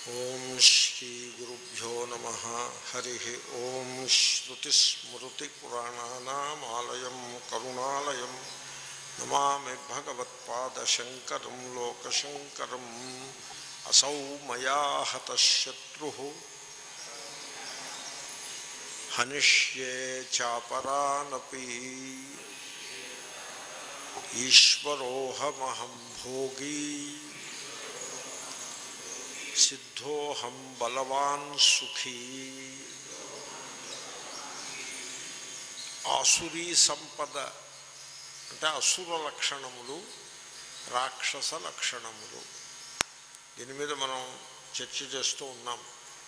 ఓం శ్రీ గురుభ్యో నమ హరి ఓం శ్రుతిస్మృతిపురాణానామాలయం కరుణాలయం నమామి భగవత్పాదశంకరం లోకశంకరం అసౌ మయా హతశత్రు హనిష్యే చాపరానపి ఈశ్వరోహమహం భోగీ సిద్ధోహం బలవాన్ సుఖీ ఆసురీ సంపద అంటే అసుర లక్షణములు రాక్షస లక్షణములు దీని మీద మనం చర్చ చేస్తూ ఉన్నాం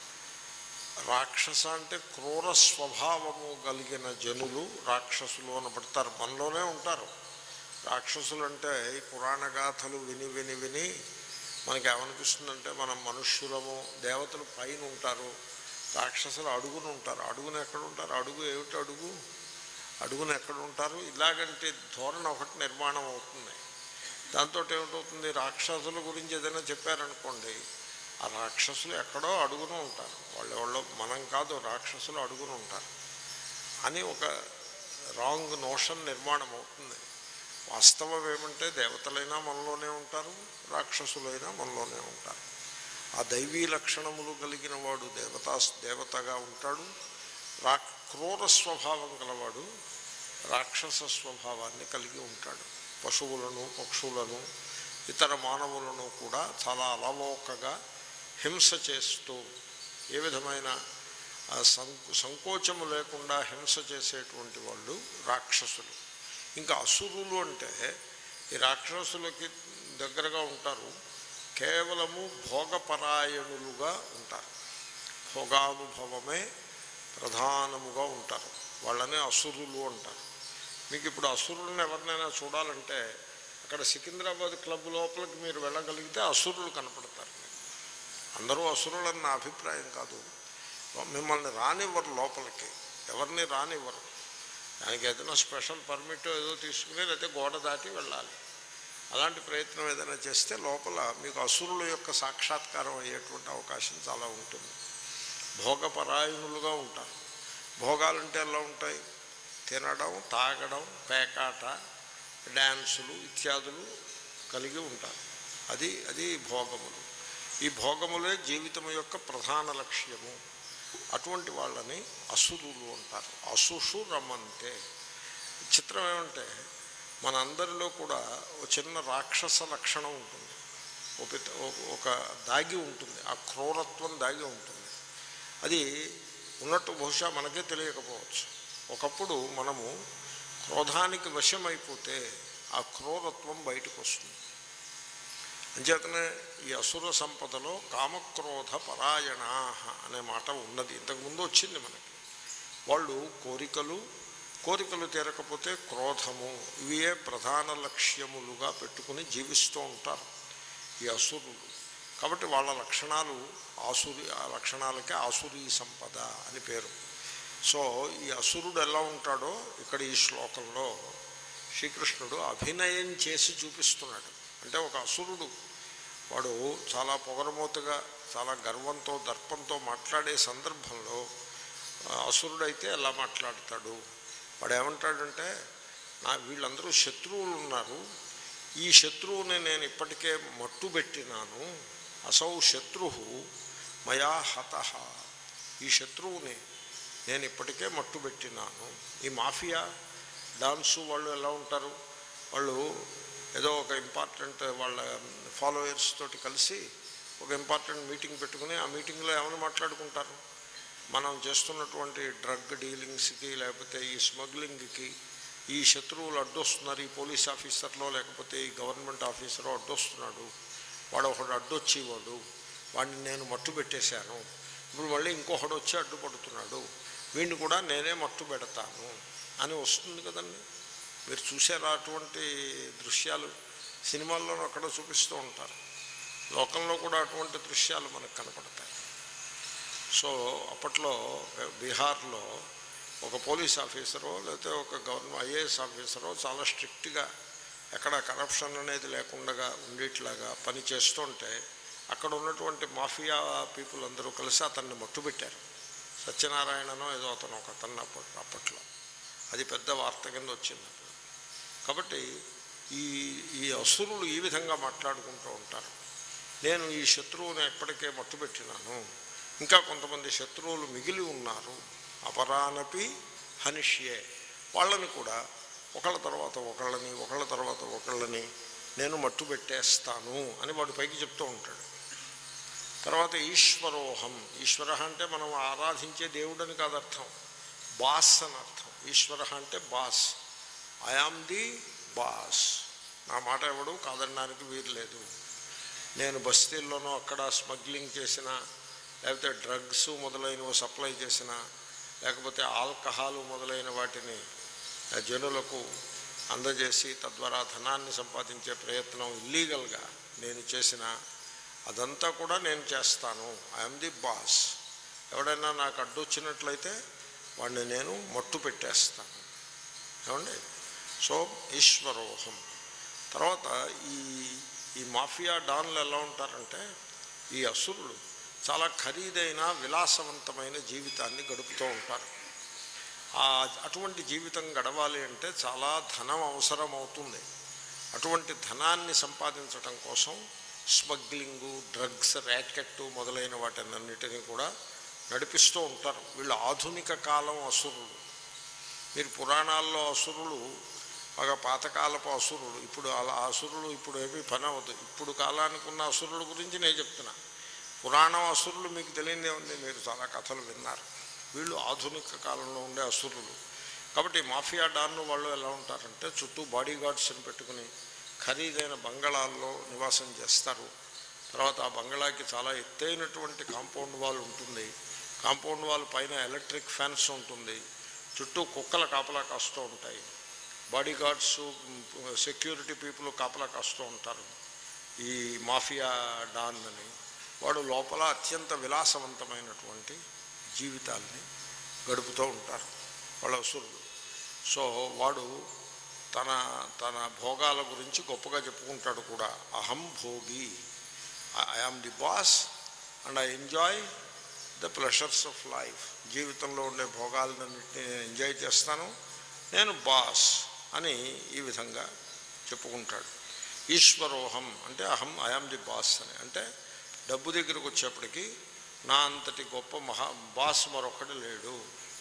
రాక్షస అంటే క్రూర స్వభావము కలిగిన జనులు రాక్షసులు అనబడతారు మనలోనే ఉంటారు రాక్షసులు అంటే ఈ పురాణ గాథలు విని విని విని మనకి ఏమనిపిస్తుందంటే మనం మనుష్యులము దేవతలు పైన ఉంటారు రాక్షసులు అడుగున ఉంటారు అడుగున ఎక్కడ ఉంటారు అడుగు ఏమిటి అడుగు అడుగున ఎక్కడ ఉంటారు ఇలాగంటే ధోరణ ఒకటి నిర్మాణం అవుతుంది దాంతో ఏమిటవుతుంది రాక్షసుల గురించి ఏదైనా చెప్పారనుకోండి ఆ రాక్షసులు ఎక్కడో అడుగున ఉంటారు వాళ్ళు ఎవరో మనం కాదు రాక్షసులు అడుగున ఉంటారు అని ఒక రాంగ్ నోషన్ నిర్మాణం అవుతుంది వాస్తవం ఏమంటే దేవతలైనా మనలోనే ఉంటారు రాక్షసులైనా మనలోనే ఉంటారు ఆ దైవీ లక్షణములు కలిగిన వాడు దేవతా దేవతగా ఉంటాడు రా క్రూర స్వభావం గలవాడు రాక్షస స్వభావాన్ని కలిగి ఉంటాడు పశువులను పక్షులను ఇతర మానవులను కూడా చాలా అలవోకగా హింస చేస్తూ ఏ విధమైన సంకు సంకోచము లేకుండా హింస చేసేటువంటి వాళ్ళు రాక్షసులు ఇంకా అసురులు అంటే ఈ రాక్షసులకి దగ్గరగా ఉంటారు కేవలము భోగపరాయణులుగా ఉంటారు భోగానుభవమే ప్రధానముగా ఉంటారు వాళ్ళనే అసురులు అంటారు మీకు ఇప్పుడు అసురులను ఎవరినైనా చూడాలంటే అక్కడ సికింద్రాబాద్ క్లబ్ లోపలికి మీరు వెళ్ళగలిగితే అసురులు కనపడతారు అందరూ అసురులని నా అభిప్రాయం కాదు మిమ్మల్ని రానివ్వరు లోపలికి ఎవరిని రానివ్వరు దానికి ఏదైనా స్పెషల్ పర్మిట్ ఏదో తీసుకుని లేకపోతే గోడ దాటి వెళ్ళాలి అలాంటి ప్రయత్నం ఏదైనా చేస్తే లోపల మీకు అసురుల యొక్క సాక్షాత్కారం అయ్యేటువంటి అవకాశం చాలా ఉంటుంది భోగపరాయణులుగా ఉంటారు భోగాలంటే ఎలా ఉంటాయి తినడం తాగడం పేకాట డ్యాన్సులు ఇత్యాదులు కలిగి ఉంటారు అది అది భోగములు ఈ భోగములే జీవితం యొక్క ప్రధాన లక్ష్యము అటువంటి వాళ్ళని అసురులు అంటారు అసుషు రమ్మంతే చిత్రం ఏమంటే మనందరిలో కూడా ఒక చిన్న రాక్షస లక్షణం ఉంటుంది ఒక దాగి ఉంటుంది ఆ క్రూరత్వం దాగి ఉంటుంది అది ఉన్నట్టు బహుశా మనకే తెలియకపోవచ్చు ఒకప్పుడు మనము క్రోధానికి వశమైపోతే ఆ క్రూరత్వం బయటకు వస్తుంది అంచేతనే ఈ అసుర సంపదలో కామక్రోధ పరాయణా అనే మాట ఉన్నది ఇంతకుముందు వచ్చింది మనకి వాళ్ళు కోరికలు కోరికలు తీరకపోతే క్రోధము ఇవే ప్రధాన లక్ష్యములుగా పెట్టుకుని జీవిస్తూ ఉంటారు ఈ అసురులు కాబట్టి వాళ్ళ లక్షణాలు ఆసురి ఆ లక్షణాలకే ఆసురీ సంపద అని పేరు సో ఈ అసురుడు ఎలా ఉంటాడో ఇక్కడ ఈ శ్లోకంలో శ్రీకృష్ణుడు అభినయం చేసి చూపిస్తున్నాడు అంటే ఒక అసురుడు వాడు చాలా పొగరమూతగా చాలా గర్వంతో దర్పంతో మాట్లాడే సందర్భంలో అసురుడైతే ఎలా మాట్లాడతాడు వాడు ఏమంటాడంటే నా వీళ్ళందరూ శత్రువులు ఉన్నారు ఈ శత్రువుని నేను ఇప్పటికే మట్టు పెట్టినాను అసౌ శత్రు మయా హత ఈ శత్రువుని నేను ఇప్పటికే మట్టు పెట్టినాను ఈ మాఫియా డాన్సు వాళ్ళు ఎలా ఉంటారు వాళ్ళు ఏదో ఒక ఇంపార్టెంట్ వాళ్ళ ఫాలోయర్స్ తోటి కలిసి ఒక ఇంపార్టెంట్ మీటింగ్ పెట్టుకుని ఆ మీటింగ్లో ఏమైనా మాట్లాడుకుంటారు మనం చేస్తున్నటువంటి డ్రగ్ డీలింగ్స్కి లేకపోతే ఈ స్మగ్లింగ్కి ఈ శత్రువులు అడ్డొస్తున్నారు ఈ పోలీస్ ఆఫీసర్లో లేకపోతే ఈ గవర్నమెంట్ ఆఫీసరో అడ్డొస్తున్నాడు వాడు ఒకడు అడ్డొచ్చేవాడు వాడిని నేను మట్టు పెట్టేశాను ఇప్పుడు మళ్ళీ ఇంకొకడు వచ్చి అడ్డుపడుతున్నాడు వీడిని కూడా నేనే మట్టు పెడతాను అని వస్తుంది కదండి మీరు చూసారా అటువంటి దృశ్యాలు సినిమాల్లోనూ అక్కడ చూపిస్తూ ఉంటారు లోకంలో కూడా అటువంటి దృశ్యాలు మనకు కనపడతాయి సో అప్పట్లో బీహార్లో ఒక పోలీస్ ఆఫీసరో లేకపోతే ఒక గవర్నమెంట్ ఐఏఎస్ ఆఫీసరో చాలా స్ట్రిక్ట్గా ఎక్కడ కరప్షన్ అనేది లేకుండా ఉండేట్లాగా పని చేస్తుంటే అక్కడ ఉన్నటువంటి మాఫియా పీపుల్ అందరూ కలిసి అతన్ని మట్టుబెట్టారు సత్యనారాయణనో ఏదో అతను ఒక అతను అప్పట్లో అప్పట్లో అది పెద్ద వార్త కింద వచ్చింది అప్పుడు కాబట్టి ఈ ఈ అసురులు ఈ విధంగా మాట్లాడుకుంటూ ఉంటారు నేను ఈ శత్రువుని ఎప్పటికే మట్టుబెట్టినాను ఇంకా కొంతమంది శత్రువులు మిగిలి ఉన్నారు అపరానపి హనిష్యే వాళ్ళని కూడా ఒకళ్ళ తర్వాత ఒకళ్ళని ఒకళ్ళ తర్వాత ఒకళ్ళని నేను మట్టు పెట్టేస్తాను అని వాడు పైకి చెప్తూ ఉంటాడు తర్వాత ఈశ్వరోహం ఈశ్వర అంటే మనం ఆరాధించే దేవుడని కాదు అర్థం బాస్ అని అర్థం ఈశ్వర అంటే బాస్ ఐఆమ్ ది బాస్ నా మాట ఎవడు కాదనడానికి వీలు లేదు నేను బస్తీల్లోనూ అక్కడ స్మగ్లింగ్ చేసిన లేకపోతే డ్రగ్స్ మొదలైనవి సప్లై చేసిన లేకపోతే ఆల్కహాల్ మొదలైన వాటిని ఆ, జనులకు అందజేసి తద్వారా ధనాన్ని సంపాదించే ప్రయత్నం ఇల్లీగల్గా నేను చేసిన అదంతా కూడా నేను చేస్తాను ఐఎమ్ ది బాస్ ఎవడైనా నాకు అడ్డొచ్చినట్లయితే వాడిని నేను మట్టు పెట్టేస్తాను ఏమండి సో ఈశ్వరోహం తర్వాత ఈ ఈ మాఫియా డాన్లు ఎలా ఉంటారంటే ఈ అసురులు చాలా ఖరీదైన విలాసవంతమైన జీవితాన్ని గడుపుతూ ఉంటారు ఆ అటువంటి జీవితం గడవాలి అంటే చాలా ధనం అవసరం అవుతుంది అటువంటి ధనాన్ని సంపాదించడం కోసం స్మగ్లింగు డ్రగ్స్ ర్యాకెట్ మొదలైన వాటినన్నిటినీ కూడా నడిపిస్తూ ఉంటారు వీళ్ళు ఆధునిక కాలం అసురులు మీరు పురాణాల్లో అసురులు బాగా పాతకాలపు అసురులు ఇప్పుడు అలా అసురులు ఇప్పుడు ఏమీ పని అవ్వదు ఇప్పుడు కాలానికి ఉన్న అసురుల గురించి నేను చెప్తున్నా పురాణం అసురులు మీకు తెలియదే ఉంది మీరు చాలా కథలు విన్నారు వీళ్ళు ఆధునిక కాలంలో ఉండే అసురులు కాబట్టి మాఫియా డాన్ను వాళ్ళు ఎలా ఉంటారంటే చుట్టూ బాడీ గార్డ్స్ని పెట్టుకుని ఖరీదైన బంగళాల్లో నివాసం చేస్తారు తర్వాత ఆ బంగళాకి చాలా ఎత్తైనటువంటి కాంపౌండ్ వాల్ ఉంటుంది కాంపౌండ్ వాల్ పైన ఎలక్ట్రిక్ ఫ్యాన్స్ ఉంటుంది చుట్టూ కుక్కల కాపలా కాస్తూ ఉంటాయి బాడీ గార్డ్స్ సెక్యూరిటీ పీపుల్ కాపలా కాస్తూ ఉంటారు ఈ మాఫియా డాన్ అని వాడు లోపల అత్యంత విలాసవంతమైనటువంటి జీవితాల్ని గడుపుతూ ఉంటారు వాళ్ళ అసురులు సో వాడు తన తన భోగాల గురించి గొప్పగా చెప్పుకుంటాడు కూడా అహం భోగి I am the boss and I enjoy the pleasures of life జీవితంలో ఉండే భోగాలన్నింటినీ నేను ఎంజాయ్ చేస్తాను నేను బాస్ అని ఈ విధంగా చెప్పుకుంటాడు ఈశ్వరోహం అంటే అహం ఐఆమ్ ది బాస్ అని అంటే డబ్బు దగ్గరకు వచ్చేప్పటికి నా అంతటి గొప్ప మహా బాస్ మరొకటి లేడు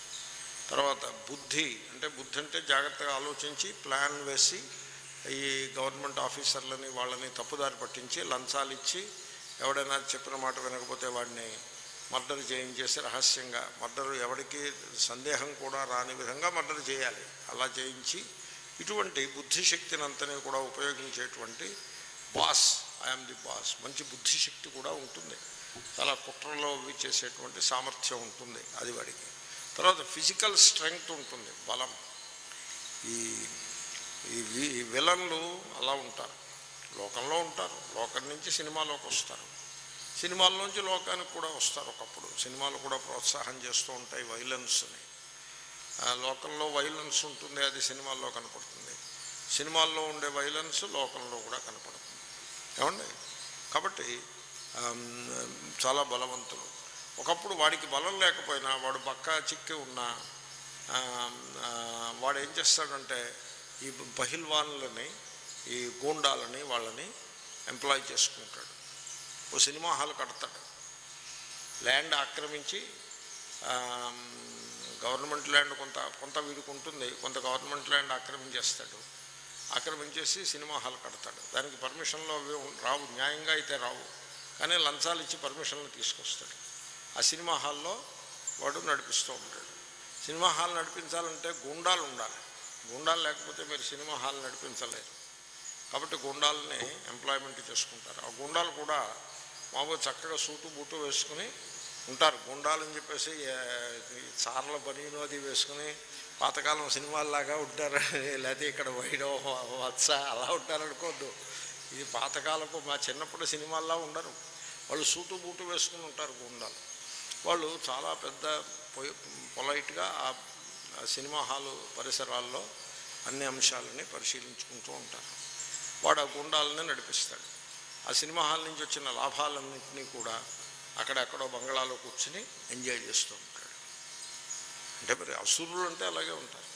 తర్వాత బుద్ధి అంటే బుద్ధి అంటే జాగ్రత్తగా ఆలోచించి ప్లాన్ వేసి ఈ గవర్నమెంట్ ఆఫీసర్లని వాళ్ళని తప్పుదారి పట్టించి లంచాలు ఇచ్చి ఎవడైనా చెప్పిన మాట వినకపోతే వాడిని మర్డర్ చేయించేసి రహస్యంగా మర్డర్ ఎవరికి సందేహం కూడా రాని విధంగా మర్డర్ చేయాలి అలా చేయించి ఇటువంటి బుద్ధిశక్తిని అంతనే కూడా ఉపయోగించేటువంటి బాస్ ఐఎమ్ ది బాస్ మంచి బుద్ధిశక్తి కూడా ఉంటుంది చాలా కుట్రలో అవి చేసేటువంటి సామర్థ్యం ఉంటుంది అది వాడికి తర్వాత ఫిజికల్ స్ట్రెంగ్త్ ఉంటుంది బలం ఈ ఈ వి- ఈ విలన్లు అలా ఉంటారు లోకంలో ఉంటారు లోకం నుంచి సినిమాలోకి వస్తారు సినిమాల్లోంచి లోకానికి కూడా వస్తారు ఒకప్పుడు సినిమాలు కూడా ప్రోత్సాహం చేస్తూ ఉంటాయి వైలెన్స్ని ఆ లోకంలో వైలెన్స్ ఉంటుంది అది సినిమాల్లో కనపడుతుంది సినిమాల్లో ఉండే వైలెన్స్ లోకంలో కూడా కనపడుతుంది ఏమండి కాబట్టి ఆమ్, చాలా బలవంతులు ఒకప్పుడు వాడికి బలం లేకపోయినా వాడు పక్కా చిక్కి ఉన్నా ఆమ్, ఆ, వాడు ఏం చేస్తాడంటే ఈ పహిల్వాన్లని ఈ గూండాలని వాళ్ళని ఎంప్లాయ్ చేసుకుంటాడు ఓ సినిమా హాల్ కడతాడు ల్యాండ్ ఆక్రమించి ఆమ్, గవర్నమెంట్ ల్యాండ్ కొంత కొంత వీడికి ఉంటుంది కొంత గవర్నమెంట్ ల్యాండ్ ఆక్రమించేస్తాడు ఆక్రమించేసి సినిమా హాల్ కడతాడు దానికి పర్మిషన్లు అవి ఉం- రావు న్యాయంగా అయితే రావు కానీ లంచాలు ఇచ్చి పర్మిషన్లు తీసుకొస్తాడు ఆ సినిమా హాల్లో వాడు నడిపిస్తూ ఉంటాడు సినిమా హాల్ నడిపించాలంటే గుండాలు ఉండాలి గుండాలు లేకపోతే మీరు సినిమా హాల్ నడిపించలేరు కాబట్టి గుండాలని ఎంప్లాయ్మెంట్ చేసుకుంటారు ఆ గుండాలు కూడా మామూలు చక్కగా సూటు బూటు వేసుకుని ఉంటారు గుండాలని చెప్పేసి ఏ, ఈ చార్ల బనీను అది వేసుకుని పాతకాలం సినిమాల్లాగా ఉంటారు లేకపోతే ఇక్కడ వైడో వత్స అలా ఉంటారు అనుకోవద్దు ఇది పాతకాలపు మా చిన్నప్పుడు సినిమాల్లా ఉండరు వాళ్ళు సూటు బూటు వేసుకుని ఉంటారు గుండాలు వాళ్ళు చాలా పెద్ద పొయ్- పొలైట్గా ఆ ఆ సినిమా హాలు పరిసరాల్లో అన్ని అంశాలని పరిశీలించుకుంటూ ఉంటారు వాడు ఆ గుండాలని నడిపిస్తాడు ఆ ఆ సినిమా హాల్ నుంచి వచ్చిన లాభాలన్నింటినీ కూడా అక్కడెక్కడో బంగాళాలో కూర్చుని ఎంజాయ్ చేస్తూ ఉంటాడు అంటే మరి అసురులు అంటే అలాగే ఉంటారు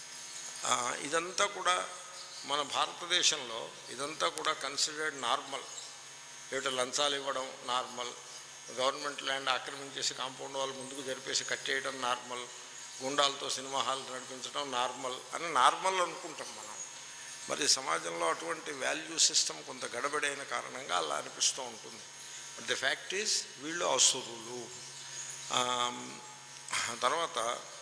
ఆ, ఇదంతా కూడా మన భారతదేశంలో ఇదంతా కూడా కన్సిడర్డ్ నార్మల్ ఏమిటో లంచాలు ఇవ్వడం నార్మల్ గవర్నమెంట్ ల్యాండ్ ఆక్రమించేసి కాంపౌండ్ వాళ్ళు ముందుకు జరిపేసి కట్టేయడం నార్మల్ గుండాలతో సినిమా హాల్ నడిపించడం నార్మల్ అని నార్మల్ అనుకుంటాం మనం మరి సమాజంలో అటువంటి వాల్యూ సిస్టమ్ కొంత గడబడైన కారణంగా అలా అనిపిస్తూ ఉంటుంది బట్ ది ఫ్యాక్ట్ ఈజ్ వీళ్ళు అసురులు ఆమ్, తర్వాత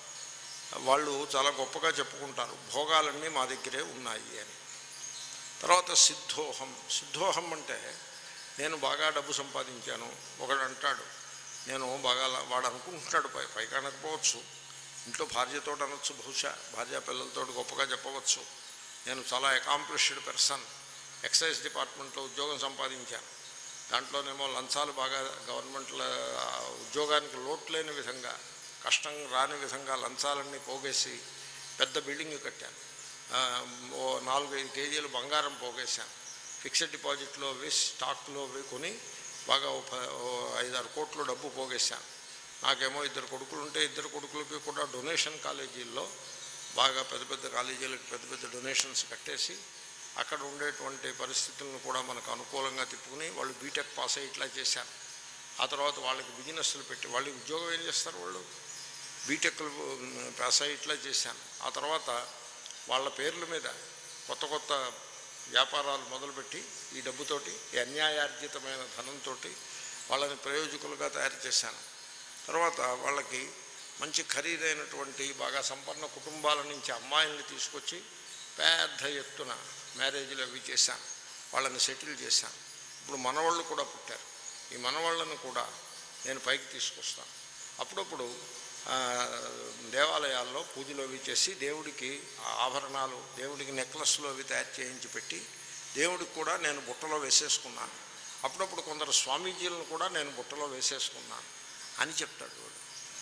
వాళ్ళు చాలా గొప్పగా చెప్పుకుంటారు భోగాలన్నీ మా దగ్గరే ఉన్నాయి అని తర్వాత సిద్ధోహం సిద్ధోహం అంటే నేను బాగా డబ్బు సంపాదించాను ఒకడు అంటాడు నేను బాగా లా- వాడు అనుకుంటున్నాడు పై పైకి అనకపోవచ్చు ఇంట్లో భార్యతో అనొచ్చు బహుశా భార్య పిల్లలతో గొప్పగా చెప్పవచ్చు నేను చాలా అకాంప్లిష్డ్ పర్సన్ ఎక్సైజ్ డిపార్ట్మెంట్లో ఉద్యోగం సంపాదించాను దాంట్లోనేమో లంచాలు బాగా గవర్నమెంట్ల ఆ, ఉద్యోగానికి లోటు లేని విధంగా కష్టం రాని విధంగా లంచాలన్నీ పోగేసి పెద్ద బిల్డింగ్ కట్టాను ఆ, ఓ నాలుగైదు కేజీలు బంగారం పోగేశాను ఫిక్స్డ్ డిపాజిట్లో అవి స్టాక్లో అవి కొని బాగా ఓ ప- ఓ ఐదారు కోట్లు డబ్బు పోగేశాను నాకేమో ఇద్దరు కొడుకులు ఉంటే ఇద్దరు కొడుకులకి కూడా డొనేషన్ కాలేజీల్లో బాగా పెద్ద పెద్ద కాలేజీలకు పెద్ద పెద్ద డొనేషన్స్ కట్టేసి అక్కడ ఉండేటువంటి పరిస్థితులను కూడా మనకు అనుకూలంగా తిప్పుకుని వాళ్ళు బీటెక్ పాస్ అయ్యి ఇట్లా చేశారు ఆ తర్వాత వాళ్ళకి బిజినెస్లు పెట్టి వాళ్ళు ఉద్యోగం ఏం చేస్తారు వాళ్ళు బీటెక్లు పాస్ అయ్యి ఇట్లా చేశాను ఆ తర్వాత వాళ్ళ పేర్ల మీద కొత్త కొత్త వ్యాపారాలు మొదలుపెట్టి ఈ డబ్బుతోటి ఈ అన్యాయార్జితమైన ధనంతో వాళ్ళని ప్రయోజకులుగా తయారు చేశాను తర్వాత వాళ్ళకి మంచి ఖరీదైనటువంటి బాగా సంపన్న కుటుంబాల నుంచి అమ్మాయిల్ని తీసుకొచ్చి పెద్ద ఎత్తున మ్యారేజ్లు అవి చేశాను వాళ్ళని సెటిల్ చేశాను ఇప్పుడు మనవాళ్ళు కూడా పుట్టారు ఈ మనవాళ్ళను కూడా నేను పైకి తీసుకొస్తాను అప్పుడప్పుడు ఆ, దేవాలయాల్లో పూజలు అవి చేసి దేవుడికి ఆ ఆభరణాలు దేవుడికి నెక్లెస్లు అవి తయారు చేయించి పెట్టి దేవుడికి కూడా నేను బుట్టలో వేసేసుకున్నాను అప్పుడప్పుడు కొందరు స్వామీజీలను కూడా నేను బుట్టలో వేసేసుకున్నాను అని చెప్తాడు వాడు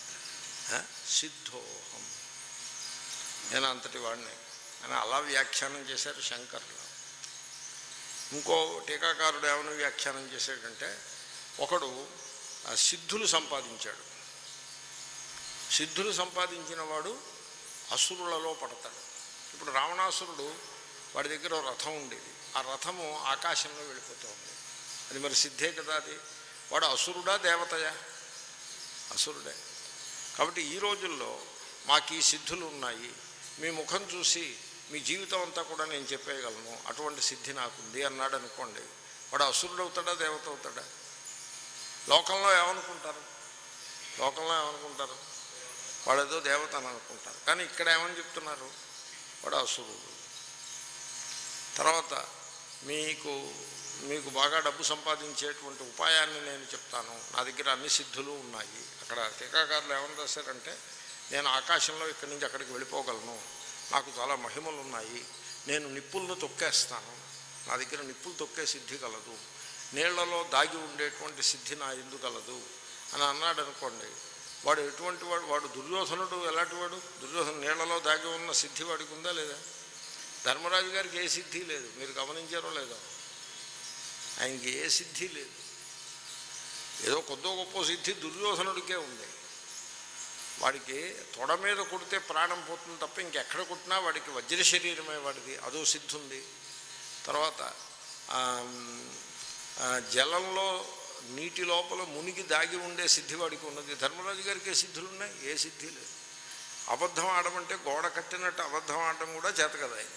ఆ? సిద్ధోహం నేను అంతటి వాడిని అని అలా వ్యాఖ్యానం చేశారు శంకర్లు ఇంకో టీకాకారుడు ఏమైనా వ్యాఖ్యానం చేశాడంటే ఒకడు ఆ సిద్ధులు సంపాదించాడు సిద్ధులు సంపాదించిన వాడు అసురులలో పడతాడు ఇప్పుడు రావణాసురుడు వాడి దగ్గర ఓ రథం ఉండేది ఆ రథము ఆకాశంలో వెళ్ళిపోతూ ఉంది అది మరి సిద్ధే కదా అది వాడు అసురుడా దేవతయా అసురుడే కాబట్టి ఈ రోజుల్లో మాకు ఈ సిద్ధులు ఉన్నాయి మీ ముఖం చూసి మీ జీవితం అంతా కూడా నేను చెప్పేయగలను అటువంటి సిద్ధి నాకుంది అన్నాడు అనుకోండి వాడు అసురుడు అవుతాడా దేవత అవుతాడా లోకంలో ఏమనుకుంటారు లోకంలో ఏమనుకుంటారు వాడేదో దేవత అని అనుకుంటారు కానీ ఇక్కడ ఏమని చెప్తున్నారు వాడు అసురుడు తర్వాత మీకు మీకు బాగా డబ్బు సంపాదించేటువంటి ఉపాయాన్ని నేను చెప్తాను నా దగ్గర అన్ని సిద్ధులు ఉన్నాయి అక్కడ టీకాకారులు ఏమని రాశారంటే నేను ఆకాశంలో ఇక్కడి నుంచి అక్కడికి వెళ్ళిపోగలను నాకు చాలా మహిమలు ఉన్నాయి నేను నిప్పులను తొక్కేస్తాను నా దగ్గర నిప్పులు తొక్కే సిద్ధి కలదు నీళ్లలో దాగి ఉండేటువంటి సిద్ధి నా ఎందు కలదు అని అన్నాడు అనుకోండి వాడు ఎటువంటి వాడు వాడు దుర్యోధనుడు ఎలాంటి వాడు దుర్యోధన నీళ్లలో దాగి ఉన్న సిద్ధి వాడికి ఉందా లేదా ధర్మరాజు గారికి ఏ సిద్ధి లేదు మీరు గమనించారో లేదో ఆయనకి ఏ సిద్ధి లేదు ఏదో కొద్దో గొప్ప సిద్ధి దుర్యోధనుడికే ఉంది వాడికి తొడ మీద కొడితే ప్రాణం పోతుంది తప్ప ఇంకెక్కడ కొట్టినా వాడికి వజ్ర శరీరమే వాడిది అదో సిద్ధి ఉంది తర్వాత ఆ, ఆ, జలంలో నీటి లోపల మునిగి దాగి ఉండే సిద్ధి వాడికి ఉన్నది ధర్మరాజు గారికి ఏ సిద్ధులు ఉన్నాయి ఏ సిద్ధి లేదు అబద్ధం ఆడమంటే గోడ కట్టినట్టు అబద్ధం ఆడటం కూడా చేత కదా ఆయనకి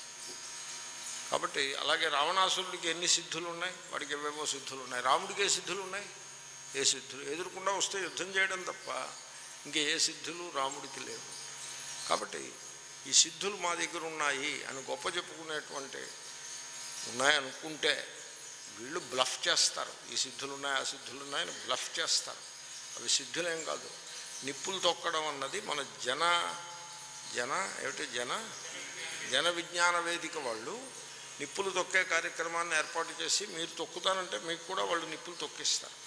కాబట్టి అలాగే రావణాసురుడికి ఎన్ని సిద్ధులు ఉన్నాయి వాడికి ఏవేవో సిద్ధులు ఉన్నాయి రాముడికి ఏ సిద్ధులు ఉన్నాయి ఏ సిద్ధులు ఎదురుకుండా వస్తే యుద్ధం చేయడం తప్ప ఇంకే ఏ సిద్ధులు రాముడికి లేవు కాబట్టి ఈ సిద్ధులు మా దగ్గర ఉన్నాయి అని గొప్ప చెప్పుకునేటువంటి ఉన్నాయనుకుంటే వీళ్ళు బ్లఫ్ చేస్తారు ఈ సిద్ధులు ఉన్నాయి ఆ సిద్ధులు ఉన్నాయని బ్లఫ్ చేస్తారు అవి సిద్ధులేం కాదు నిప్పులు తొక్కడం అన్నది మన జన జన ఏమిటి జన జన విజ్ఞాన వేదిక వాళ్ళు నిప్పులు తొక్కే కార్యక్రమాన్ని ఏర్పాటు చేసి మీరు తొక్కుతానంటే మీకు కూడా వాళ్ళు నిప్పులు తొక్కిస్తారు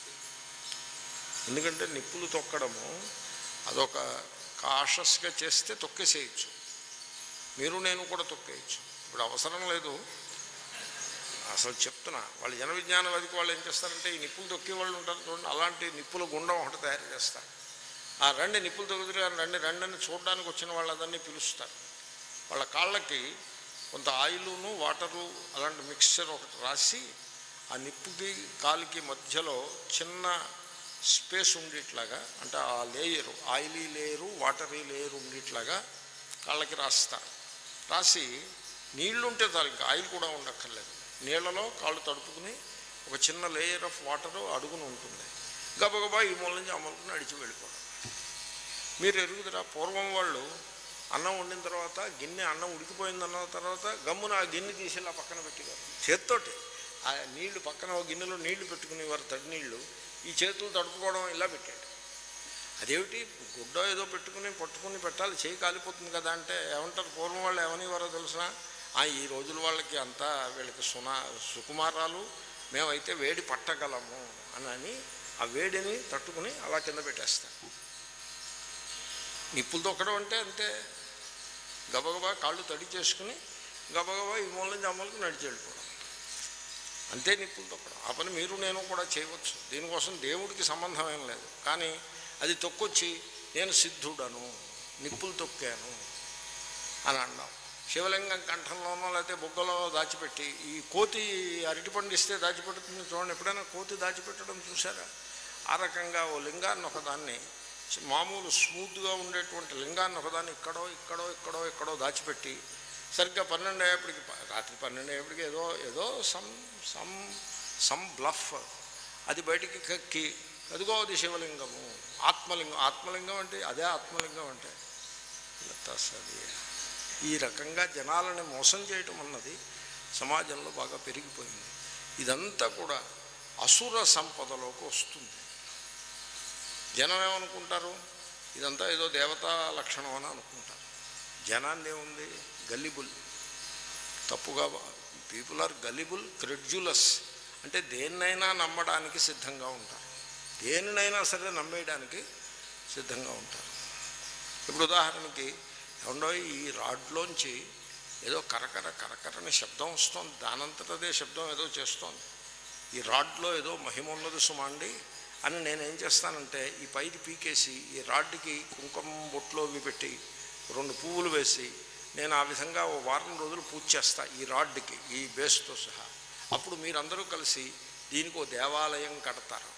ఎందుకంటే నిప్పులు తొక్కడము అదొక కాషస్గా చేస్తే తొక్కేసేయచ్చు మీరు నేను కూడా తొక్కేయచ్చు ఇప్పుడు అవసరం లేదు అసలు చెప్తున్నా వాళ్ళు జన విజ్ఞానవాదికి వాళ్ళు ఏం చేస్తారంటే ఈ నిప్పులు తొక్కే వాళ్ళు ఉంటారు చూడండి అలాంటి నిప్పుల గుండం ఒకటి తయారు చేస్తారు ఆ రండి నిప్పులు తొక్కుతురు రండి రండి అని చూడడానికి వచ్చిన వాళ్ళందరినీ పిలుస్తారు వాళ్ళ కాళ్ళకి కొంత ఆయిలును వాటరు అలాంటి మిక్స్చర్ ఒకటి రాసి ఆ నిప్పుకి కాలికి మధ్యలో చిన్న స్పేస్ ఉండేట్లాగా అంటే ఆ layer oily layer watery layer ఉండేట్లాగా కాళ్ళకి రాస్తారు రాసి నీళ్లు ఉంటే చాలు ఇంకా ఆయిల్ కూడా ఉండక్కర్లేదు నీళ్లలో కాళ్ళు తడుపుకుని ఒక చిన్న లేయర్ ఆఫ్ వాటర్ అడుగున ఉంటుంది గబగబా ఈ మూల నుంచి ఆ మూలకు నడిచి వెళ్ళిపోవడం మీరు ఎరుగుదరా పూర్వం వాళ్ళు అన్నం వండిన తర్వాత గిన్నె అన్నం ఉడికిపోయిందన్న తర్వాత గమ్మున ఆ గిన్నె తీసి ఇలా పక్కన పెట్టేవారు చేత్తోటి ఆ నీళ్లు పక్కన ఒక గిన్నెలో నీళ్లు పెట్టుకునేవారు తడి నీళ్లు ఈ చేతులు తడుపుకోవడం ఇలా పెట్టాడు అదేమిటి గుడ్డ ఏదో పెట్టుకుని పట్టుకుని పెట్టాలి చేయి కాలిపోతుంది కదా అంటే ఏమంటారు పూర్వం వాళ్ళు ఏమనేవారో తెలుసిన ఈ రోజుల వాళ్ళకి అంతా వీళ్ళకి సునా సుకుమారాలు మేమైతే వేడి పట్టగలము అని అని ఆ వేడిని తట్టుకుని అలా కింద పెట్టేస్తారు నిప్పులు తొక్కడం అంటే అంతే గబగబా కాళ్ళు తడి చేసుకుని గబగబా ఈ మూల నుంచి అమ్మలకు నడిచి వెళ్ళిపోవడం అంతే నిప్పులు తొక్కడం ఆ పని మీరు నేను కూడా చేయవచ్చు దీనికోసం దేవుడికి సంబంధం ఏం లేదు కానీ అది తొక్కొచ్చి నేను సిద్ధుడను నిప్పులు తొక్కాను అని అన్నాం శివలింగం కంఠంలోనో లేకపోతే బుగ్గలో దాచిపెట్టి ఈ కోతి అరటిపండు ఇస్తే దాచిపెడుతుంది చూడండి ఎప్పుడైనా కోతి దాచిపెట్టడం చూసారా ఆ రకంగా ఓ లింగాన్ని ఒకదాన్ని మామూలు స్మూత్గా ఉండేటువంటి లింగాన్ని ఒకదాన్ని ఇక్కడో ఇక్కడో ఇక్కడో ఇక్కడో దాచిపెట్టి సరిగ్గా పన్నెండు అయ్యేప్పటికి రాత్రి పన్నెండు అయ్యేప్పటికి ఏదో ఏదో సమ్ సమ్ సమ్ బ్లఫ్ అది బయటికి కక్కి అదిగో అది శివలింగము ఆత్మలింగం ఆత్మలింగం అంటే అదే ఆత్మలింగం అంటే లతాసది ఈ రకంగా జనాలని మోసం చేయటం అన్నది సమాజంలో బాగా పెరిగిపోయింది ఇదంతా కూడా అసుర సంపదలోకి వస్తుంది జనం ఏమనుకుంటారు ఇదంతా ఏదో దేవతా లక్షణం అని అనుకుంటారు జనాన్ని ఏముంది గల్లిబుల్ తప్పుగా పీపుల్ ఆర్ గల్లిబుల్ క్రెడ్జులస్ అంటే దేన్నైనా నమ్మడానికి సిద్ధంగా ఉంటారు దేనినైనా సరే నమ్మేయడానికి సిద్ధంగా ఉంటారు ఇప్పుడు ఉదాహరణకి ఏమండో ఈ రాడ్లోంచి ఏదో కరకర కరకరని శబ్దం వస్తుంది దానంతటదే శబ్దం ఏదో చేస్తోంది ఈ రాడ్లో ఏదో మహిమ ఉన్నది సుమాండి అని నేనేం చేస్తానంటే ఈ పైది పీకేసి ఈ రాడ్కి కుంకుమ బొట్లో అవి పెట్టి రెండు పువ్వులు వేసి నేను ఆ విధంగా ఓ వారం రోజులు పూజ చేస్తా ఈ రాడ్కి ఈ బేస్తో సహా అప్పుడు మీరందరూ కలిసి దీనికి ఓ దేవాలయం కడతారు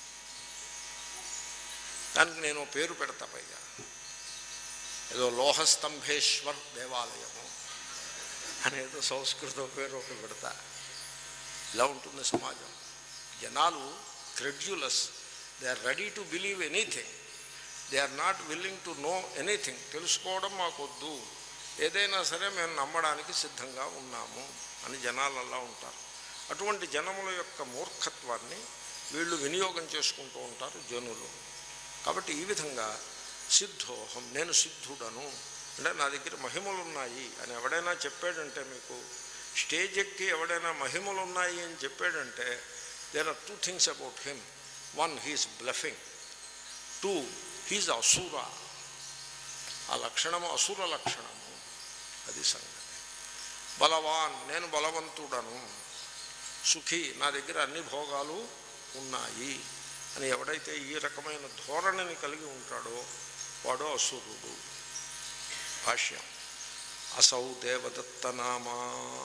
దానికి నేను ఓ పేరు పెడతా పైగా ఏదో లోహస్తంభేశ్వర్ దేవాలయము అనేదో సంస్కృతం పేరు ఒకటి పెడతా ఇలా ఉంటుంది సమాజం జనాలు credulous they are ready to believe anything they are not willing to know anything తెలుసుకోవడం మాకొద్దు ఏదైనా సరే మేము నమ్మడానికి సిద్ధంగా ఉన్నాము అని జనాలు అలా ఉంటారు అటువంటి జనముల యొక్క మూర్ఖత్వాన్ని వీళ్ళు వినియోగం చేసుకుంటూ ఉంటారు జనులు కాబట్టి ఈ విధంగా సిద్ధోహం నేను సిద్ధుడను అంటే నా దగ్గర మహిమలు ఉన్నాయి అని ఎవడైనా చెప్పాడంటే మీకు స్టేజ్ ఎక్కి ఎవడైనా మహిమలు ఉన్నాయి అని చెప్పాడంటే there are two things about him one he's bluffing two he's asura ఆ లక్షణము అసుర లక్షణము అది సంగతి బలవాన్ నేను బలవంతుడను సుఖి నా దగ్గర అన్ని భోగాలు ఉన్నాయి అని ఎవడైతే ఈ రకమైన ధోరణిని కలిగి ఉంటాడో వాడు అసురుడు భాష్యం అసౌ దేవదత్తనామా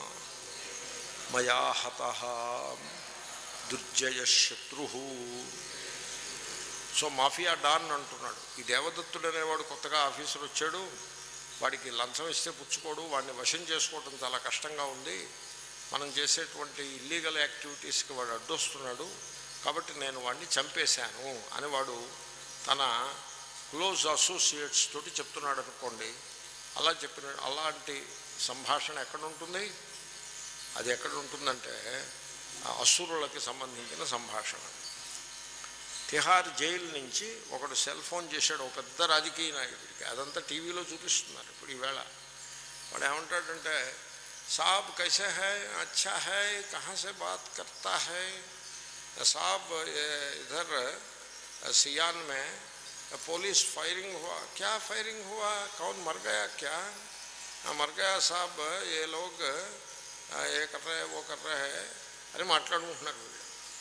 మయా హత దుర్జయ శత్రు సో మాఫియా డాన్ అంటున్నాడు ఈ దేవదత్తుడు అనేవాడు కొత్తగా ఆఫీసర్ వచ్చాడు వాడికి లంచం ఇస్తే పుచ్చుకోడు వాడిని వశం చేసుకోవడం చాలా కష్టంగా ఉంది మనం చేసేటువంటి ఇల్లీగల్ యాక్టివిటీస్కి వాడు అడ్డొస్తున్నాడు కాబట్టి నేను వాడిని చంపేశాను అని వాడు తన క్లోజ్ అసోసియేట్స్ తోటి చెప్తున్నాడు అనుకోండి అలా చెప్పిన అలాంటి సంభాషణ ఎక్కడ ఉంటుంది అది ఎక్కడ ఉంటుందంటే ఆ అసురులకి సంబంధించిన సంభాషణ తిహార్ జైలు నుంచి ఒకడు సెల్ ఫోన్ చేశాడు ఒక పెద్ద రాజకీయ నాయకుడికి అదంతా టీవీలో చూపిస్తున్నారు ఇప్పుడు ఈవేళ వాడు ఏమంటాడంటే సాబ్ కైసే హై అచ్చా హై కహా సే బాత్ కర్తా హై సాబ్ ఇధర్ సియాన్ మే पुलिस फायरिंग हुआ क्या फायरिंग हुआ कौन मर गया क्या हाँ, मर गया साहब ये लोग ఆ, ఏ కర్ర హే ఓ కర్ర హే అని మాట్లాడుకుంటున్నారు వీళ్ళు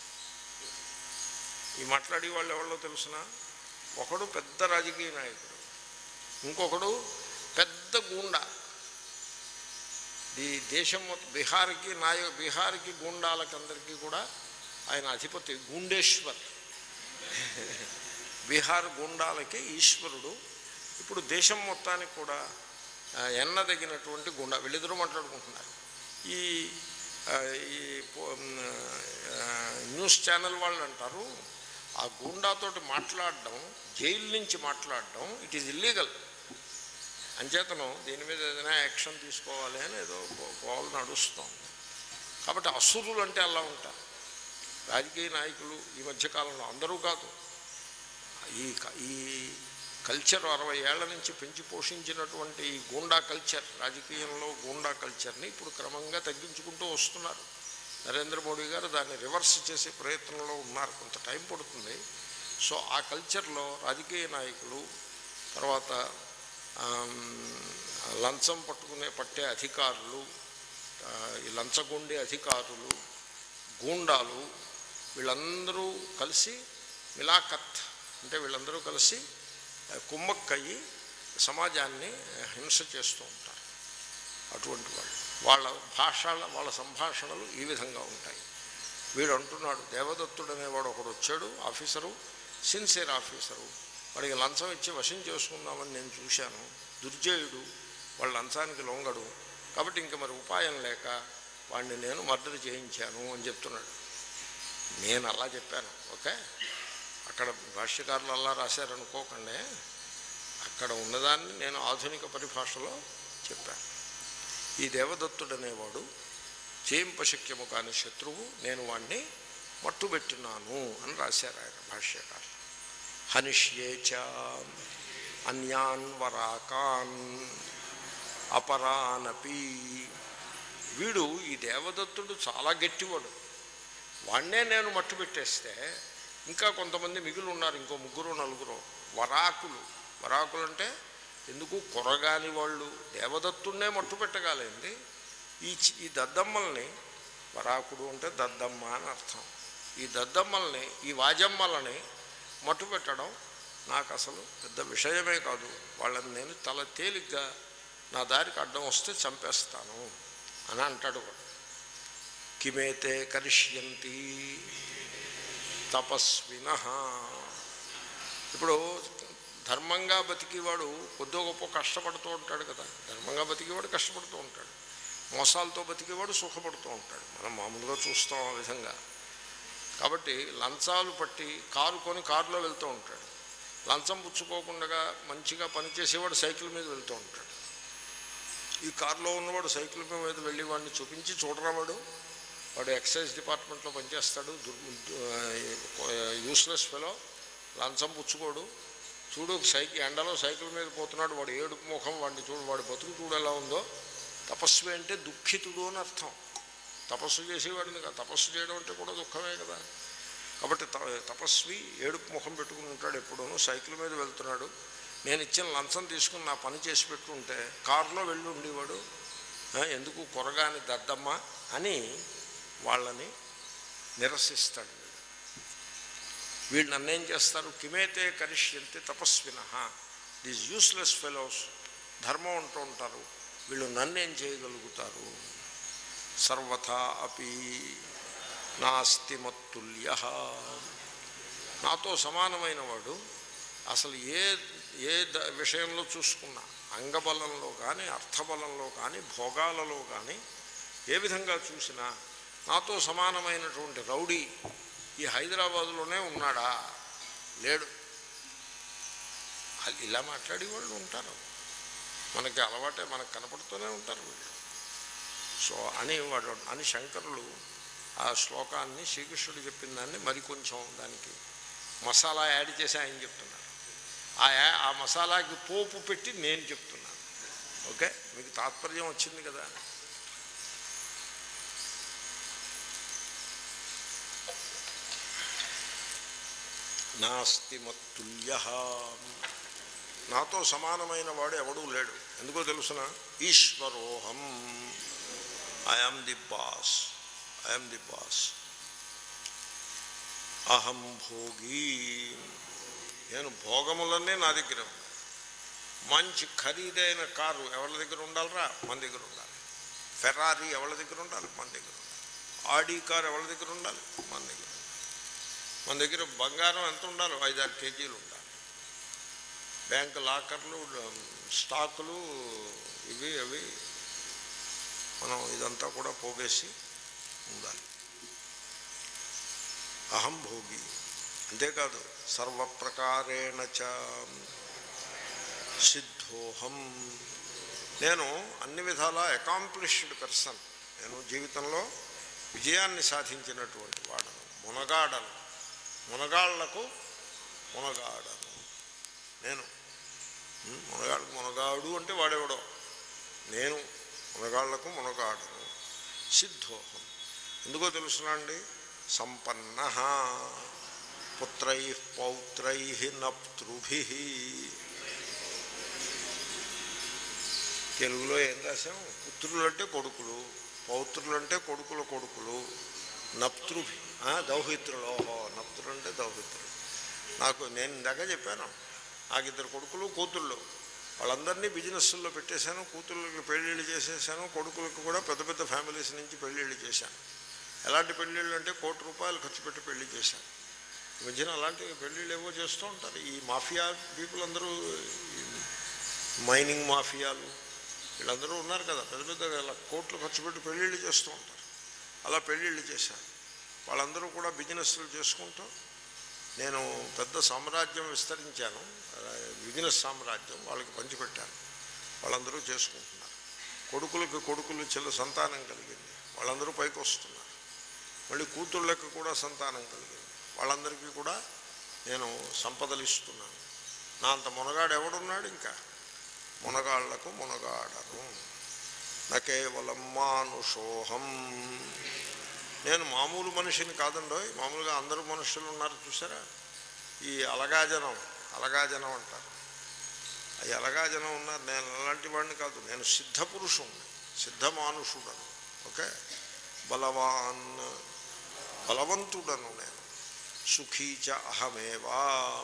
ఈ మాట్లాడే వాళ్ళు ఎవరో తెలుసిన ఒకడు పెద్ద రాజకీయ నాయకుడు ఇంకొకడు పెద్ద గూండా ఈ దేశం మొత్తం బీహార్కి నాయ బీహార్కి గూండాలకందరికీ కూడా ఆయన అధిపతి గుండేశ్వర్ బీహార్ గూండాలకి ఈశ్వరుడు ఇప్పుడు దేశం మొత్తానికి కూడా ఆ, ఎన్నదగినటువంటి గుండా వీళ్ళిద్దరూ మాట్లాడుకుంటున్నారు ఈ ఆ, ఈ పో- ఆ, న్యూస్ ఛానల్ వాళ్ళు అంటారు ఆ గూండాతోటి మాట్లాడడం జైలు నుంచి మాట్లాడడం ఇట్ ఈజ్ ఇల్లీగల్ అంచేతను దీని మీద ఏదైనా యాక్షన్ తీసుకోవాలి అని ఏదో గోల్ నడుస్తోంది కాబట్టి అసురులు అంటే అలా ఉంటారు రాజకీయ నాయకులు ఈ మధ్యకాలంలో అందరూ కాదు ఈ క- ఈ కల్చర్ అరవై ఏళ్ల నుంచి పెంచి పోషించినటువంటి ఈ గూండా కల్చర్ రాజకీయంలో గూండా కల్చర్ని ఇప్పుడు క్రమంగా తగ్గించుకుంటూ వస్తున్నారు నరేంద్ర మోడీ గారు దాన్ని రివర్స్ చేసే ప్రయత్నంలో ఉన్నారు కొంత టైం పడుతుంది సో ఆ కల్చర్లో రాజకీయ నాయకులు తర్వాత ఆమ్, లంచం పట్టుకునే పట్టే అధికారులు ఆ, ఈ లంచగొండే అధికారులు గూండాలు వీళ్ళందరూ కలిసి మిలాఖత్ అంటే వీళ్ళందరూ కలిసి ఆ, కుమ్మక్కయ్యి సమాజాన్ని హింస చేస్తూ ఉంటారు అటువంటి వాళ్ళు వాళ్ళ భాష వాళ్ళ సంభాషణలు ఈ విధంగా ఉంటాయి వీడు అంటున్నాడు దేవదత్తుడు అనేవాడు ఒకడు వచ్చాడు ఆఫీసరు సిన్సియర్ ఆఫీసరు వాడికి లంచం ఇచ్చి వశం చేసుకుందామని నేను చూశాను దుర్జయుడు వాళ్ళ లంచానికి లొంగడు కాబట్టి ఇంక మరి ఉపాయం లేక వాడిని నేను మర్డర్ చేయించాను అని చెప్తున్నాడు నేను అలా చెప్పాను ఓకే అక్కడ భాష్యకారులు అలా రాశారనుకోకండి అక్కడ ఉన్నదాన్ని నేను ఆధునిక పరిభాషలో చెప్పాను ఈ దేవదత్తుడు అనేవాడు జయింపశక్యము కాని శత్రువు నేను వాణ్ణి మట్టుబెట్టినాను అని రాశారు ఆయన భాష్యకారు హనిష్యేచ అన్యాన్ వరాకాన్ అపరానపి వీడు ఈ దేవదత్తుడు చాలా గట్టివాడు వాణ్ణే నేను మట్టు పెట్టేస్తే ఇంకా కొంతమంది మిగిలి ఉన్నారు ఇంకో ముగ్గురు నలుగురు వరాకులు వరాకులు అంటే ఎందుకు కొరగాని వాళ్ళు దేవదత్తున్నే మట్టు పెట్టగాలేంది ఈ చి- ఈ దద్దమ్మల్ని వరాకుడు అంటే దద్దమ్మ అని అర్థం ఈ దద్దమ్మల్ని ఈ వాజమ్మలని మట్టు పెట్టడం నాకు అసలు పెద్ద విషయమే కాదు వాళ్ళని నేను తల తేలిగ్గా నా దారికి అడ్డం వస్తే చంపేస్తాను అని అంటాడు వాడు కిమేతే కరిష్యంతి తపస్విన ఇప్పుడు ధర్మంగా బతికేవాడు కొద్దో గొప్ప కష్టపడుతూ ఉంటాడు కదా ధర్మంగా బతికేవాడు కష్టపడుతూ ఉంటాడు మోసాలతో బతికేవాడు సుఖపడుతూ ఉంటాడు మనం మామూలుగా చూస్తాం ఆ విధంగా కాబట్టి లంచాలు పట్టి కారు కొని కారులో వెళ్తూ ఉంటాడు లంచం పుచ్చుకోకుండా మంచిగా పనిచేసేవాడు సైకిల్ మీద వెళ్తూ ఉంటాడు ఈ కారులో ఉన్నవాడు సైకిల్ మీద వెళ్ళి వాడిని చూపించి చూడరా వాడు వాడు ఎక్సైజ్ డిపార్ట్మెంట్లో పనిచేస్తాడు యూస్లెస్ ఫెలో లంచం పుచ్చుకోడు చూడు సైకిల్ ఎండలో సైకిల్ మీద పోతున్నాడు వాడు ఏడుపు ముఖం వాడిని చూడు వాడి బతుకు చూడు ఎలా ఉందో తపస్వి అంటే దుఃఖితుడు అని అర్థం తపస్సు చేసేవాడిని కాదు తపస్సు చేయడం అంటే కూడా దుఃఖమే కదా కాబట్టి త- తపస్వి ఏడుపు ముఖం పెట్టుకుని ఉంటాడు ఎప్పుడూను సైకిల్ మీద వెళ్తున్నాడు నేను ఇచ్చిన లంచం తీసుకుని నా పని చేసి పెట్టుకుంటే కారులో వెళ్ళి ఉండేవాడు ఆ, ఎందుకు కొరగాని దద్దమ్మ అని వాళ్ళని నిరసిస్తాడు వీడు. వీళ్ళు నన్నేం చేస్తారు కిమేతే కరిష్యంతి తపస్విన దీస్ యూస్లెస్ ఫెలోస్ ధర్మం అంటూ ఉంటారు వీళ్ళు నన్నేం చేయగలుగుతారు సర్వథా అపి నాస్తి మత్తుల్య నాతో సమానమైన వాడు అసలు ఏ ఏ ద- విషయంలో చూసుకున్నా అంగబలంలో కానీ అర్థబలంలో కానీ భోగాలలో కానీ ఏ విధంగా చూసినా నాతో సమానమైనటువంటి రౌడీ ఈ హైదరాబాదులోనే ఉన్నాడా లేడు అది ఇలా మాట్లాడే వాళ్ళు ఉంటారు మనకి అలవాటే మనకు కనపడుతూనే ఉంటారు వీళ్ళు సో అని వాడు అని శంకరులు ఆ శ్లోకాన్ని శ్రీకృష్ణుడు చెప్పిన దాన్ని మరి కొంచెం దానికి మసాలా యాడ్ చేసి ఆయన చెప్తున్నారు ఆ యా- ఆ మసాలాకి పోపు పెట్టి నేను చెప్తున్నాను ఓకే మీకు తాత్పర్యం వచ్చింది కదా నాస్తి మత్తుల్య నాతో సమానమైన వాడు ఎవడూ లేడు ఎందుకో తెలుసిన ఈశ్వరోహం I am the boss I am the boss అహం భోగి నేను భోగములన్నీ నా దగ్గర ఉన్నాయి మంచి ఖరీదైన కారు ఎవరి దగ్గర ఉండాలిరా మన దగ్గర ఉండాలి ఫెరారీ ఎవరి దగ్గర ఉండాలి మన దగ్గర ఉండాలి ఆడీ కారు ఎవరి దగ్గర ఉండాలి మన దగ్గర ఉండాలి మన దగ్గర బంగారం ఎంత ఉండాలి ఐదారు కేజీలు ఉండాలి బ్యాంక్ లాకర్లు స్టాకులు ఇవి అవి మనం ఇదంతా కూడా పోగేసి ఉండాలి అహం భోగి అంతేకాదు సర్వప్రకారేణ చ సిద్ధోహం నేను అన్ని విధాల అకాంప్లిష్డ్ పర్సన్ నేను జీవితంలో విజయాన్ని సాధించినటువంటి వాడను మునగాడను మునగాళ్లకు మునగాడను నేను ఉమ్, మునగాళ్ళకు మునగాడు అంటే వాడెవడో నేను మునగాళ్లకు మునగాడను సిద్ధోహం ఎందుకో తెలుసునా అండి సంపన్న పుత్రై పౌత్రై నప్తృభి తెలుగులో ఏం రాసాం పుత్రులు అంటే కొడుకులు పౌత్రులు అంటే కొడుకుల కొడుకులు నప్తృభి ఆ, దౌహిత్రులు ఓహో నప్తులు అంటే దౌహిత్రులు నాకు నేను ఇందాక చెప్పాను నాకు ఇద్దరు కొడుకులు కూతుళ్ళు వాళ్ళందరినీ బిజినెస్ల్లో పెట్టేశాను కూతుళ్ళకి పెళ్ళిళ్ళు చేసేసాను కొడుకులకు కూడా పెద్ద పెద్ద ఫ్యామిలీస్ నుంచి పెళ్ళిళ్ళు చేశాను ఎలాంటి పెళ్ళిళ్ళు అంటే కోటి రూపాయలు ఖర్చు పెట్టి పెళ్లి చేశాను ఈ మధ్యన అలాంటి పెళ్ళిళ్ళు ఏవో చేస్తూ ఉంటారు ఈ మాఫియా పీపుల్ అందరూ ఈ మైనింగ్ మాఫియాలు వీళ్ళందరూ ఉన్నారు కదా పెద్ద పెద్ద ఇలా కోట్లు ఖర్చు పెట్టి పెళ్ళిళ్ళు చేస్తూ ఉంటారు అలా పెళ్ళిళ్ళు చేశాను వాళ్ళందరూ కూడా బిజినెస్లు చేసుకుంటూ నేను పెద్ద సామ్రాజ్యం విస్తరించాను ఆ, బిజినెస్ సామ్రాజ్యం వాళ్ళకి పంచిపెట్టాను వాళ్ళందరూ చేసుకుంటున్నారు కొడుకులకు కొడుకులు చిన్న సంతానం కలిగింది వాళ్ళందరూ పైకి వస్తున్నారు మళ్ళీ కూతుళ్ళకి కూడా సంతానం కలిగింది వాళ్ళందరికీ కూడా నేను సంపదలు ఇస్తున్నాను నా అంత మునగాడు ఎవడున్నాడు ఇంకా మునగాళ్లకు మునగాడను నా కేవలం మానుషోహం నేను మామూలు మనిషిని కాదండోయ్ మామూలుగా అందరూ మనుషులు ఉన్నారు చూసారా ఈ అలగాజనం అలగాజనం అంటారు ఈ అలగాజనం ఉన్నారు నేను అలాంటి వాడిని కాదు నేను సిద్ధ పురుషుణ్ణి సిద్ధ మానుషుడను ఓకే బలవాన్ బలవంతుడను నేను సుఖీచ అహమేవా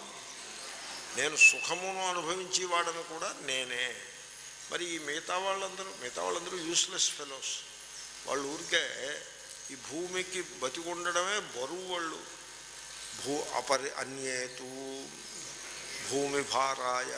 నేను సుఖమును అనుభవించి వాడను కూడా నేనే మరి ఈ మిగతా వాళ్ళందరూ మిగతా వాళ్ళందరూ యూస్లెస్ ఫెలోస్ వాళ్ళు ఊరికే ఈ భూమికి బతికుండడమే బరువు వాళ్ళు భూ అపరి అన్యేతు భూమి భారాయ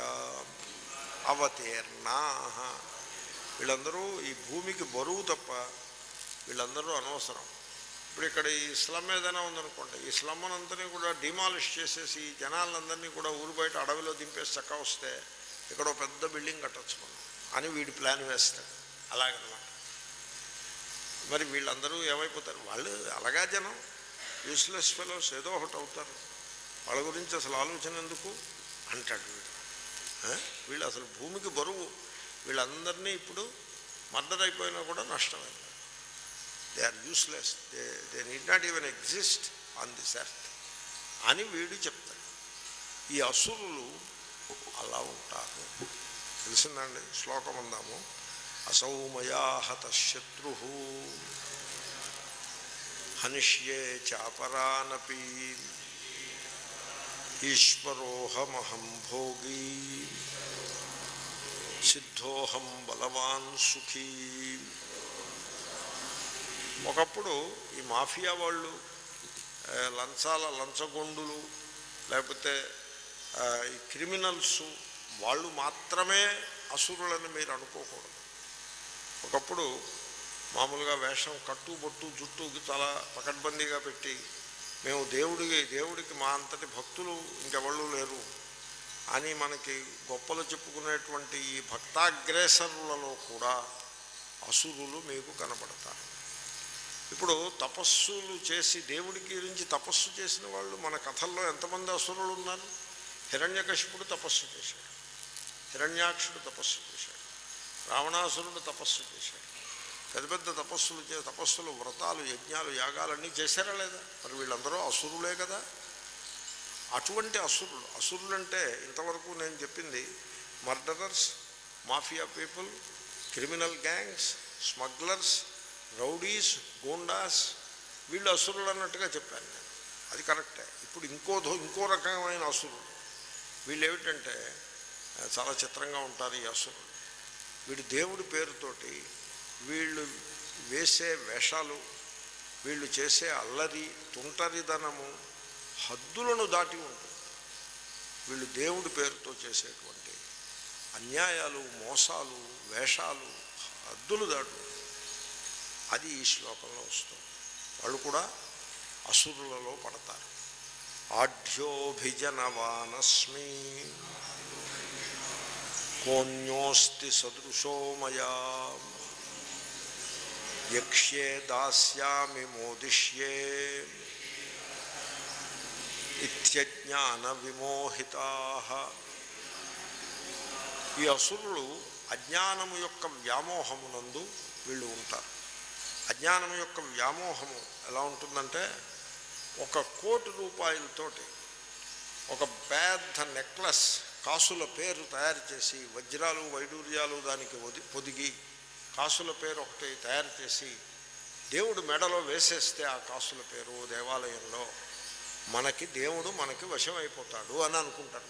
అవతీర్ణా వీళ్ళందరూ ఈ భూమికి బరువు తప్ప వీళ్ళందరూ అనవసరం ఇప్పుడు ఇక్కడ ఈ స్లమ్ ఏదైనా ఉందనుకోండి ఈ స్లమ్ అంతని కూడా డిమాలిష్ చేసేసి ఈ జనాలందరినీ కూడా ఊరు బయట అడవిలో దింపేసి చక్క వస్తే ఇక్కడ ఒక పెద్ద బిల్డింగ్ కట్టొచ్చు మనం అని వీడి ప్లాన్ వేస్తాడు అలాగనమాట మరి వీళ్ళందరూ ఏమైపోతారు వాళ్ళు అలాగా జనం యూస్లెస్ ఫెలోస్ ఏదో ఒకటి అవుతారు వాళ్ళ గురించి అసలు ఆలోచన ఎందుకు అంటాడు వీడు ఆ? వీళ్ళు అసలు భూమికి బరువు వీళ్ళందరినీ ఇప్పుడు మర్డర్ అయిపోయినా కూడా నష్టమైంది they are useless they they need not even exist on this earth అని వీడు చెప్తాడు ఈ అసురులు అలా ఉంటారు తెలిసిందండి శ్లోకం అందాము అసౌమయా హత శత్రు హనిష్యే చాపరానపి ఈశ్వరోహమహం భోగీ సిద్ధోహం బలవాన్ సుఖీ ఒకప్పుడు ఈ మాఫియా వాళ్ళు ఆ, లంచాల లంచగొండులు లేకపోతే ఆ, ఈ క్రిమినల్స్ వాళ్ళు మాత్రమే అసురులని మీరు అనుకోకూడదు ఒకప్పుడు మామూలుగా వేషం కట్టు బొట్టు జుట్టు చాలా పకడ్బందీగా పెట్టి మేము దేవుడికి దేవుడికి మా అంతటి భక్తులు ఇంకెవళ్ళు లేరు అని మనకి గొప్పలు చెప్పుకునేటువంటి ఈ భక్తాగ్రేసరులలో కూడా అసురులు మీకు కనపడతారు ఇప్పుడు తపస్సులు చేసి దేవుడికి గురించి తపస్సు చేసిన వాళ్ళు మన కథల్లో ఎంతమంది అసురులు ఉన్నారు హిరణ్యకశిపుడు తపస్సు చేశాడు హిరణ్యాక్షుడు తపస్సు చేశాడు రావణాసురుడు తపస్సు చేశాడు పెద్ద పెద్ద తపస్సులు చే తపస్సులు వ్రతాలు యజ్ఞాలు యాగాలన్నీ చేశారా లేదా మరి వీళ్ళందరూ అసురులే కదా అటువంటి అసురులు అసురులు అంటే ఇంతవరకు నేను చెప్పింది murderers mafia people criminal gangs smugglers rowdies goondas వీళ్ళు అసురులు అన్నట్టుగా చెప్పాను నేను అది కరెక్టే ఇప్పుడు ఇంకో ధో- ఇంకో రకమైన అసురులు వీళ్ళు ఏమిటంటే ఆ, చాలా చిత్రంగా ఉంటారు ఈ అసురులు వీడు దేవుడి పేరుతోటి వీళ్ళు వేసే వేషాలు వీళ్ళు చేసే అల్లరి తుంటరిదనము హద్దులను దాటి ఉంటుంది వీళ్ళు దేవుడి పేరుతో చేసేటువంటి అన్యాయాలు మోసాలు వేషాలు హద్దులు దాటు అది ఈ శ్లోకంలో వస్తుంది వాళ్ళు కూడా అసురులలో పడతారు ఆఢ్యోభిజనవానస్మి కోన్యోస్తి సదృశో మయా యక్ష్యే దాస్యామి మోదిష్యే ఇత్యజ్ఞాన విమోహితా ఈ అసురులు అజ్ఞానము యొక్క వ్యామోహమునందు వీళ్ళు ఉంటారు అజ్ఞానము యొక్క వ్యామోహము ఎలా ఉంటుందంటే ఒక కోటి రూపాయలతోటి ఒక పెద్ద నెక్లెస్ కాసుల పేరు తయారు చేసి వజ్రాలు వైడూర్యాలు దానికి ఒది పొదిగి కాసుల పేరు ఒకటి తయారు చేసి దేవుడు మెడలో వేసేస్తే ఆ కాసుల పేరు దేవాలయంలో మనకి దేవుడు మనకి వశమైపోతాడు అని అనుకుంటారు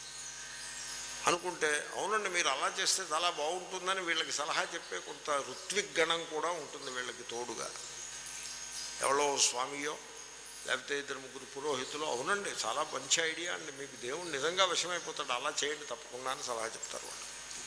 అనుకుంటే అవునండి మీరు అలా చేస్తే చాలా బాగుంటుందని వీళ్ళకి సలహా చెప్పే కొంత ఋత్విగ్గణం కూడా ఉంటుంది వీళ్ళకి తోడుగా ఎవరో స్వామియో లేకపోతే ఇద్దరు ముగ్గురు పురోహితులు అవునండి చాలా మంచి ఐడియా అండి మీకు దేవుడు నిజంగా వశమైపోతాడు అలా చేయండి తప్పకుండా అని సలహా చెప్తారు వాళ్ళు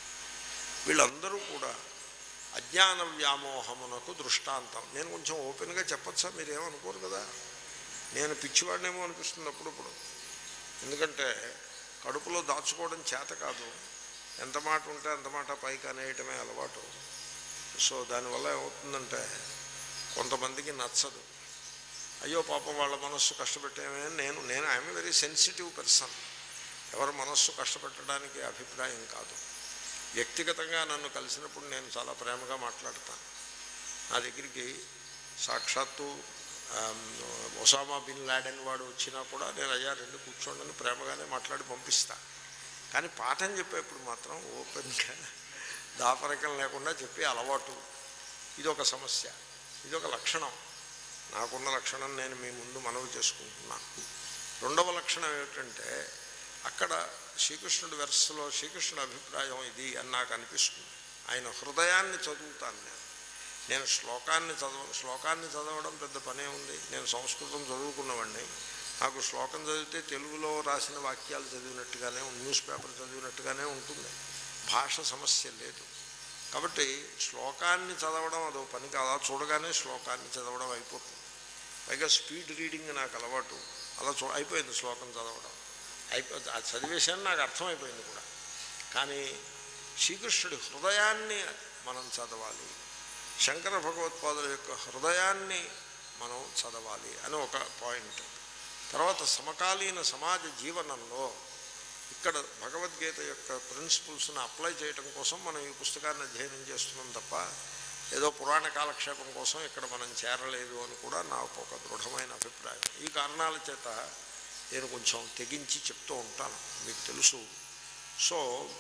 వీళ్ళందరూ కూడా అజ్ఞాన వ్యామోహమునకు దృష్టాంతం నేను కొంచెం ఓపెన్గా చెప్పచ్చా మీరేమనుకోరు కదా నేను పిచ్చివాడినేమో అనిపిస్తుంది అప్పుడప్పుడు ఎందుకంటే కడుపులో దాచుకోవడం చేత కాదు ఎంత మాట ఉంటే అంత మాట పైకి అనేయటమే అలవాటు సో దానివల్ల ఏమవుతుందంటే కొంతమందికి నచ్చదు అయ్యో పాపం వాళ్ళ మనస్సు కష్టపెట్టేమే నేను నేను ఐఎమ్ వెరీ సెన్సిటివ్ పర్సన్ ఎవరి మనస్సు కష్టపెట్టడానికి అభిప్రాయం కాదు వ్యక్తిగతంగా నన్ను కలిసినప్పుడు నేను చాలా ప్రేమగా మాట్లాడతాను నా దగ్గరికి సాక్షాత్తు ఆమ్, ఒసామా బిన్ లాడెన్ వాడు వచ్చినా కూడా నేను అయ్యా రెండు కూర్చోండి అని ప్రేమగానే మాట్లాడి పంపిస్తా కానీ పాఠం చెప్పేప్పుడు మాత్రం ఓపెన్గా దాపరికం లేకుండా చెప్పే అలవాటు ఇది ఒక సమస్య ఇది ఒక లక్షణం నాకున్న లక్షణం నేను మీ ముందు మనవి చేసుకుంటున్నాను రెండవ లక్షణం ఏమిటంటే అక్కడ శ్రీకృష్ణుడి వెర్సలో శ్రీకృష్ణుడి అభిప్రాయం ఇది అని నాకు అనిపిస్తుంది ఆయన హృదయాన్ని చదువుతాను నేను నేను శ్లోకాన్ని చదవ శ్లోకాన్ని చదవడం పెద్ద పనే ఉంది నేను సంస్కృతం చదువుకున్నవాడిని నాకు శ్లోకం చదివితే తెలుగులో రాసిన వాక్యాలు చదివినట్టుగానే న్యూస్ పేపర్ చదివినట్టుగానే ఉంటుంది భాష సమస్య లేదు కాబట్టి శ్లోకాన్ని చదవడం అదో పని కాదా చూడగానే శ్లోకాన్ని చదవడం అయిపోతుంది పైగా స్పీడ్ రీడింగ్ నాకు అలవాటు అలా చూ అయిపోయింది శ్లోకం చదవడం అయిపో అది చదివేశాను నాకు అర్థమైపోయింది కూడా కానీ శ్రీకృష్ణుడి హృదయాన్ని మనం చదవాలి శంకర భగవత్పాదుల యొక్క హృదయాన్ని మనం చదవాలి అని ఒక పాయింట్ తర్వాత సమకాలీన సమాజ జీవనంలో ఇక్కడ భగవద్గీత యొక్క ప్రిన్సిపల్స్ని అప్లై చేయటం కోసం మనం ఈ పుస్తకాన్ని అధ్యయనం చేస్తున్నాం తప్ప ఏదో పురాణ కాలక్షేపం కోసం ఇక్కడ మనం చేరలేదు అని కూడా నాకు ఒక దృఢమైన అభిప్రాయం ఈ కారణాల చేత నేను కొంచెం తెగించి చెప్తూ ఉంటాను మీకు తెలుసు సో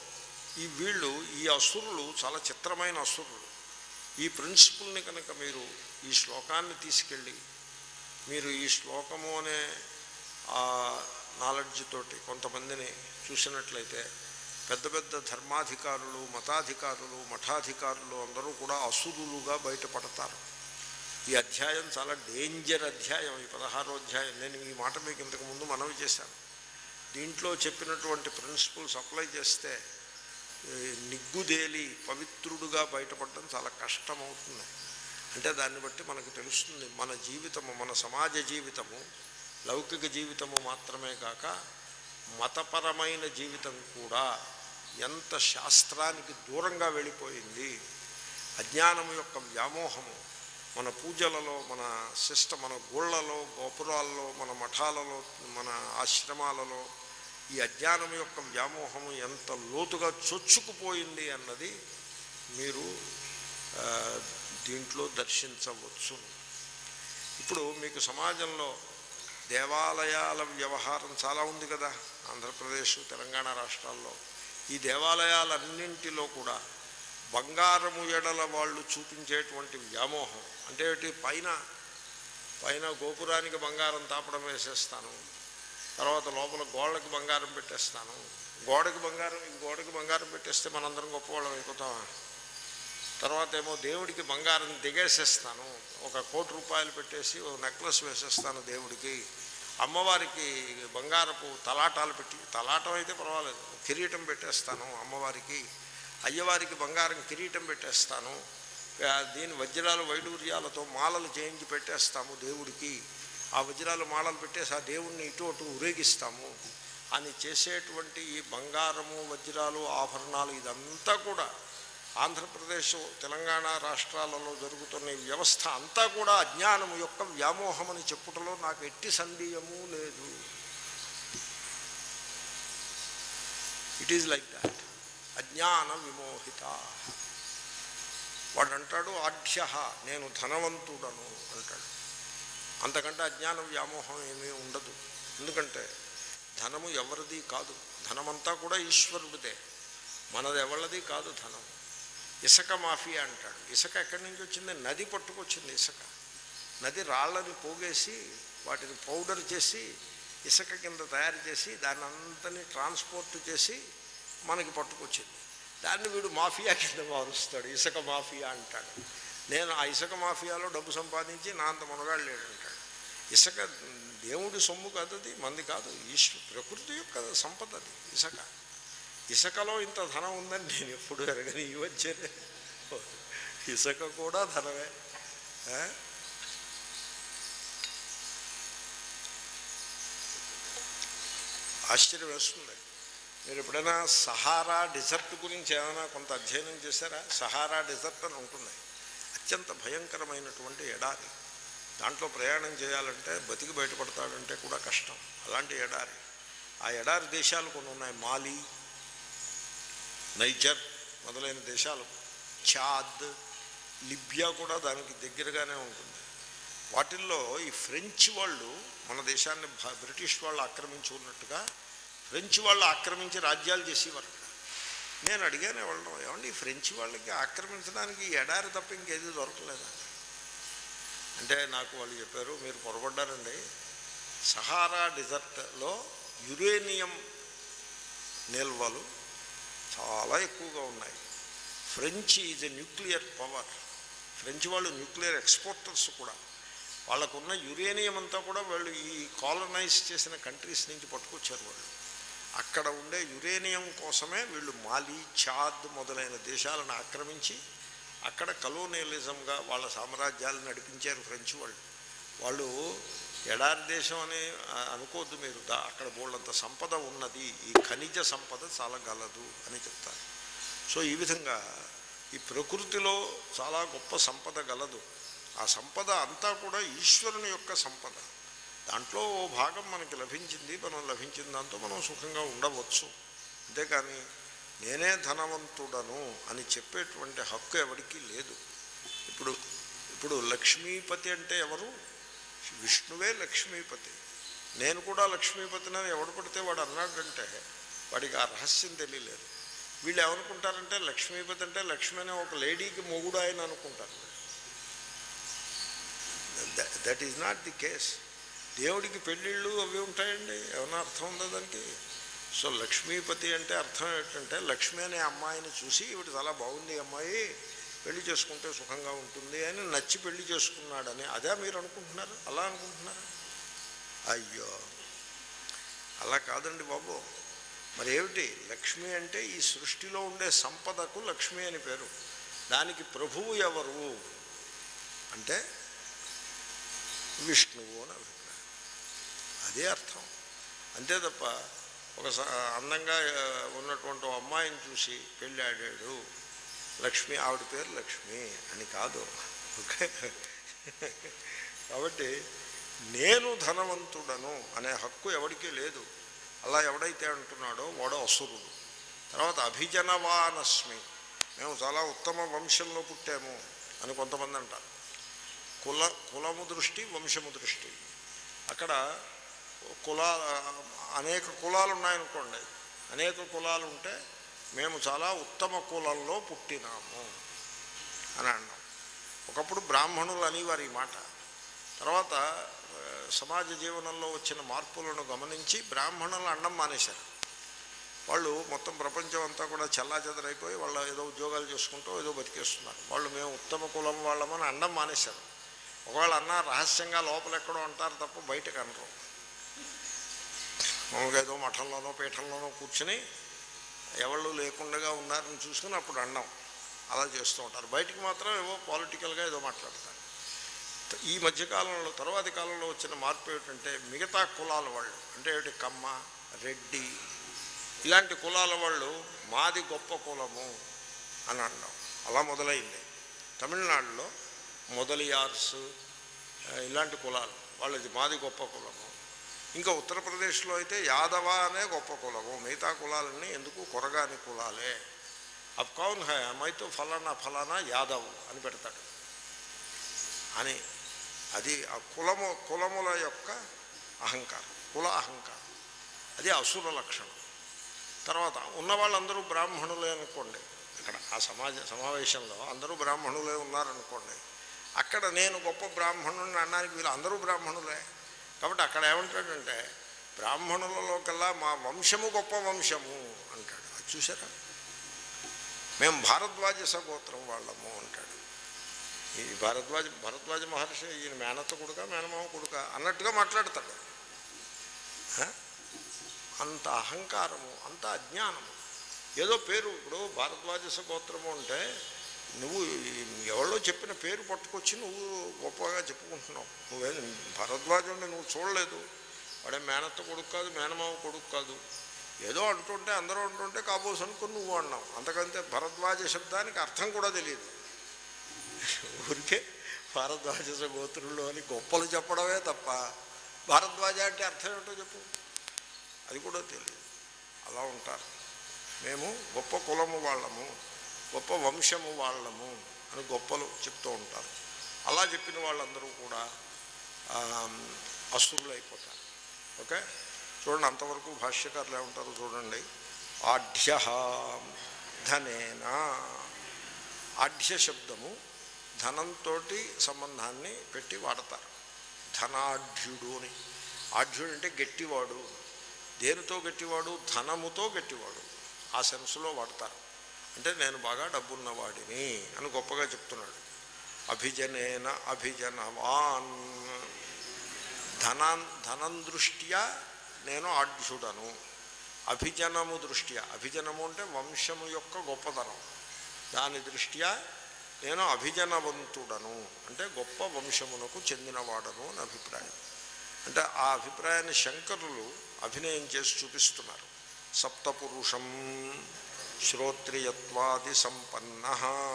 ఈ వీళ్ళు ఈ అసురులు చాలా చిత్రమైన అసురులు ఈ ప్రిన్సిపుల్ని కనుక మీరు ఈ శ్లోకాన్ని తీసుకెళ్ళి మీరు ఈ శ్లోకము అనే ఆ నాలెడ్జ్ తోటి కొంతమందిని చూసినట్లయితే పెద్ద పెద్ద ధర్మాధికారులు మతాధికారులు మఠాధికారులు అందరూ కూడా అసురులుగా బయటపడతారు ఈ అధ్యాయం చాలా డేంజర్ అధ్యాయం ఈ పదహారో అధ్యాయం నేను ఈ మాట మీకు ఇంతకు ముందు మనవి చేశాను దీంట్లో చెప్పినటువంటి ప్రిన్సిపల్స్ అప్లై చేస్తే ఈ నిగ్గుదేలి పవిత్రుడుగా బయటపడడం చాలా కష్టమవుతుంది అంటే దాన్ని బట్టి మనకు తెలుస్తుంది మన జీవితము మన సమాజ జీవితము లౌకిక జీవితము మాత్రమే కాక మతపరమైన జీవితం కూడా ఎంత శాస్త్రానికి దూరంగా వెళ్ళిపోయింది అజ్ఞానము యొక్క వ్యామోహము మన పూజలలో మన శిష్ట మన గోళ్లలో గోపురాల్లో మన మఠాలలో మన ఆశ్రమాలలో ఈ అజ్ఞానం యొక్క వ్యామోహము ఎంత లోతుగా చొచ్చుకుపోయింది అన్నది మీరు ఆ, దీంట్లో దర్శించవచ్చు ఇప్పుడు మీకు సమాజంలో దేవాలయాల వ్యవహారం చాలా ఉంది కదా ఆంధ్రప్రదేశ్ తెలంగాణ రాష్ట్రాల్లో ఈ దేవాలయాలన్నింటిలో కూడా బంగారము ఎడల వాళ్ళు చూపించేటువంటి వ్యామోహం అంటే ఏమిటి పైన పైన గోపురానికి బంగారం తాపడం వేసేస్తాను తర్వాత లోపల గోడకి బంగారం పెట్టేస్తాను గోడకి బంగారం ఈ గోడకి బంగారం పెట్టేస్తే మనందరం గొప్పవాళ్ళం అయిపోతామా తర్వాత ఏమో దేవుడికి బంగారం దిగేసేస్తాను ఒక కోటి రూపాయలు పెట్టేసి ఒక నెక్లెస్ వేసేస్తాను దేవుడికి అమ్మవారికి బంగారపు తలాటాలు పెట్టి తలాటం అయితే పర్వాలేదు కిరీటం పెట్టేస్తాను అమ్మవారికి అయ్యవారికి బంగారం కిరీటం పెట్టేస్తాను ఆ, దీని వజ్రాలు వైడూర్యాలతో మాలలు చేయించి పెట్టేస్తాము దేవుడికి ఆ వజ్రాలు మాలలు పెట్టేసి ఆ దేవుణ్ణి ఇటు అటు ఊరేగిస్తాము అని చేసేటువంటి ఈ బంగారము వజ్రాలు ఆభరణాలు ఇదంతా కూడా ఆంధ్రప్రదేశ్ తెలంగాణ రాష్ట్రాలలో జరుగుతున్న ఈ వ్యవస్థ అంతా కూడా అజ్ఞానము యొక్క వ్యామోహమని చెప్పుటలో నాకు ఎట్టి సందేహము లేదు ఇట్ ఈజ్ లైక్ దాట్ అజ్ఞాన విమోహిత వాడు అంటాడు ఆఢ్య నేను ధనవంతుడను అంటాడు అంతకంటే అజ్ఞాన వ్యామోహం ఏమీ ఉండదు ఎందుకంటే ధనము ఎవరిది కాదు ధనమంతా కూడా ఈశ్వరుడిదే మనది ఎవరిది కాదు ధనం ఇసుక మాఫియా అంటాడు ఇసుక ఎక్కడి నుంచి వచ్చింది నది పట్టుకొచ్చింది ఇసుక నది రాళ్ళని పోగేసి వాటిని పౌడర్ చేసి ఇసుక కింద తయారు చేసి దాన్ని అంతని ట్రాన్స్పోర్ట్ చేసి మనకి పట్టుకొచ్చింది దాన్ని వీడు మాఫియా కింద మారుస్తాడు ఇసుక మాఫియా అంటాడు నేను ఆ ఇసుక మాఫియాలో డబ్బు సంపాదించి నా అంత మునగాడు లేడు అంటాడు ఇసుక దేవుడి సొమ్ము కాదు అది మంది కాదు ఈశ్వ ప్రకృతి యొక్క సంపద అది ఇసుక ఇసుకలో ఇంత ధనం ఉందని నేను ఎప్పుడు ఎరగని ఈ వచ్చేదే ఇసుక కూడా ధనమే ఆ? ఆశ్చర్యం వేస్తుంది మీరు ఎప్పుడైనా సహారా డిజర్ట్ గురించి ఏమైనా కొంత అధ్యయనం చేశారా సహారా డిజర్ట్ అని ఉంటుంది అత్యంత భయంకరమైనటువంటి ఎడారి దాంట్లో ప్రయాణం చేయాలంటే బతికి బయటపడతాడంటే కూడా కష్టం అలాంటి ఎడారి ఆ ఎడారి దేశాలు కొన్ని ఉన్నాయి మాలి నైజర్ మొదలైన దేశాలు చాద్ లిబియా కూడా దానికి దగ్గరగానే ఉంటుంది వాటిల్లో ఈ ఫ్రెంచ్ వాళ్ళు మన దేశాన్ని భ- బ్రిటిష్ వాళ్ళు ఆక్రమించి ఉన్నట్టుగా ఫ్రెంచ్ వాళ్ళు ఆక్రమించి రాజ్యాలు చేసేవారు అక్కడ. నేను అడిగాను వాళ్ళను ఏమండి ఈ ఫ్రెంచ్ వాళ్ళకి ఆక్రమించడానికి ఈ ఎడారి తప్ప ఇంకేది దొరకలేదా అంటే నాకు వాళ్ళు చెప్పారు మీరు పొరపడ్డారండి సహారా డిజర్ట్లో యురేనియం నిల్వలు చాలా ఎక్కువగా ఉన్నాయి French is a nuclear power French వాళ్ళు న్యూక్లియర్ ఎక్స్పోర్టర్స్ కూడా వాళ్ళకున్న యురేనియం అంతా కూడా వాళ్ళు ఈ కాలనైజ్ చేసిన కంట్రీస్ నుంచి పట్టుకొచ్చారు వాళ్ళు అక్కడ ఉండే యురేనియం కోసమే వీళ్ళు మాలి చాద్ మొదలైన దేశాలను ఆక్రమించి అక్కడ కలోనియలిజంగా వాళ్ళ సామ్రాజ్యాలను నడిపించారు ఫ్రెంచ్ వాళ్ళు వాళ్ళు ఎడారి దేశం అని ఆ, అనుకోవద్దు మీరు దా- అక్కడ బోళ్ళంత సంపద ఉన్నది ఈ ఖనిజ సంపద చాలా గలదు అని చెప్తారు సో ఈ విధంగా ఈ ప్రకృతిలో చాలా గొప్ప సంపద గలదు ఆ సంపద అంతా కూడా ఈశ్వరుని యొక్క సంపద దాంట్లో ఓ భాగం మనకి లభించింది మనం లభించిన దాంతో మనం సుఖంగా ఉండవచ్చు అంతేకాని నేనే ధనవంతుడను అని చెప్పేటువంటి హక్కు ఎవరికీ లేదు ఇప్పుడు ఇప్పుడు లక్ష్మీపతి అంటే ఎవరు విష్ణువే లక్ష్మీపతి నేను కూడా లక్ష్మీపతిని ఎవడు పడితే వాడు అన్నాడంటే వాడికి ఆ రహస్యం తెలియలేదు వీళ్ళు ఏమనుకుంటారంటే లక్ష్మీపతి అంటే లక్ష్మి అనే ఒక లేడీకి మొగుడు ఆయన అనుకుంటారు that is not the case దేవుడికి పెళ్ళిళ్ళు అవి ఉంటాయండి ఏమైనా అర్థం ఉందా దానికి సో లక్ష్మీపతి అంటే అర్థం ఏంటంటే లక్ష్మి అనే అమ్మాయిని చూసి ఇవిడ చాలా బాగుంది ఈ అమ్మాయి పెళ్లి చేసుకుంటే సుఖంగా ఉంటుంది అని నచ్చి పెళ్లి చేసుకున్నాడని అదే మీరు అనుకుంటున్నారు అలా అనుకుంటున్నారు అయ్యో అలా కాదండి బాబు మరి ఏమిటి లక్ష్మి అంటే ఈ సృష్టిలో ఉండే సంపదకు లక్ష్మి అని పేరు దానికి ప్రభువు ఎవరు అంటే విష్ణువు అని అభిప్రాయం అదే అర్థం అంతే తప్ప ఒక స- అందంగా ఆ, ఉన్నటువంటి ఓ అమ్మాయిని చూసి పెళ్ళాడాడు లక్ష్మి ఆవిడ పేరు లక్ష్మి అని కాదు ఓకే కాబట్టి నేను ధనవంతుడను అనే హక్కు ఎవరికీ లేదు అలా ఎవడైతే అంటున్నాడో వాడు అసురుడు తర్వాత అభిజనవానస్మి మేము చాలా ఉత్తమ వంశంలో పుట్టాము అని కొంతమంది అంటారు కుల కులము దృష్టి వంశము దృష్టి అక్కడ కుల అనేక కులాలు ఉన్నాయనుకోండి అనేక కులాలు ఉంటే మేము చాలా ఉత్తమ కులంలో పుట్టినాము అని అన్నాం ఒకప్పుడు బ్రాహ్మణులు అనేవారు ఈ మాట తర్వాత ఆ, సమాజ జీవనంలో వచ్చిన మార్పులను గమనించి బ్రాహ్మణులు అండం మానేశారు వాళ్ళు మొత్తం ప్రపంచం అంతా కూడా చెల్లాచెదరైపోయి వాళ్ళు ఏదో ఉద్యోగాలు చేసుకుంటూ ఏదో బతికేస్తున్నారు వాళ్ళు మేము ఉత్తమ కులం వాళ్ళమని అండం మానేశారు ఒకవేళ అన్నా రహస్యంగా లోపల ఎక్కడో అంటారు తప్ప బయటకు అనరు మామూలుగా ఏదో మఠంలోనో పీఠంలోనో కూర్చుని ఎవళ్ళు లేకుండా ఉన్నారని చూసుకుని అప్పుడు అండం అలా చేస్తూ ఉంటారు బయటికి మాత్రం ఏవో పాలిటికల్గా ఏదో మాట్లాడతారు ఈ మధ్యకాలంలో తర్వాతి కాలంలో వచ్చిన మార్పు ఏమిటంటే మిగతా కులాల వాళ్ళు అంటే ఏమిటి కమ్మ రెడ్డి ఇలాంటి కులాల వాళ్ళు మాది గొప్ప కులము అని అన్నాం అలా మొదలైంది తమిళనాడులో మొదలియార్స్ ఆ, ఇలాంటి కులాలు వాళ్ళది మాది గొప్ప కులము ఇంకా ఉత్తరప్రదేశ్లో అయితే యాదవ అనే గొప్ప కులము మిగతా కులాలన్నీ ఎందుకు కొరగాని కులాలే అబ్ కౌన్ హై మైతో ఫలానా ఫలానా యాదవ్ అని పెడతాడు అని అది ఆ కులము కులముల యొక్క అహంకారం కుల అహంకారం అది అసుర లక్షణం తర్వాత ఉన్న వాళ్ళందరూ బ్రాహ్మణులే అనుకోండి అక్కడ ఆ సమాజ సమావేశంలో అందరూ బ్రాహ్మణులే ఉన్నారనుకోండి అక్కడ నేను గొప్ప బ్రాహ్మణుని అనడానికి వీళ్ళు అందరూ బ్రాహ్మణులే కాబట్టి అక్కడ ఏమంటాడంటే బ్రాహ్మణులలో కల్లా మా వంశము గొప్ప వంశము అంటాడు అది చూసారా మేము భారద్వాజ సగోత్రం వాళ్ళము అంటాడు ఈ భారద్వాజ భరద్వాజ మహర్షి ఈయన మేనత్త కొడుక మేనమామ కొడుక అన్నట్టుగా మాట్లాడతాడు హ? అంత అహంకారము అంత అజ్ఞానము ఏదో పేరు ఇప్పుడు భారద్వాజ గోత్రము అంటే నువ్వు ఎవరో చెప్పిన పేరు పట్టుకొచ్చి నువ్వు గొప్పగా చెప్పుకుంటున్నావు నువ్వేం భరద్వాజుడిని నువ్వు చూడలేదు వాడే మేనత్త కొడుకు కాదు మేనమావ కొడుకు కాదు ఏదో అంటుంటే అందరూ అంటుంటే కాబోసు అనుకుని నువ్వు అన్నావు అంతకంతే భరద్వాజ శబ్దానికి అర్థం కూడా తెలియదు ఊరికే భారద్వాజ గోత్రులు అని గొప్పలు చెప్పడమే తప్ప భారద్వాజ అంటే అర్థం ఏమిటో చెప్పు అది కూడా తెలియదు అలా ఉంటారు మేము గొప్ప కులము వాళ్ళము గొప్ప వంశము వాళ్ళము అని గొప్పలు చెప్తూ ఉంటారు అలా చెప్పిన వాళ్ళందరూ కూడా ఆ, అసురులు అయిపోతారు ఓకే చూడండి అంతవరకు భాష్యకారులు ఏమంటారు చూడండి ఆఢ్య ధనేనా ఆఢ్య శబ్దము ధనంతో సంబంధాన్ని పెట్టి వాడతారు ధనాఢ్యుడు అని ఆఢ్యుడు అంటే గట్టివాడు దేనితో గట్టివాడు ధనముతో గట్టివాడు ఆ సెన్స్లో వాడతారు అంటే నేను బాగా డబ్బున్నవాడిని అని గొప్పగా చెప్తున్నాడు అభిజనేన అభిజనవాన్ ధనాన్ ధనం దృష్ట్యా నేను ఆఢ్యుడను అభిజనము దృష్ట్యా అభిజనము అంటే వంశము యొక్క గొప్పతనం దాని దృష్ట్యా నేను అభిజనవంతుడను అంటే గొప్ప వంశమునకు చెందినవాడను అని అభిప్రాయం అంటే ఆ అభిప్రాయాన్ని శంకరులు అభినయం చేసి చూపిస్తున్నారు సప్తపురుషం శ్రోత్రియత్వాది సంపన్న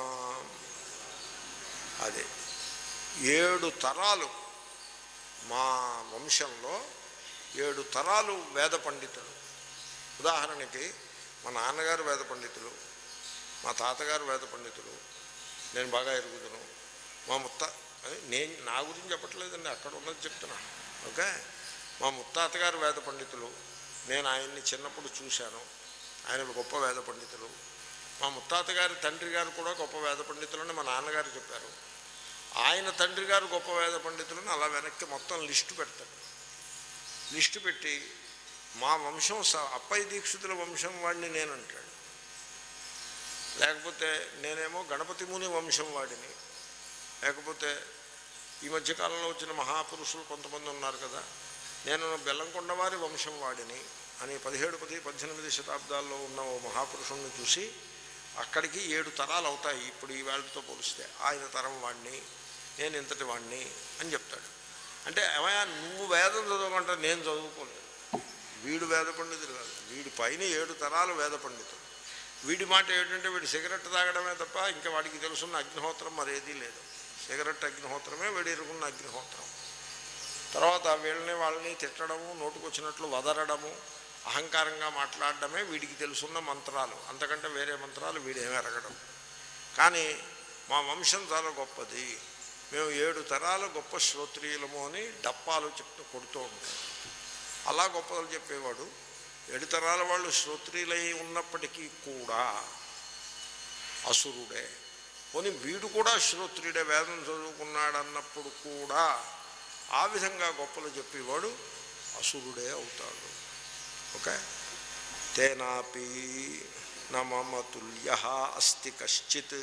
అదే ఏడు తరాలు మా వంశంలో ఏడు తరాలు వేద పండితులు ఉదాహరణకి మా నాన్నగారు వేద పండితులు మా తాతగారు వేద పండితులు నేను బాగా ఎరుగుదును మా ముత్త అది నేను నా గురించి చెప్పట్లేదండి అక్కడ ఉన్నది చెప్తున్నా ఓకే మా ముత్తాతగారు వేద పండితులు నేను ఆయన్ని చిన్నప్పుడు చూశాను ఆయన గొప్ప వేద పండితులు మా ముత్తాత గారి తండ్రి గారు కూడా గొప్ప వేద పండితులని మా నాన్నగారు చెప్పారు ఆయన తండ్రి గారు గొప్ప వేద పండితులని అలా వెనక్కి మొత్తం లిస్టు పెడతాడు లిస్టు పెట్టి మా వంశం స- అప్పయ్య దీక్షితుల వంశం వాడిని నేను అంటాడు లేకపోతే నేనేమో గణపతి ముని వంశం వాడిని లేకపోతే ఈ మధ్యకాలంలో వచ్చిన మహాపురుషులు కొంతమంది ఉన్నారు కదా నేను బెల్లంకొండ వారి వంశం వాడిని అని పదిహేడు పది పద్దెనిమిది శతాబ్దాల్లో ఉన్న ఓ మహాపురుషుణ్ణి చూసి అక్కడికి ఏడు తరాలు అవుతాయి ఇప్పుడు ఈ వేళతో పోలిస్తే ఆయన తరం వాడిని నేను ఇంతటి వాడిని అని చెప్తాడు అంటే ఏమయ్యా నువ్వు వేదం చదవమంటే నేను చదువుకోలేదు వీడు వేద పండితుడు కాదు వీడి పైన ఏడు తరాలు వేద పండితుడు వీడి మాట ఏమిటంటే వీడు సిగరెట్ తాగడమే తప్ప ఇంకా వాడికి తెలుసున్న అగ్నిహోత్రం మరేదీ లేదు సిగరెట్ అగ్నిహోత్రమే వీడి ఎరుగున్న అగ్నిహోత్రం తర్వాత వీళ్ళని వాళ్ళని తిట్టడము నోటుకొచ్చినట్లు వదరడము అహంకారంగా మాట్లాడడమే వీడికి తెలుసున్న మంత్రాలు అంతకంటే వేరే మంత్రాలు వీడేమి ఎరగడం కానీ మా వంశం చాలా గొప్పది మేము ఏడు తరాలు గొప్ప శ్రోత్రియులము అని డప్పాలు చెప్తూ కొడుతూ ఉంటాం అలా గొప్పలు చెప్పేవాడు ఏడు తరాల వాళ్ళు శ్రోత్రియులై ఉన్నప్పటికీ కూడా అసురుడే పోనీ వీడు కూడా శ్రోత్రియుడే వేదం చదువుకున్నాడన్నప్పుడు కూడా ఆ విధంగా గొప్పలు చెప్పేవాడు అసురుడే అవుతాడు ఓకే తేనాపి నా మమ తుల్య అస్తి కశ్చిత్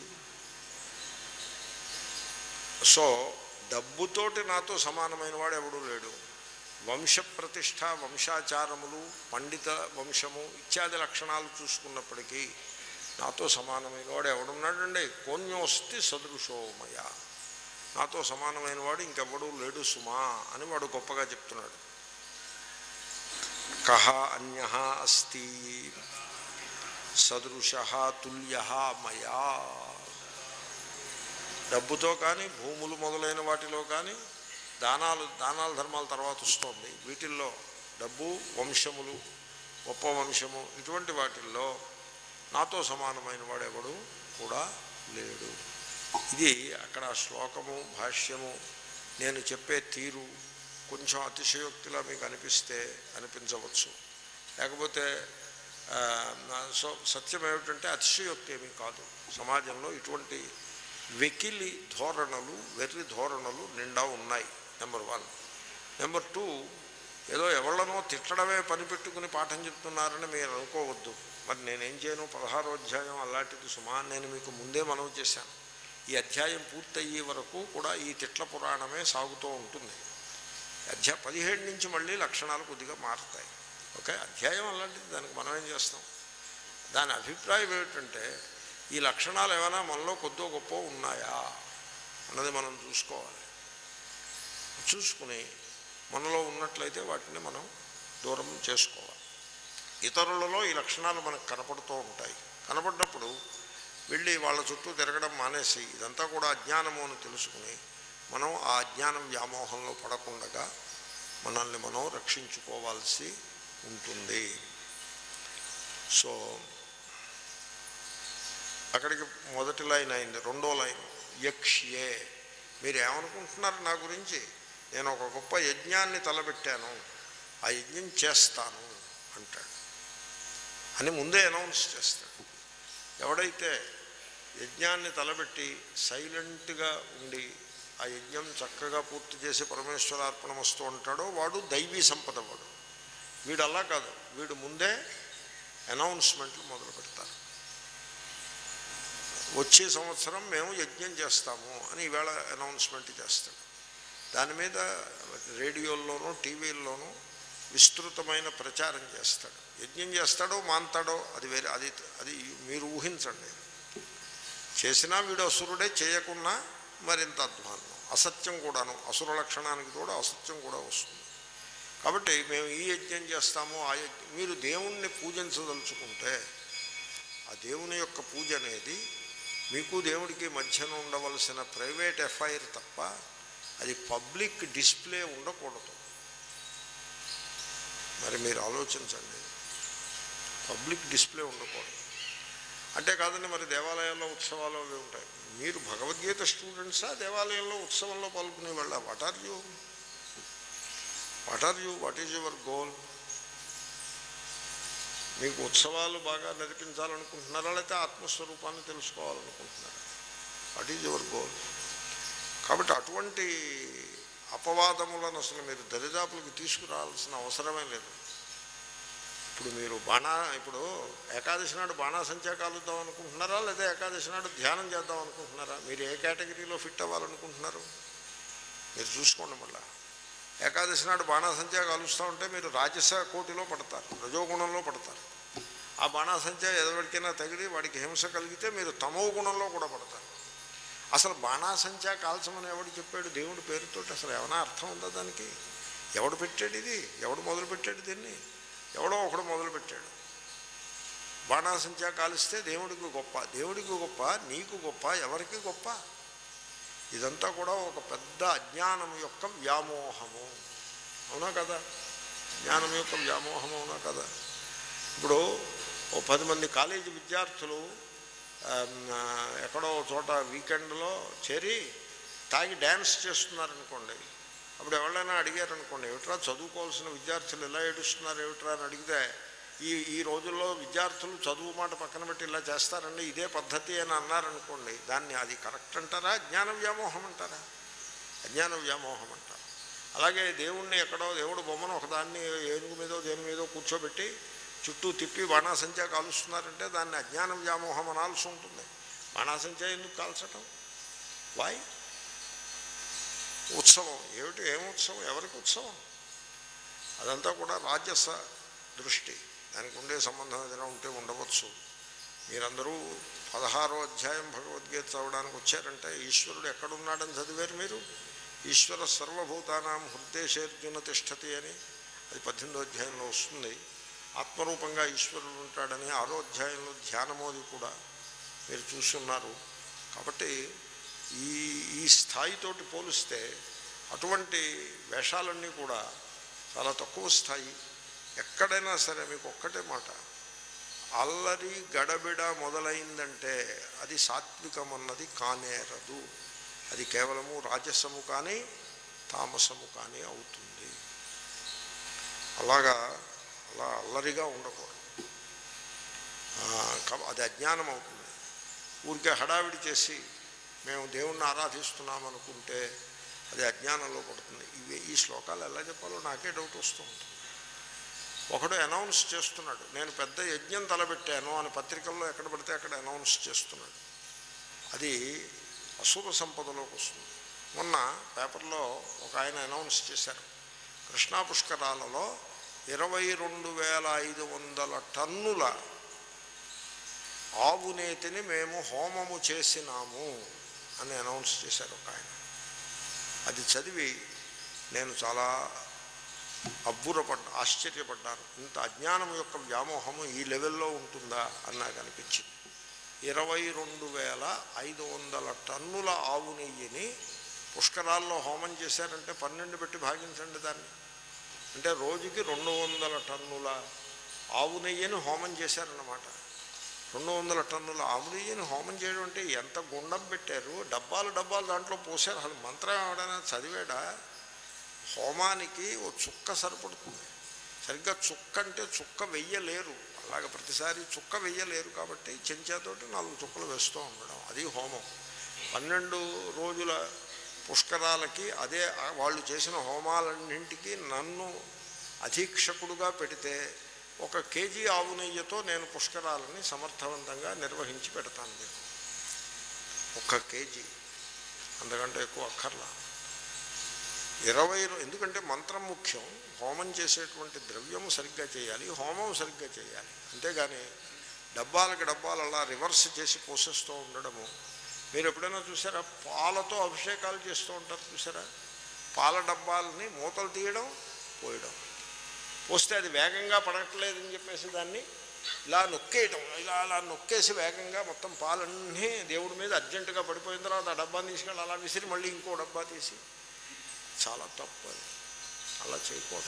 సో డబ్బుతోటి నాతో సమానమైన వాడు ఎవడూ లేడు వంశ ప్రతిష్ట వంశాచారములు పండిత వంశము ఇత్యాది లక్షణాలు చూసుకున్నప్పటికీ నాతో సమానమైన వాడు ఎవడున్నాడండి కోన్యోస్తి సదృశోమయ నాతో సమానమైన వాడు ఇంకెవడూ లేడు సుమా అని వాడు గొప్పగా చెప్తున్నాడు కహ అన్య అస్తి సదృశ తుల్య మయా డబ్బుతో కానీ భూములు మొదలైన వాటిలో కానీ దానాలు దానాల ధర్మాల తర్వాత వస్తుంది వీటిల్లో డబ్బు వంశములు గొప్ప వంశము ఇటువంటి వాటిల్లో నాతో సమానమైన వాడెవడు కూడా లేడు ఇది అక్కడ శ్లోకము భాష్యము నేను చెప్పే తీరు కొంచెం అతిశయోక్తిలా మీకు అనిపిస్తే అనిపించవచ్చు లేకపోతే ఆ, నా- సో సత్యం ఏమిటంటే అతిశయోక్తి ఏమీ కాదు సమాజంలో ఇటువంటి వెకిలి ధోరణులు వెర్రి ధోరణులు నిండా ఉన్నాయి నెంబర్ వన్ నెంబర్ టూ ఏదో ఎవళ్ళనో తిట్టడమే పని పెట్టుకుని పాఠం చెప్తున్నారని మీరు అనుకోవద్దు మరి నేనేం చేయను పదహారో అధ్యాయం అలాంటిది సుమా అని నేను మీకు ముందే మనవి చేశాను ఈ అధ్యాయం పూర్తయ్యే వరకు కూడా ఈ తిట్ల పురాణమే సాగుతూ ఉంటుంది అధ్యాయ పదిహేడు నుంచి మళ్ళీ లక్షణాలు కొద్దిగా మారుతాయి ఓకే అధ్యాయం అలాంటిది దానికి మనం ఏం చేస్తాం దాని అభిప్రాయం ఏమిటంటే ఈ లక్షణాలు ఏమైనా మనలో కొద్దో గొప్ప ఉన్నాయా అన్నది మనం చూసుకోవాలి చూసుకుని మనలో ఉన్నట్లయితే వాటిని మనం దూరం చేసుకోవాలి ఇతరులలో ఈ లక్షణాలు మనకు కనపడుతూ ఉంటాయి కనపడినప్పుడు వెళ్ళి వాళ్ళ చుట్టూ తిరగడం మానేసి ఇదంతా కూడా అజ్ఞానము అని తెలుసుకుని మనం ఆ అజ్ఞానం వ్యామోహంలో పడకుండా మనల్ని మనం రక్షించుకోవాల్సి ఉంటుంది సో అక్కడికి మొదటి లైన్ అయింది రెండో లైన్ యక్ష్యే మీరు ఏమనుకుంటున్నారు నా గురించి నేను ఒక గొప్ప యజ్ఞాన్ని తలబెట్టాను ఆ యజ్ఞం చేస్తాను అంటాడు అని ముందే అనౌన్స్ చేస్తాడు ఎవడైతే యజ్ఞాన్ని తలబెట్టి సైలెంట్గా ఉండి ఆ యజ్ఞం చక్కగా పూర్తి చేసి పరమేశ్వరార్పణం వస్తూ ఉంటాడో వాడు దైవీ సంపద వాడు వీడు అలా కాదు వీడు ముందే అనౌన్స్మెంట్లు మొదలు పెడతారు వచ్చే సంవత్సరం మేము యజ్ఞం చేస్తాము అని ఈవేళ అనౌన్స్మెంట్ చేస్తాడు దాని మీద రేడియోల్లోనూ టీవీల్లోనూ విస్తృతమైన ప్రచారం చేస్తాడు యజ్ఞం చేస్తాడో మాంతాడో అది వేరే అది అది మీరు ఊహించండి చేసినా వీడు అసురుడే చేయకున్నా మరింత అధ్వానం అసత్యం కూడాను అసుర లక్షణానికి కూడా అసత్యం కూడా వస్తుంది కాబట్టి మేము ఈ యజ్ఞం చేస్తాము ఆ యజ్ఞం మీరు దేవుణ్ణి పూజించదలుచుకుంటే ఆ దేవుని యొక్క పూజ అనేది మీకు దేవుడికి మధ్యన ఉండవలసిన ప్రైవేట్ ఎఫ్ఐఆర్ తప్ప అది పబ్లిక్ డిస్ప్లే ఉండకూడదు మరి మీరు ఆలోచించండి పబ్లిక్ డిస్ప్లే ఉండకూడదు అంటే కాదండి మరి దేవాలయాల్లో ఉత్సవాలు అవి ఉంటాయి మీరు భగవద్గీత స్టూడెంట్సా దేవాలయంలో ఉత్సవంలో పాల్గొనే వాళ్ళ what are you what are you what is your goal మీకు ఉత్సవాలు బాగా నడిపించాలనుకుంటున్నారా లేకపోతే ఆత్మస్వరూపాన్ని తెలుసుకోవాలనుకుంటున్నారా వాట్ ఈజ్ యువర్ గోల్ కాబట్టి అటువంటి అపవాదములను అసలు మీరు దరిదాపులకు తీసుకురావాల్సిన అవసరమే లేదు ఇప్పుడు మీరు బాణా ఇప్పుడు ఏకాదశి నాడు బాణాసంచా కాలుద్దాం అనుకుంటున్నారా లేదా ఏకాదశి నాడు ధ్యానం చేద్దాం అనుకుంటున్నారా మీరు ఏ కేటగిరీలో ఫిట్ అవ్వాలనుకుంటున్నారు మీరు చూసుకోండి మళ్ళా ఏకాదశి నాడు బాణాసంచా కాలుస్తూ ఉంటే మీరు రాజస కోటిలో పడతారు రజోగుణంలో పడతారు ఆ బాణాసంచా ఎవరికైనా తగిలి వాడికి హింస కలిగితే మీరు తమో గుణంలో కూడా పడతారు అసలు బాణాసంచా కాల్చమని ఎవడు చెప్పాడు దేవుడి పేరుతోటి అసలు ఏమైనా అర్థం ఉందా దానికి ఎవడు పెట్టాడు ఇది ఎవడు మొదలు పెట్టాడు దీన్ని ఎవడో ఒకడు మొదలు పెట్టాడు బాణాసంచా కాలిస్తే దేవుడికి గొప్ప దేవుడికి గొప్ప నీకు గొప్ప ఎవరికి గొప్ప ఇదంతా కూడా ఒక పెద్ద అజ్ఞానం యొక్క వ్యామోహము అవునా కదా జ్ఞానం యొక్క వ్యామోహం అవునా కదా ఇప్పుడు ఓ పది మంది కాలేజీ విద్యార్థులు ఆమ్, ఆ, ఎక్కడో ఓ చోట వీకెండ్లో చేరి తాగి డ్యాన్స్ చేస్తున్నారనుకోండి అప్పుడు ఎవరైనా అడిగారనుకోండి ఏమిట్రా చదువుకోవాల్సిన విద్యార్థులు ఎలా ఏడుస్తున్నారు ఏమిట్రా అని అడిగితే ఈ ఈ రోజుల్లో విద్యార్థులు చదువు మాట పక్కన పెట్టి ఇలా చేస్తారండి ఇదే పద్ధతి అని అన్నారనుకోండి దాన్ని అది కరెక్ట్ అంటారా జ్ఞాన వ్యామోహం అంటారా అజ్ఞాన వ్యామోహం అంటారు అలాగే దేవుణ్ణి ఎక్కడో దేవుడు బొమ్మను ఒకదాన్ని ఏనుగు మీదో దేని మీదో కూర్చోబెట్టి చుట్టూ తిప్పి బాణాసంచా కాలుస్తున్నారంటే దాన్ని అజ్ఞాన వ్యామోహం అనాల్సి ఉంటుంది బాణాసంచా ఎందుకు కాల్చటం వాయ్ ఉత్సవం ఏమిటి ఏం ఉత్సవం ఎవరికి ఉత్సవం అదంతా కూడా రాజస దృష్టి దానికి ఉండే సంబంధం ఏదైనా ఉంటే ఉండవచ్చు మీరందరూ పదహారో అధ్యాయం భగవద్గీత చదవడానికి వచ్చారంటే ఈశ్వరుడు ఎక్కడున్నాడని చదివారు మీరు ఈశ్వర సర్వభూతానాం హృదయశేర్జున తిష్టతి అని అది పద్దెనిమిదో అధ్యాయంలో వస్తుంది ఆత్మరూపంగా ఈశ్వరుడు ఉంటాడని ఆరో అధ్యాయంలో ధ్యానమోది కూడా మీరు చూస్తున్నారు కాబట్టి ఈ ఈ స్థాయితోటి పోలిస్తే అటువంటి వేషాలన్నీ కూడా చాలా తక్కువ స్థాయి ఎక్కడైనా సరే మీకు ఒక్కటే మాట అల్లరి గడబిడ మొదలైందంటే అది సాత్వికమన్నది కానేరదు అది కేవలము రాజసము కానీ తామసము కానీ అవుతుంది అలాగా అలా అల్లరిగా ఉండకూడదు ఆ, కబ- అది అజ్ఞానం అవుతుంది ఊరికే హడావిడి చేసి మేము దేవుణ్ణి ఆరాధిస్తున్నాం అనుకుంటే అది అజ్ఞానంలో పడుతుంది ఇవి ఈ శ్లోకాలు ఎలా చెప్పాలో నాకే డౌట్ వస్తూ ఉంటుంది ఒకడు అనౌన్స్ చేస్తున్నాడు నేను పెద్ద యజ్ఞం తలబెట్టాను అని పత్రికల్లో ఎక్కడ పడితే అక్కడ అనౌన్స్ చేస్తున్నాడు అది అసుర సంపదలోకి వస్తుంది మొన్న పేపర్లో ఒక ఆయన అనౌన్స్ చేశారు కృష్ణా పుష్కరాలలో ఇరవై రెండు వేల ఐదు వందల టన్నుల ఆవు నేతిని మేము హోమము చేసినాము అని అనౌన్స్ చేశారు ఒక ఆయన అది చదివి నేను చాలా అబ్బురపడ్డా ఆశ్చర్యపడ్డాను ఇంత అజ్ఞానం యొక్క వ్యామోహము ఈ లెవెల్లో ఉంటుందా అని నాకు అనిపించింది ఇరవై రెండు వేల ఐదు వందల టన్నుల ఆవు నెయ్యిని పుష్కరాల్లో హోమం చేశారంటే పన్నెండు పెట్టి భాగించండి దాన్ని అంటే రోజుకి రెండు వందల టన్నుల ఆవు నెయ్యిని హోమం చేశారన్నమాట రెండు వందల టన్నుల ఆవు నెయ్యిని హోమం చేయడం అంటే ఎంత గుండం పెట్టారు డబ్బాలు డబ్బాలు దాంట్లో పోసారు అసలు మంత్రం ఎవడైనా చదివాడా హోమానికి ఓ చుక్క సరిపడుతుంది సరిగ్గా చుక్క అంటే చుక్క వెయ్యలేరు అలాగ ప్రతిసారి చుక్క వెయ్యలేరు కాబట్టి చెంచాతోటి నాలుగు చుక్కలు వేస్తూ ఉండడం అది హోమం పన్నెండు రోజుల పుష్కరాలకి అదే ఆ వాళ్ళు చేసిన హోమాలన్నింటికి నన్ను అధీక్షకుడుగా పెడితే ఒక కేజీ ఆవు నెయ్యితో నేను పుష్కరాలని సమర్థవంతంగా నిర్వహించి పెడతాను మీకు ఒక్క కేజీ అంతకంటే ఎక్కువ అక్కర్లా ఇరవై రో- ఎందుకంటే మంత్రం ముఖ్యం హోమం చేసేటువంటి ద్రవ్యము సరిగ్గా చేయాలి హోమం సరిగ్గా చేయాలి అంతేగాని డబ్బాలకి డబ్బాలు అలా రివర్స్ చేసి పోసేస్తూ ఉండడము మీరు ఎప్పుడైనా చూసారా పాలతో అభిషేకాలు చేస్తూ ఉంటారు చూసారా పాల డబ్బాలని మూతలు తీయడం పోయడం పోస్తే అది వేగంగా పడట్లేదని చెప్పేసి దాన్ని ఇలా నొక్కేయటం ఇలా అలా నొక్కేసి వేగంగా మొత్తం పాలన్నీ దేవుడి మీద అర్జెంటుగా పడిపోయిన తర్వాత ఆ డబ్బాని తీసుకెళ్ళి అలా విసిరి మళ్ళీ ఇంకో డబ్బా తీసి చాలా తప్పు అది అలా చేయకూడదు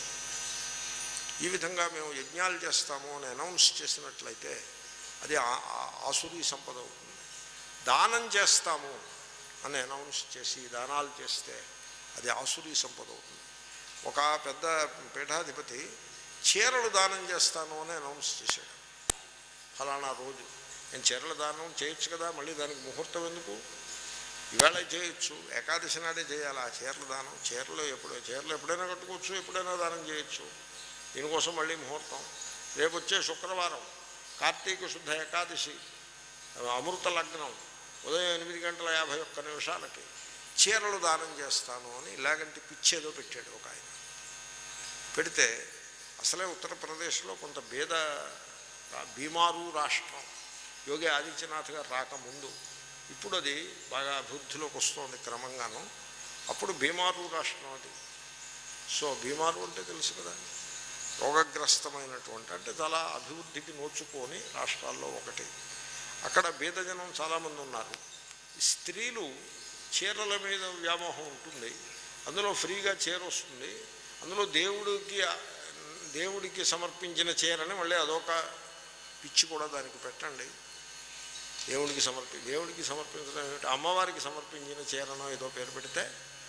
ఈ విధంగా మేము యజ్ఞాలు చేస్తాము అని అనౌన్స్ చేసినట్లయితే అది ఆ- ఆ- ఆసురీ సంపద అవుతుంది దానం చేస్తాము అని అనౌన్స్ చేసి దానాలు చేస్తే అది ఆసురీ సంపద అవుతుంది ఒక పెద్ద పీఠాధిపతి చీరలు దానం చేస్తాను అని అనౌన్స్ చేశాడు ఫలానా రోజు నేను చీరల దానం చేయొచ్చు కదా మళ్ళీ దానికి ముహూర్తం ఎందుకు ఇవాళ చేయొచ్చు ఏకాదశి నాడే చేయాలి ఆ చీరల దానం చీరలు ఎప్పుడు చీరలు ఎప్పుడైనా కట్టుకోవచ్చు ఎప్పుడైనా దానం చేయొచ్చు దీనికోసం మళ్ళీ ముహూర్తం రేపు వచ్చే శుక్రవారం కార్తీక శుద్ధ ఏకాదశి అమృత లగ్నం ఉదయం ఎనిమిది గంటల యాభై ఒక్క నిమిషాలకి చీరలు దానం చేస్తాను అని ఇలాగంటి పిచ్చేదో పెట్టాడు ఒక ఆయన పెడితే అసలే ఉత్తరప్రదేశ్లో కొంత భేద బీమారు రాష్ట్రం యోగి ఆదిత్యనాథ్ గారు రాకముందు ఇప్పుడు అది బాగా అభివృద్ధిలోకి వస్తుంది క్రమంగాను అప్పుడు బీమారు రాష్ట్రం అది సో బీమారు అంటే తెలుసు కదా రోగగ్రస్తమైనటువంటి అంటే చాలా అభివృద్ధికి నోచుకొని రాష్ట్రాల్లో ఒకటి అక్కడ బీదజనం చాలామంది ఉన్నారు ఈ స్త్రీలు చీరల మీద వ్యామోహం ఉంటుంది అందులో ఫ్రీగా చీర వస్తుంది అందులో దేవుడికి దేవుడికి సమర్పించిన చీరని మళ్ళీ అదొక పిచ్చి కూడా దానికి పెట్టండి దేవుడికి సమర్పి దేవుడికి సమర్పించడం ఏమిటి అమ్మవారికి సమర్పించిన చీరనో ఏదో పేరు పెడితే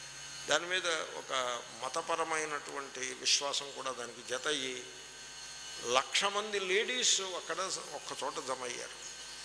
దాని మీద ఒక మతపరమైనటువంటి విశ్వాసం కూడా దానికి జత అయ్యి లక్ష మంది లేడీస్ అక్కడ ఒక్క చోట జమ అయ్యారు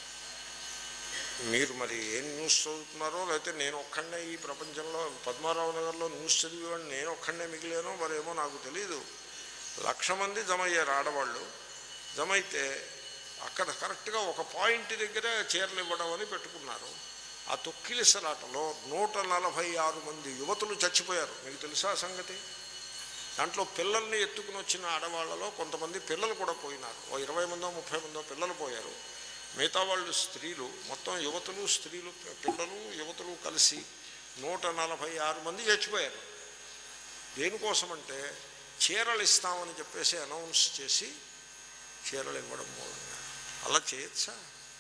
మీరు మరి ఏం న్యూస్ చదువుతున్నారో లేకపోతే నేను ఒక్కడనే ఈ ప్రపంచంలో పద్మారావు నగర్లో న్యూస్ చదివేవాడిని నేను ఒక్కడనే మిగిలేనో మరేమో నాకు తెలియదు లక్ష మంది జమ అయ్యారు ఆడవాళ్ళు జమ అయితే అక్కడ కరెక్ట్గా ఒక పాయింట్ దగ్గర చీరలు ఇవ్వడం అని పెట్టుకున్నారు ఆ తొక్కిలిసలాటలో నూట నలభై ఆరు మంది యువతులు చచ్చిపోయారు మీకు తెలుసా ఆ సంగతి దాంట్లో పిల్లల్ని ఎత్తుకుని వచ్చిన ఆడవాళ్ళలో కొంతమంది పిల్లలు కూడా పోయినారు ఓ ఇరవై మందో ముప్పై మందో పిల్లలు పోయారు మిగతా వాళ్ళు స్త్రీలు మొత్తం యువతులు స్త్రీలు పిల్లలు యువతులు కలిసి నూట నలభై ఆరు మంది చచ్చిపోయారు దేనికోసమంటే చీరలు ఇస్తామని చెప్పేసి అనౌన్స్ చేసి చీరలు ఇవ్వడం మూలంగా అలా చేయొచ్చా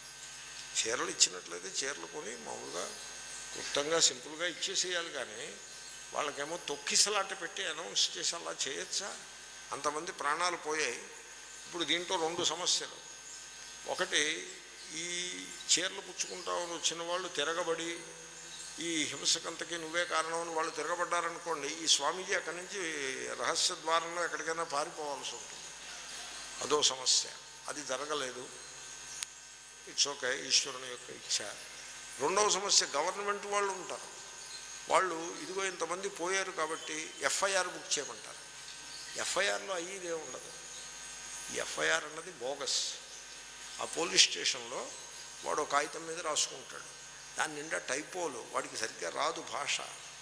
చీరలు ఇచ్చినట్లయితే చీరలు కొని మామూలుగా క్లుప్తంగా సింపుల్గా ఇచ్చేసేయాలి కానీ వాళ్ళకేమో తొక్కిసలాట పెట్టి అనౌన్స్ చేసి అలా చేయొచ్చా అంతమంది ప్రాణాలు పోయాయి ఇప్పుడు దీంట్లో రెండు సమస్యలు ఒకటి ఈ చీరలు పుచ్చుకుంటామని వచ్చిన వాళ్ళు తిరగబడి ఈ హింసకంతకి నువ్వే కారణం అని వాళ్ళు తిరగబడ్డారనుకోండి ఈ స్వామీజీ అక్కడి నుంచి రహస్య ద్వారంలో ఎక్కడికైనా పారిపోవాల్సి ఉంటుంది అదో సమస్య అది జరగలేదు ఇట్స్ ఓకే ఈశ్వరుని యొక్క ఇచ్ఛ రెండవ సమస్య గవర్నమెంట్ వాళ్ళు ఉంటారు వాళ్ళు ఇదిగో ఇంతమంది పోయారు కాబట్టి ఎఫ్ఐఆర్ బుక్ చేయమంటారు ఎఫ్ఐఆర్లో అయ్యేదే ఉండదు ఈ ఎఫ్ఐఆర్ అన్నది బోగస్ ఆ పోలీస్ స్టేషన్లో వాడు ఒక కాగితం మీద రాసుకుంటాడు దాని నిండా టైపోలు వాడికి సరిగ్గా రాదు భాష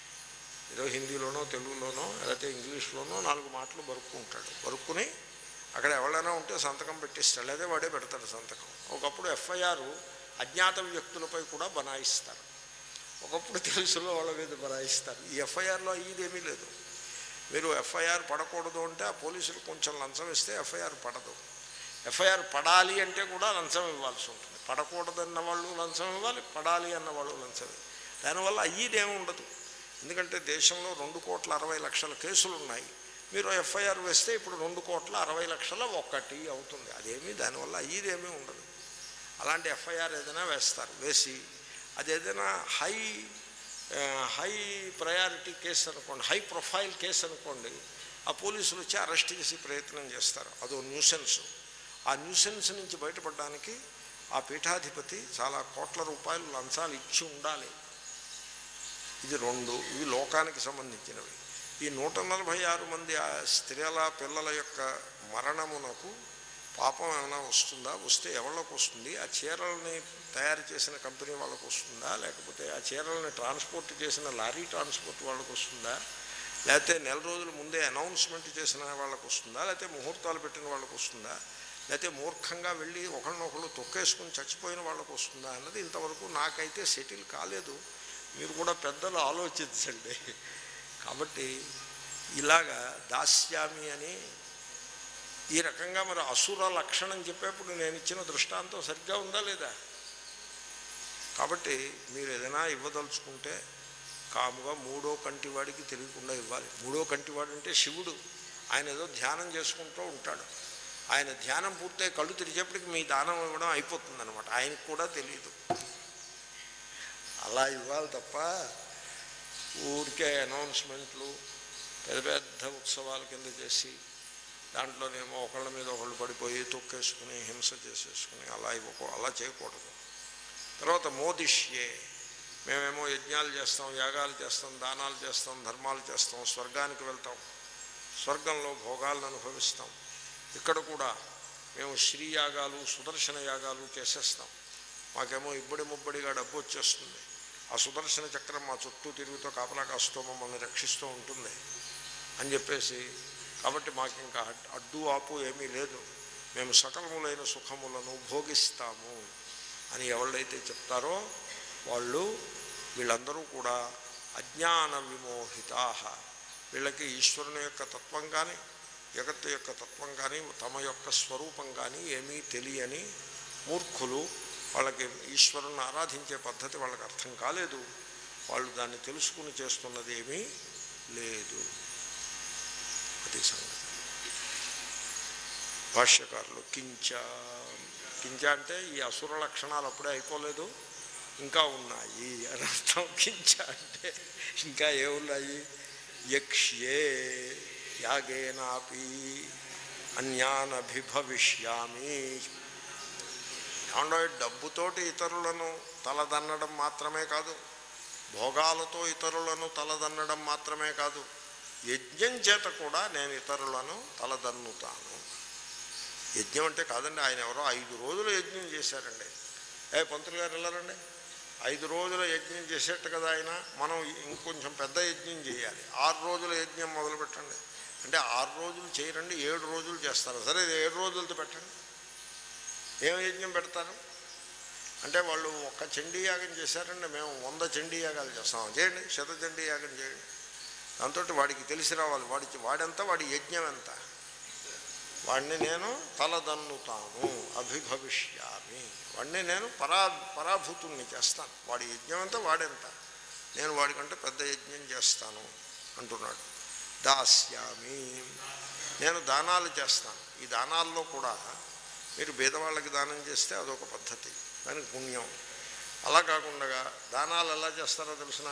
ఏదో హిందీలోనో తెలుగులోనో లేకపోతే ఇంగ్లీష్లోనో నాలుగు మాటలు బరుక్కుంటాడు బరుక్కుని అక్కడ ఎవరైనా ఉంటే సంతకం పెట్టిస్తాడు లేదా వాడే పెడతాడు సంతకం ఒకప్పుడు ఎఫ్ఐఆర్ అజ్ఞాత వ్యక్తులపై కూడా బనాయిస్తారు ఒకప్పుడు తెలుసులో వాళ్ళ మీద బనాయిస్తారు ఈ ఎఫ్ఐఆర్లో అయ్యేదేమీ లేదు మీరు ఎఫ్ఐఆర్ పడకూడదు అంటే ఆ పోలీసులు కొంచెం లంచం ఇస్తే ఎఫ్ఐఆర్ పడదు ఎఫ్ఐఆర్ పడాలి అంటే కూడా లంచం ఇవ్వాల్సి ఉంటుంది పడకూడదన్న వాళ్ళు లంచం ఇవ్వాలి పడాలి అన్న వాళ్ళు లంచం ఇవ్వాలి దానివల్ల అయ్యేదేమి ఉండదు ఎందుకంటే దేశంలో రెండు కోట్ల అరవై లక్షల కేసులు ఉన్నాయి మీరు ఎఫ్ఐఆర్ వేస్తే ఇప్పుడు రెండు కోట్ల అరవై లక్షల ఒక్కటి అవుతుంది అదేమీ దానివల్ల అయ్యేదేమీ ఉండదు అలాంటి ఎఫ్ఐఆర్ ఏదైనా వేస్తారు వేసి అది ఏదైనా హై ఆ, హై ప్రయారిటీ కేసు అనుకోండి హై ప్రొఫైల్ కేసు అనుకోండి ఆ పోలీసులు వచ్చి అరెస్ట్ చేసి ప్రయత్నం చేస్తారు అదో న్యూసెన్స్ ఆ న్యూసెన్స్ నుంచి బయటపడడానికి ఆ పీఠాధిపతి చాలా కోట్ల రూపాయలు లంచాలు ఇచ్చి ఉండాలి ఇది రెండు ఇవి లోకానికి సంబంధించినవి ఈ నూట నలభై ఆరు మంది ఆ స్త్రీల పిల్లల యొక్క మరణమునకు పాపం ఏమైనా వస్తుందా వస్తే ఎవరికి వస్తుంది ఆ చీరలని తయారు చేసిన కంపెనీ వాళ్ళకు వస్తుందా లేకపోతే ఆ చీరలని ట్రాన్స్పోర్ట్ చేసిన లారీ ట్రాన్స్పోర్ట్ వాళ్ళకు వస్తుందా లేకపోతే నెల రోజుల ముందే అనౌన్స్మెంట్ చేసిన వాళ్ళకు వస్తుందా లేకపోతే ముహూర్తాలు పెట్టిన వాళ్ళకు వస్తుందా లేకపోతే మూర్ఖంగా వెళ్ళి ఒకరినొకరు తొక్కేసుకుని చచ్చిపోయిన వాళ్ళకు వస్తుందా అన్నది ఇంతవరకు నాకైతే సెటిల్ కాలేదు మీరు కూడా పెద్దలు ఆలోచించండి కాబట్టి ఇలాగా దాస్యామి అని ఈ రకంగా మరి అసుర లక్షణం చెప్పేప్పుడు నేను ఇచ్చిన దృష్టాంతం సరిగ్గా ఉందా లేదా కాబట్టి మీరు ఏదైనా ఇవ్వదలుచుకుంటే కాముగా మూడో కంటివాడికి తెలియకుండా ఇవ్వాలి మూడో కంటివాడు అంటే శివుడు ఆయన ఏదో ధ్యానం చేసుకుంటూ ఉంటాడు ఆయన ధ్యానం పూర్తయి కళ్ళు తెరిచేప్పటికి మీ దానం ఇవ్వడం అయిపోతుంది అనమాట ఆయనకు కూడా తెలియదు అలా ఇవ్వాలి తప్ప ఊరికే అనౌన్స్మెంట్లు పెద్ద పెద్ద ఉత్సవాల కింద చేసి దాంట్లోనేమో ఒకళ్ళ మీద ఒకళ్ళు పడిపోయి తొక్కేసుకుని హింస చేసేసుకుని అలా ఇవ్వకూ అలా చేయకూడదు తర్వాత మోదిష్యే మేమేమో యజ్ఞాలు చేస్తాం యాగాలు చేస్తాం దానాలు చేస్తాం ధర్మాలు చేస్తాం స్వర్గానికి వెళ్తాం స్వర్గంలో భోగాలను అనుభవిస్తాం ఇక్కడ కూడా మేము శ్రీ యాగాలు సుదర్శన యాగాలు చేసేస్తాం మాకేమో ఇబ్బడి ముబ్బడిగా డబ్బు వచ్చేస్తుంది ఆ సుదర్శన చక్రం మా చుట్టూ తిరుగుతూ కాపలా కాస్తూ మమ్మల్ని రక్షిస్తూ ఉంటుంది అని చెప్పేసి కాబట్టి మాకు ఇంకా అడ్- అడ్డు ఆపు ఏమీ లేదు మేము సకలములైన సుఖములను భోగిస్తాము అని ఎవళ్ళైతే చెప్తారో వాళ్ళు వీళ్ళందరూ కూడా అజ్ఞాన విమోహితా వీళ్ళకి ఈశ్వరుని యొక్క తత్వం కానీ జగత్తు యొక్క తత్వం కానీ తమ యొక్క స్వరూపం కానీ ఏమీ తెలియని మూర్ఖులు వాళ్ళకి ఈశ్వరుని ఆరాధించే పద్ధతి వాళ్ళకి అర్థం కాలేదు వాళ్ళు దాన్ని తెలుసుకుని చేస్తున్నది ఏమీ లేదు అది సంగతి భాష్యకారులు కించ కించ అంటే ఈ అసుర లక్షణాలు అప్పుడే అయిపోలేదు ఇంకా ఉన్నాయి అని అర్థం కించ అంటే ఇంకా ఏమున్నాయి యక్ష్యే యాగేనాపి అన్యానభిభవిష్యామి ఏమండో డబ్బుతోటి ఇతరులను తలదన్నడం మాత్రమే కాదు భోగాలతో ఇతరులను తలదన్నడం మాత్రమే కాదు యజ్ఞం చేత కూడా నేను ఇతరులను తలదన్నుతాను యజ్ఞం అంటే కాదండి ఆయన ఎవరో ఐదు రోజులు యజ్ఞం చేశారండి ఏ పంతులు గారు వెళ్ళారండి ఐదు రోజుల యజ్ఞం చేసేట్టు కదా ఆయన మనం ఇంకొంచెం పెద్ద యజ్ఞం చేయాలి ఆరు రోజుల యజ్ఞం మొదలు పెట్టండి అంటే ఆరు రోజులు చేయరండి ఏడు రోజులు చేస్తారు సరే ఇది ఏడు రోజులతో పెట్టండి ఏం యజ్ఞం పెడతారు అంటే వాళ్ళు ఒక్క చండీ యాగం చేశారండి మేము వంద చండీ యాగాలు చేస్తాం చేయండి శత చండీ యాగం చేయండి దాంతో వాడికి తెలిసి రావాలి వాడికి వాడెంత వాడి యజ్ఞం ఎంత వాడిని నేను తలదన్నుతాను అభిభవిష్యామి వాడిని నేను పరా పరాభూతుల్ని చేస్తాను వాడి యజ్ఞం అంతా వాడెంత నేను వాడికంటే పెద్ద యజ్ఞం చేస్తాను అంటున్నాడు దాస్యామి నేను దానాలు చేస్తాను ఈ దానాల్లో కూడా మీరు పేదవాళ్ళకి దానం చేస్తే అదొక పద్ధతి దానికి పుణ్యం అలా కాకుండా దానాలు ఎలా చేస్తారో తెలిసిన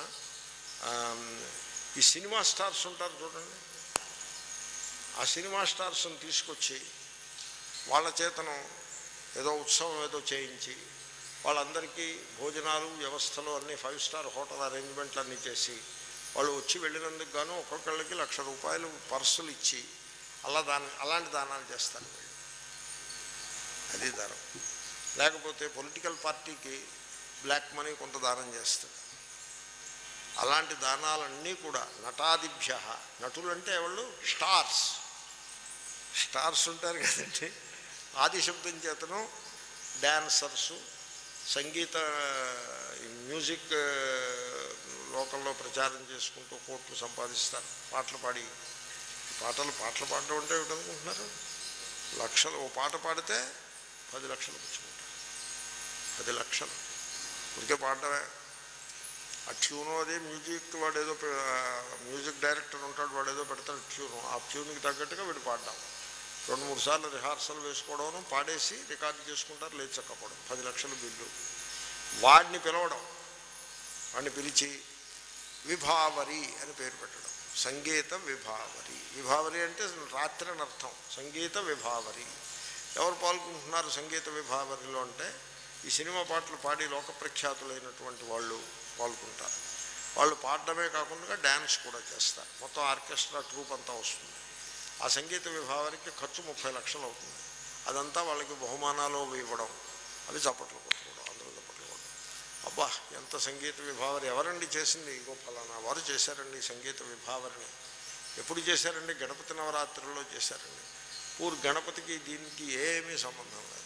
ఈ సినిమా స్టార్స్ ఉంటారు చూడండి ఆ సినిమా స్టార్స్ని తీసుకొచ్చి వాళ్ళ చేతను ఏదో ఉత్సవం ఏదో చేయించి వాళ్ళందరికీ భోజనాలు వ్యవస్థలు అన్నీ ఫైవ్ స్టార్ హోటల్ అరేంజ్మెంట్లు అన్నీ చేసి వాళ్ళు వచ్చి వెళ్ళినందుకు గాను ఒక్కొక్కళ్ళకి లక్ష రూపాయలు పర్సులు ఇచ్చి అలా దాని అలాంటి దానాలు చేస్తారు వీళ్ళు అది దానం లేకపోతే పొలిటికల్ పార్టీకి బ్లాక్ మనీ కొంత దానం చేస్తారు అలాంటి దానాలన్నీ కూడా నటాదిభ్య నటులు అంటే వాళ్ళు స్టార్స్ స్టార్స్ ఉంటారు కదండి ఆది శబ్దం చేతను డ్యాన్సర్సు సంగీత ఈ మ్యూజిక్ లోకల్లో ప్రచారం చేసుకుంటూ కోట్లు సంపాదిస్తారు పాటలు పాడి పాటలు పాటలు పాడడం అంటే ఏమిటనుకుంటున్నారు లక్షలు ఓ పాట పాడితే పది లక్షలు పుచ్చుకుంటారు పది లక్షలు ఉడికే పాడటమే ఆ ట్యూను అదే మ్యూజిక్ వాడు ఏదో పె- ఆ మ్యూజిక్ డైరెక్టర్ ఉంటాడు వాడు ఏదో పెడతాడు ట్యూను ఆ ట్యూన్కి తగ్గట్టుగా వీడు పాడడం రెండు మూడు సార్లు రిహార్సల్ వేసుకోవడం పాడేసి రికార్డు చేసుకుంటారు లేచి చక్కపోవడం పది లక్షల బిల్లు వాడిని పిలవడం వాడిని పిలిచి విభావరి అని పేరు పెట్టడం సంగీత విభావరి విభావరి అంటే రాత్రి అని అర్థం సంగీత విభావరి ఎవరు పాల్గొంటున్నారు సంగీత విభావరిలో అంటే ఈ సినిమా పాటలు పాడి లోక ప్రఖ్యాతులైనటువంటి వాళ్ళు పాల్గొంటారు వాళ్ళు పాడడమే కాకుండా డ్యాన్స్ కూడా చేస్తారు మొత్తం ఆర్కెస్ట్రా ట్రూప్ అంతా వస్తుంది ఆ సంగీత విభావానికి ఖర్చు ముప్పై లక్షలు అవుతుంది అదంతా వాళ్ళకి బహుమానాలు ఇవ్వడం అవి చప్పట్లు కొట్టుకోవడం అందరూ చప్పట్లు కొట్టడం అబ్బా ఎంత సంగీత విభావరి ఎవరండి చేసింది ఇగో ఫలానా వారు చేశారండి ఈ సంగీత విభావరిని ఎప్పుడు చేశారండి గణపతి నవరాత్రుల్లో చేశారండి పూర్ గణపతికి దీనికి ఏమీ సంబంధం లేదు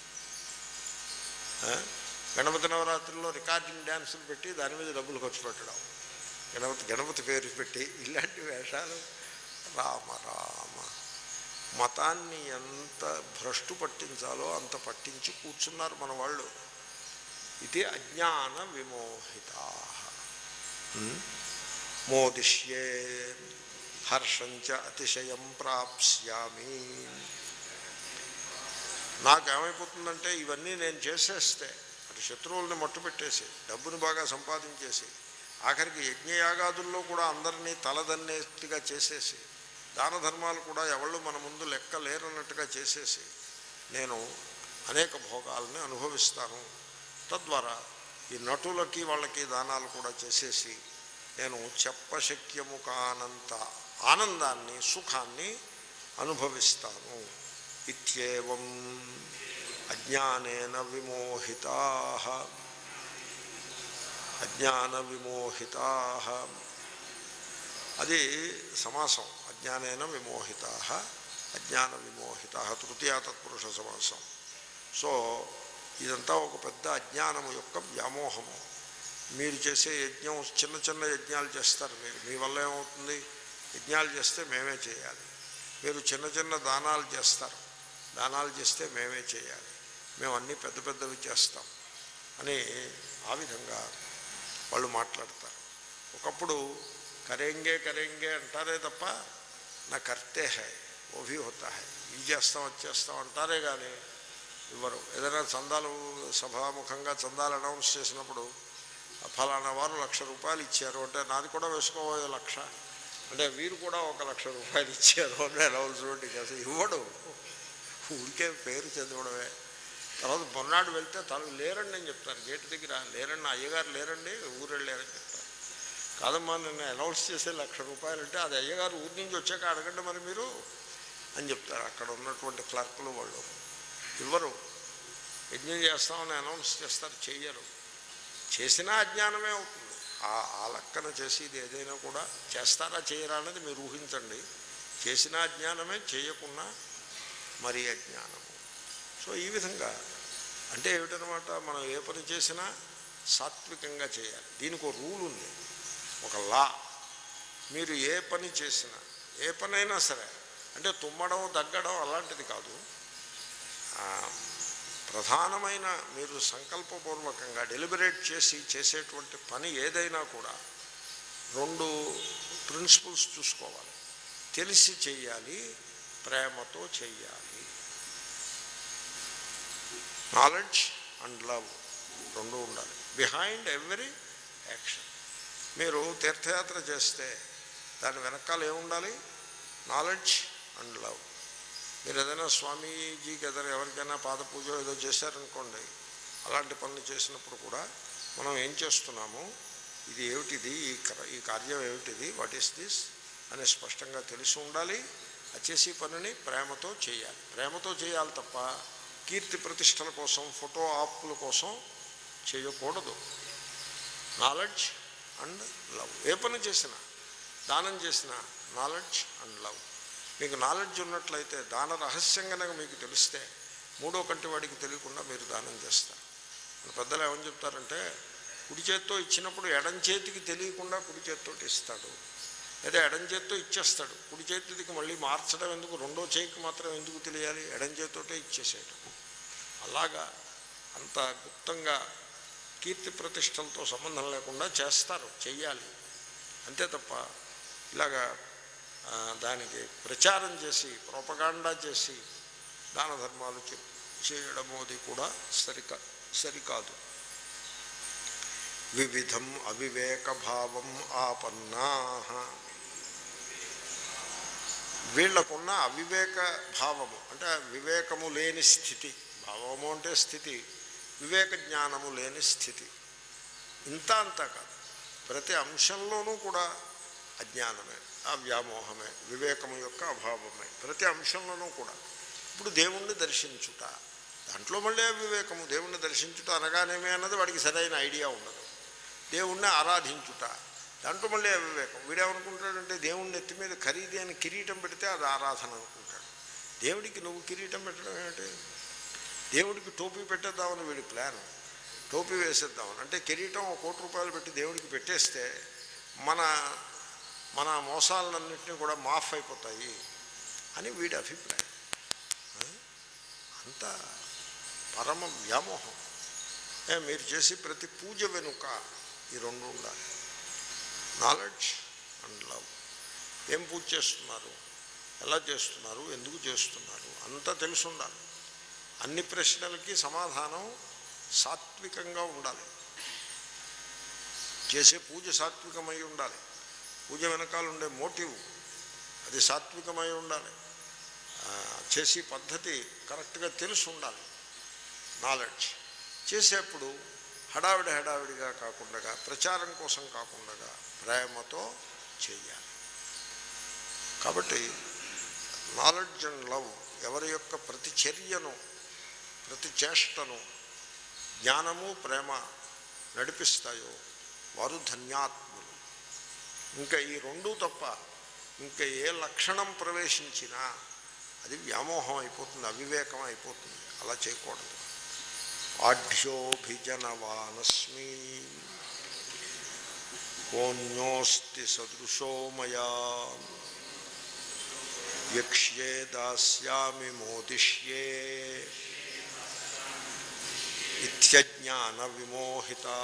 ఆ? గణపతి నవరాత్రుల్లో రికార్డింగ్ డ్యాన్సులు పెట్టి దాని మీద డబ్బులు ఖర్చు పెట్టడం గణపతి గణపతి పేరు పెట్టి ఇలాంటి వేషాలు రామ రామ మతాన్ని ఎంత భ్రష్టు పట్టించాలో అంత పట్టించి కూర్చున్నారు మన వాళ్ళు ఇది అజ్ఞాన విమోహిత మోదిష్యే హర్షంచ అతిశయం ప్రాప్స్యామి నాకేమైపోతుందంటే ఇవన్నీ నేను చేసేస్తే అటు శత్రువుల్ని మట్టుపెట్టేసి డబ్బుని బాగా సంపాదించేసి ఆఖరికి యజ్ఞయాగాదుల్లో కూడా అందరినీ తలదన్నేట్టుగా చేసేసి దాన ధర్మాలు కూడా ఎవళ్ళు మన ముందు లెక్క లేరన్నట్టుగా చేసేసి నేను అనేక భోగాల్ని అనుభవిస్తాను తద్వారా ఈ నటులకి వాళ్ళకి దానాలు కూడా చేసేసి నేను చెప్పశక్యము కానంత ఆనందాన్ని సుఖాన్ని అనుభవిస్తాను ఇత్యేవం అజ్ఞానేన విమోహితా అజ్ఞాన విమోహితా అది సమాసం అజ్ఞానేన విమోహితా అజ్ఞాన విమోహిత తృతీయ తత్పురుష సమాసం సో ఇదంతా ఒక పెద్ద అజ్ఞానము యొక్క వ్యామోహము మీరు చేసే యజ్ఞం చిన్న చిన్న యజ్ఞాలు చేస్తారు మీరు మీ వల్ల ఏమవుతుంది యజ్ఞాలు చేస్తే మేమే చేయాలి మీరు చిన్న చిన్న దానాలు చేస్తారు దానాలు చేస్తే మేమే చేయాలి మేము అన్నీ పెద్ద పెద్దవి చేస్తాం అని ఆ విధంగా వాళ్ళు మాట్లాడతారు ఒకప్పుడు కరేంగే కరేంగే అంటారే తప్ప నా కర్తే హై ఓ భీ హోతా హై ఇది చేస్తాం అది చేస్తాం అంటారే కానీ ఇవ్వరు ఏదైనా చందాలు సభాముఖంగా చందాలు అనౌన్స్ చేసినప్పుడు ఫలానా వారు లక్ష రూపాయలు ఇచ్చారు అంటే నాది కూడా వేసుకోబోయే లక్ష అంటే వీరు కూడా ఒక లక్ష రూపాయలు ఇచ్చారు అని అనౌన్స్మెంట్కి అసలు ఇవ్వడు ఊరికే పేరు చదవడమే తర్వాత మొన్నాడు వెళ్తే తను లేరండి అని చెప్తారు గేటు దగ్గర లేరండి అయ్యగారు లేరండి ఊరు లేరని చెప్తారు కాదమ్మా నిన్న అనౌన్స్ చేసే లక్ష రూపాయలు అంటే అది అయ్యగారు ఊరి నుంచి వచ్చాక అడగండి మరి మీరు అని చెప్తారు అక్కడ ఉన్నటువంటి క్లర్కులు వాళ్ళు ఇవ్వరు యజ్ఞం చేస్తామని అనౌన్స్ చేస్తారు చెయ్యరు చేసినా అజ్ఞానమే అవుతుంది ఆ ఆ లెక్కన చేసేది ఏదైనా కూడా చేస్తారా చేయరా అన్నది మీరు ఊహించండి చేసినా అజ్ఞానమే చేయకున్నా మరి అజ్ఞానము సో ఈ విధంగా అంటే ఏమిటనమాట మనం ఏ పని చేసినా సాత్వికంగా చేయాలి దీనికి ఒక రూల్ ఉంది ఒక లా మీరు ఏ పని చేసినా ఏ పనైనా సరే అంటే తుమ్మడం దగ్గడం అలాంటిది కాదు ఆ, ప్రధానమైన మీరు సంకల్పపూర్వకంగా డెలిబరేట్ చేసి చేసేటువంటి పని ఏదైనా కూడా రెండు ప్రిన్సిపల్స్ చూసుకోవాలి తెలిసి చెయ్యాలి ప్రేమతో చెయ్యాలి నాలెడ్జ్ అండ్ లవ్ రెండు ఉండాలి బిహైండ్ ఎవ్రీ యాక్షన్ మీరు తీర్థయాత్ర చేస్తే దాని వెనకాల ఏముండాలి నాలెడ్జ్ అండ్ లవ్ మీరు ఏదైనా స్వామీజీకి ఏదైనా ఎవరికైనా పాద పూజ ఏదో చేశారనుకోండి అలాంటి పనులు చేసినప్పుడు కూడా మనం ఏం చేస్తున్నాము ఇది ఏమిటిది ఈ కర- ఈ కార్యం ఏమిటిది వాట్ ఈస్ దిస్ అని స్పష్టంగా తెలిసి ఉండాలి ఆ చేసే పనిని ప్రేమతో చేయాలి ప్రేమతో చేయాలి తప్ప కీర్తి ప్రతిష్టల కోసం ఫోటో ఆపుల కోసం చేయకూడదు నాలెడ్జ్ అండ్ లవ్ ఏ పని చేసినా దానం చేసినా నాలెడ్జ్ అండ్ లవ్ మీకు నాలెడ్జ్ ఉన్నట్లయితే దాన రహస్యం కనుక మీకు తెలిస్తే మూడో కంటి వాడికి తెలియకుండా మీరు దానం చేస్తారు మన పెద్దలు ఏమని చెప్తారంటే కుడి చేత్తో ఇచ్చినప్పుడు ఎడం చేతికి తెలియకుండా కుడి చేత్తో ఇస్తాడు లేదా ఎడం చేత్తో ఇచ్చేస్తాడు కుడి చేతికి మళ్ళీ మార్చడం ఎందుకు రెండో చేయికి మాత్రం ఎందుకు తెలియాలి ఎడం చేతితోటే ఇచ్చేసేయడం అలాగా అంత గుప్తంగా కీర్తి ప్రతిష్టలతో సంబంధం లేకుండా చేస్తారు చెయ్యాలి అంతే తప్ప ఇలాగా ఆ, దానికి ప్రచారం చేసి ప్రోపగాండా చేసి దాన ధర్మాలు చె- చేయడము అది కూడా సరికా సరికాదు వివిధం అవివేక భావం ఆపన్నా వీళ్ళకున్న అవివేక భావము అంటే వివేకము లేని స్థితి భావము అంటే స్థితి వివేక జ్ఞానము లేని స్థితి ఇంత అంతా కాదు ప్రతి అంశంలోనూ కూడా అజ్ఞానమే ఆ వ్యామోహమే వివేకము యొక్క అభావమే ప్రతి అంశంలోనూ కూడా ఇప్పుడు దేవుణ్ణి దర్శించుట దాంట్లో మళ్ళీ వివేకము దేవుణ్ణి దర్శించుట అనగానేమే అన్నది వాడికి సరైన ఐడియా ఉండదు దేవుణ్ణి ఆరాధించుట దాంట్లో మళ్ళీ అవివేకం వీడేమనుకుంటాడంటే దేవుణ్ణి ఎత్తి మీద ఖరీదు అని కిరీటం పెడితే అది ఆరాధన అనుకుంటాడు దేవుడికి నువ్వు కిరీటం పెట్టడం ఏమిటి దేవుడికి టోపీ పెట్టేద్దామని వీడి ప్లాన్ టోపీ వేసేద్దామని అంటే కిరీటం ఒక కోటి రూపాయలు పెట్టి దేవుడికి పెట్టేస్తే మన మన మోసాలన్నింటినీ కూడా మాఫ్ అయిపోతాయి అని వీడి అభిప్రాయం ఆ? అంత పరమ వ్యామోహం ఏ, మీరు చేసి ప్రతి పూజ వెనుక ఈ రెండు ఉండాలి నాలెడ్జ్ అండ్ లవ్ ఏం పూజ చేస్తున్నారు ఎలా చేస్తున్నారు ఎందుకు చేస్తున్నారు అంతా తెలిసి ఉండాలి అన్ని ప్రశ్నలకి సమాధానం సాత్వికంగా ఉండాలి చేసే పూజ సాత్వికమై ఉండాలి పూజ వెనకాల ఉండే మోటివ్ అది సాత్వికమై ఉండాలి ఆ, చేసే పద్ధతి కరెక్ట్గా తెలిసి ఉండాలి నాలెడ్జ్ చేసేప్పుడు హడావిడి హడావిడిగా కాకుండా ప్రచారం కోసం కాకుండా ప్రేమతో చేయాలి కాబట్టి నాలెడ్జ్ అండ్ లవ్ ఎవరి యొక్క ప్రతి చర్యను ప్రతి చేష్టను జ్ఞానము ప్రేమ నడిపిస్తాయో వారు ధన్యాత్ములు ఇంకా ఈ రెండూ తప్ప ఇంకా ఏ లక్షణం ప్రవేశించినా అది వ్యామోహం అయిపోతుంది అవివేకం అయిపోతుంది అలా చేయకూడదు ఆఢ్యోభిజనవానస్మి కోన్యోస్తి సదృశో మయా యక్ష్యే దాస్యామి మోదిష్యే ఇత్యజ్ఞాన విమోహితా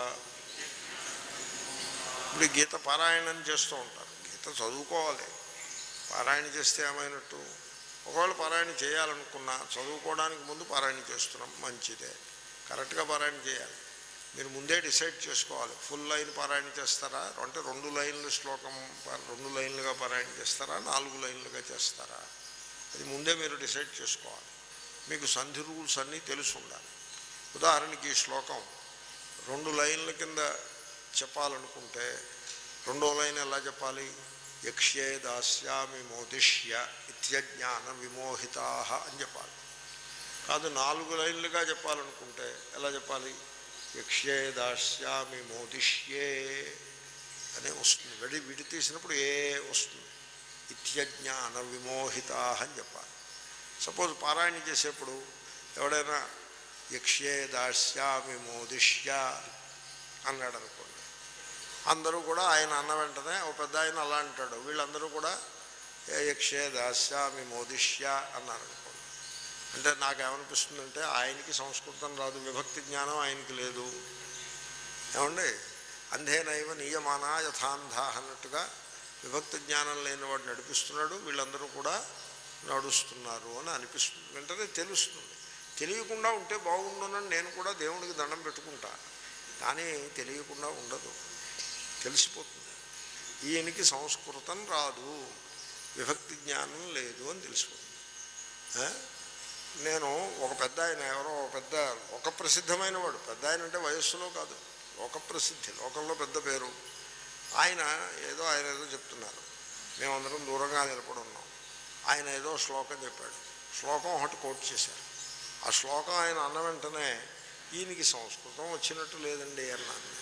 ఇప్పుడు గీత పారాయణం చేస్తూ ఉంటారు గీత చదువుకోవాలి పారాయణ చేస్తే ఏమైనట్టు ఒకవేళ పారాయణ చేయాలనుకున్నా చదువుకోవడానికి ముందు పారాయణ చేస్తున్నాం మంచిదే కరెక్ట్గా పారాయణ చేయాలి మీరు ముందే డిసైడ్ చేసుకోవాలి ఫుల్ లైన్ పారాయణ చేస్తారా అంటే రెండు లైన్లు శ్లోకం పా- రెండు లైన్లుగా పారాయణ చేస్తారా నాలుగు లైన్లుగా చేస్తారా అది ముందే మీరు డిసైడ్ చేసుకోవాలి మీకు సంధి రూల్స్ అన్నీ తెలిసి ఉండాలి ఉదాహరణకి ఈ శ్లోకం రెండు లైన్ల కింద చెప్పాలనుకుంటే రెండో లైన్ ఎలా చెప్పాలి యక్ష్యే దాస్యామి మోదిష్య ఇత్యజ్ఞాన విమోహితా అని చెప్పాలి కాదు నాలుగు లైన్లుగా చెప్పాలనుకుంటే ఎలా చెప్పాలి యక్ష్యే దాస్యామి మోదిష్యే అనే వస్తుంది విడి విడి తీసినప్పుడు ఏ వస్తుంది ఇత్యజ్ఞాన విమోహితా అని చెప్పాలి సపోజ్ పారాయణ చేసేప్పుడు ఎవడైనా యక్ష్యే దాస్యామి మోదిష్య అన్నాడు అనుకోండి అందరూ కూడా ఆయన అన్న వెంటనే ఒక పెద్ద ఆయన అలా అంటాడు వీళ్ళందరూ కూడా "ఏ యక్షే దాస్యామి మోదిష్య అన్నారు అనుకోండి అంటే నాకేమనిపిస్తుందంటే ఆయనకి సంస్కృతం రాదు విభక్తి జ్ఞానం ఆయనకి లేదు ఏమండి అంధేనైవ నియమానా యథాంధ అన్నట్టుగా విభక్తి జ్ఞానం లేని వాడు నడిపిస్తున్నాడు వీళ్ళందరూ కూడా నడుస్తున్నారు అని అనిపిస్తుంది వెంటనే తెలుస్తుంది తెలియకుండా ఉంటే బాగుండునని నేను కూడా దేవుడికి దండం పెట్టుకుంటా కానీ తెలియకుండా ఉండదు తెలిసిపోతుంది ఈయనకి సంస్కృతం రాదు విభక్తి జ్ఞానం లేదు అని తెలిసిపోతుంది ఆ? నేను ఒక పెద్ద ఆయన ఎవరో ఒక పెద్ద ఒక ప్రసిద్ధమైన వాడు పెద్ద ఆయన అంటే వయస్సులో కాదు లోక ప్రసిద్ధి లోకంలో పెద్ద పేరు ఆయన ఏదో ఆయన ఏదో చెప్తున్నారు మేమందరం దూరంగా నిలబడి ఉన్నాం ఆయన ఏదో శ్లోకం చెప్పాడు శ్లోకం ఒకటి కోట్ చేశారు ఆ శ్లోకం ఆయన అన్న వెంటనే ఈయనకి సంస్కృతం వచ్చినట్టు లేదండి అన్నాను నేను.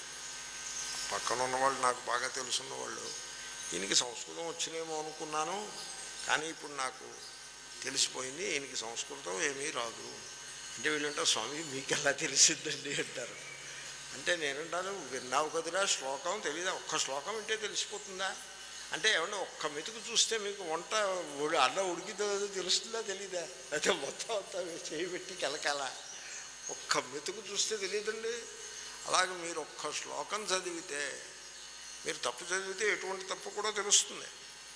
పక్కన ఉన్నవాళ్ళు నాకు బాగా తెలుసున్న వాళ్ళు ఈయనకి సంస్కృతం వచ్చినేమో అనుకున్నాను కానీ ఇప్పుడు నాకు తెలిసిపోయింది ఈయనకి సంస్కృతం ఏమీ రాదు అంటే వీళ్ళంటే స్వామి మీకు ఎలా తెలిసిద్దండి అంటారు అంటే నేనంటాను విన్నావు కదరా శ్లోకం తెలీదా ఒక్క శ్లోకం వింటే తెలిసిపోతుందా అంటే ఏమన్నా ఒక్క మెతుకు చూస్తే మీకు వంట ఉడి- అన్నం ఉడికితో తెలుస్తుందా తెలీదా అయితే మొత్తం అంతా చేయి పెట్టి కెలకాల ఒక్క మెతుకు చూస్తే తెలియదండి అలాగే మీరు ఒక్క శ్లోకం చదివితే మీరు తప్పు చదివితే ఎటువంటి తప్పు కూడా తెలుస్తుంది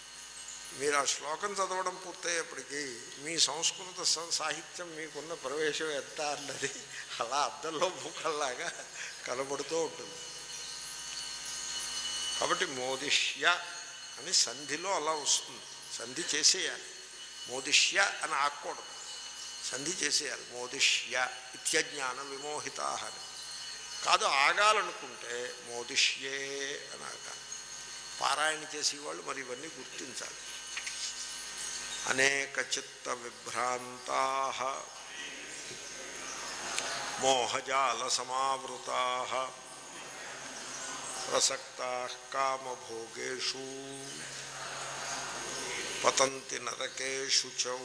మీరు ఆ శ్లోకం చదవడం పూర్తయ్యేప్పటికీ మీ సంస్కృత స- సాహిత్యం మీకున్న ప్రవేశం ఎంత అన్నది అలా అద్దంలో బుక్కల్లాగా కనబడుతూ ఉంటుంది కాబట్టి మోదిష్య అని సంధిలో అలా వస్తుంది సంధి చేసేయాలి మోదిష్య అని ఆకూడదు సంధి చేసేయాలి మోదిష్య ఇత్యజ్ఞాన విమోహిత అని కాదు ఆగాలనుకుంటే మోదిష్యే అని ఆగాలి పారాయణ చేసేవాళ్ళు మరి ఇవన్నీ గుర్తించాలి అనేక చిత్త విభ్రాంతా మోహజాల సమావృతా ప్రసక్తా కామభోగేషు పతంతి నరకేషు చౌ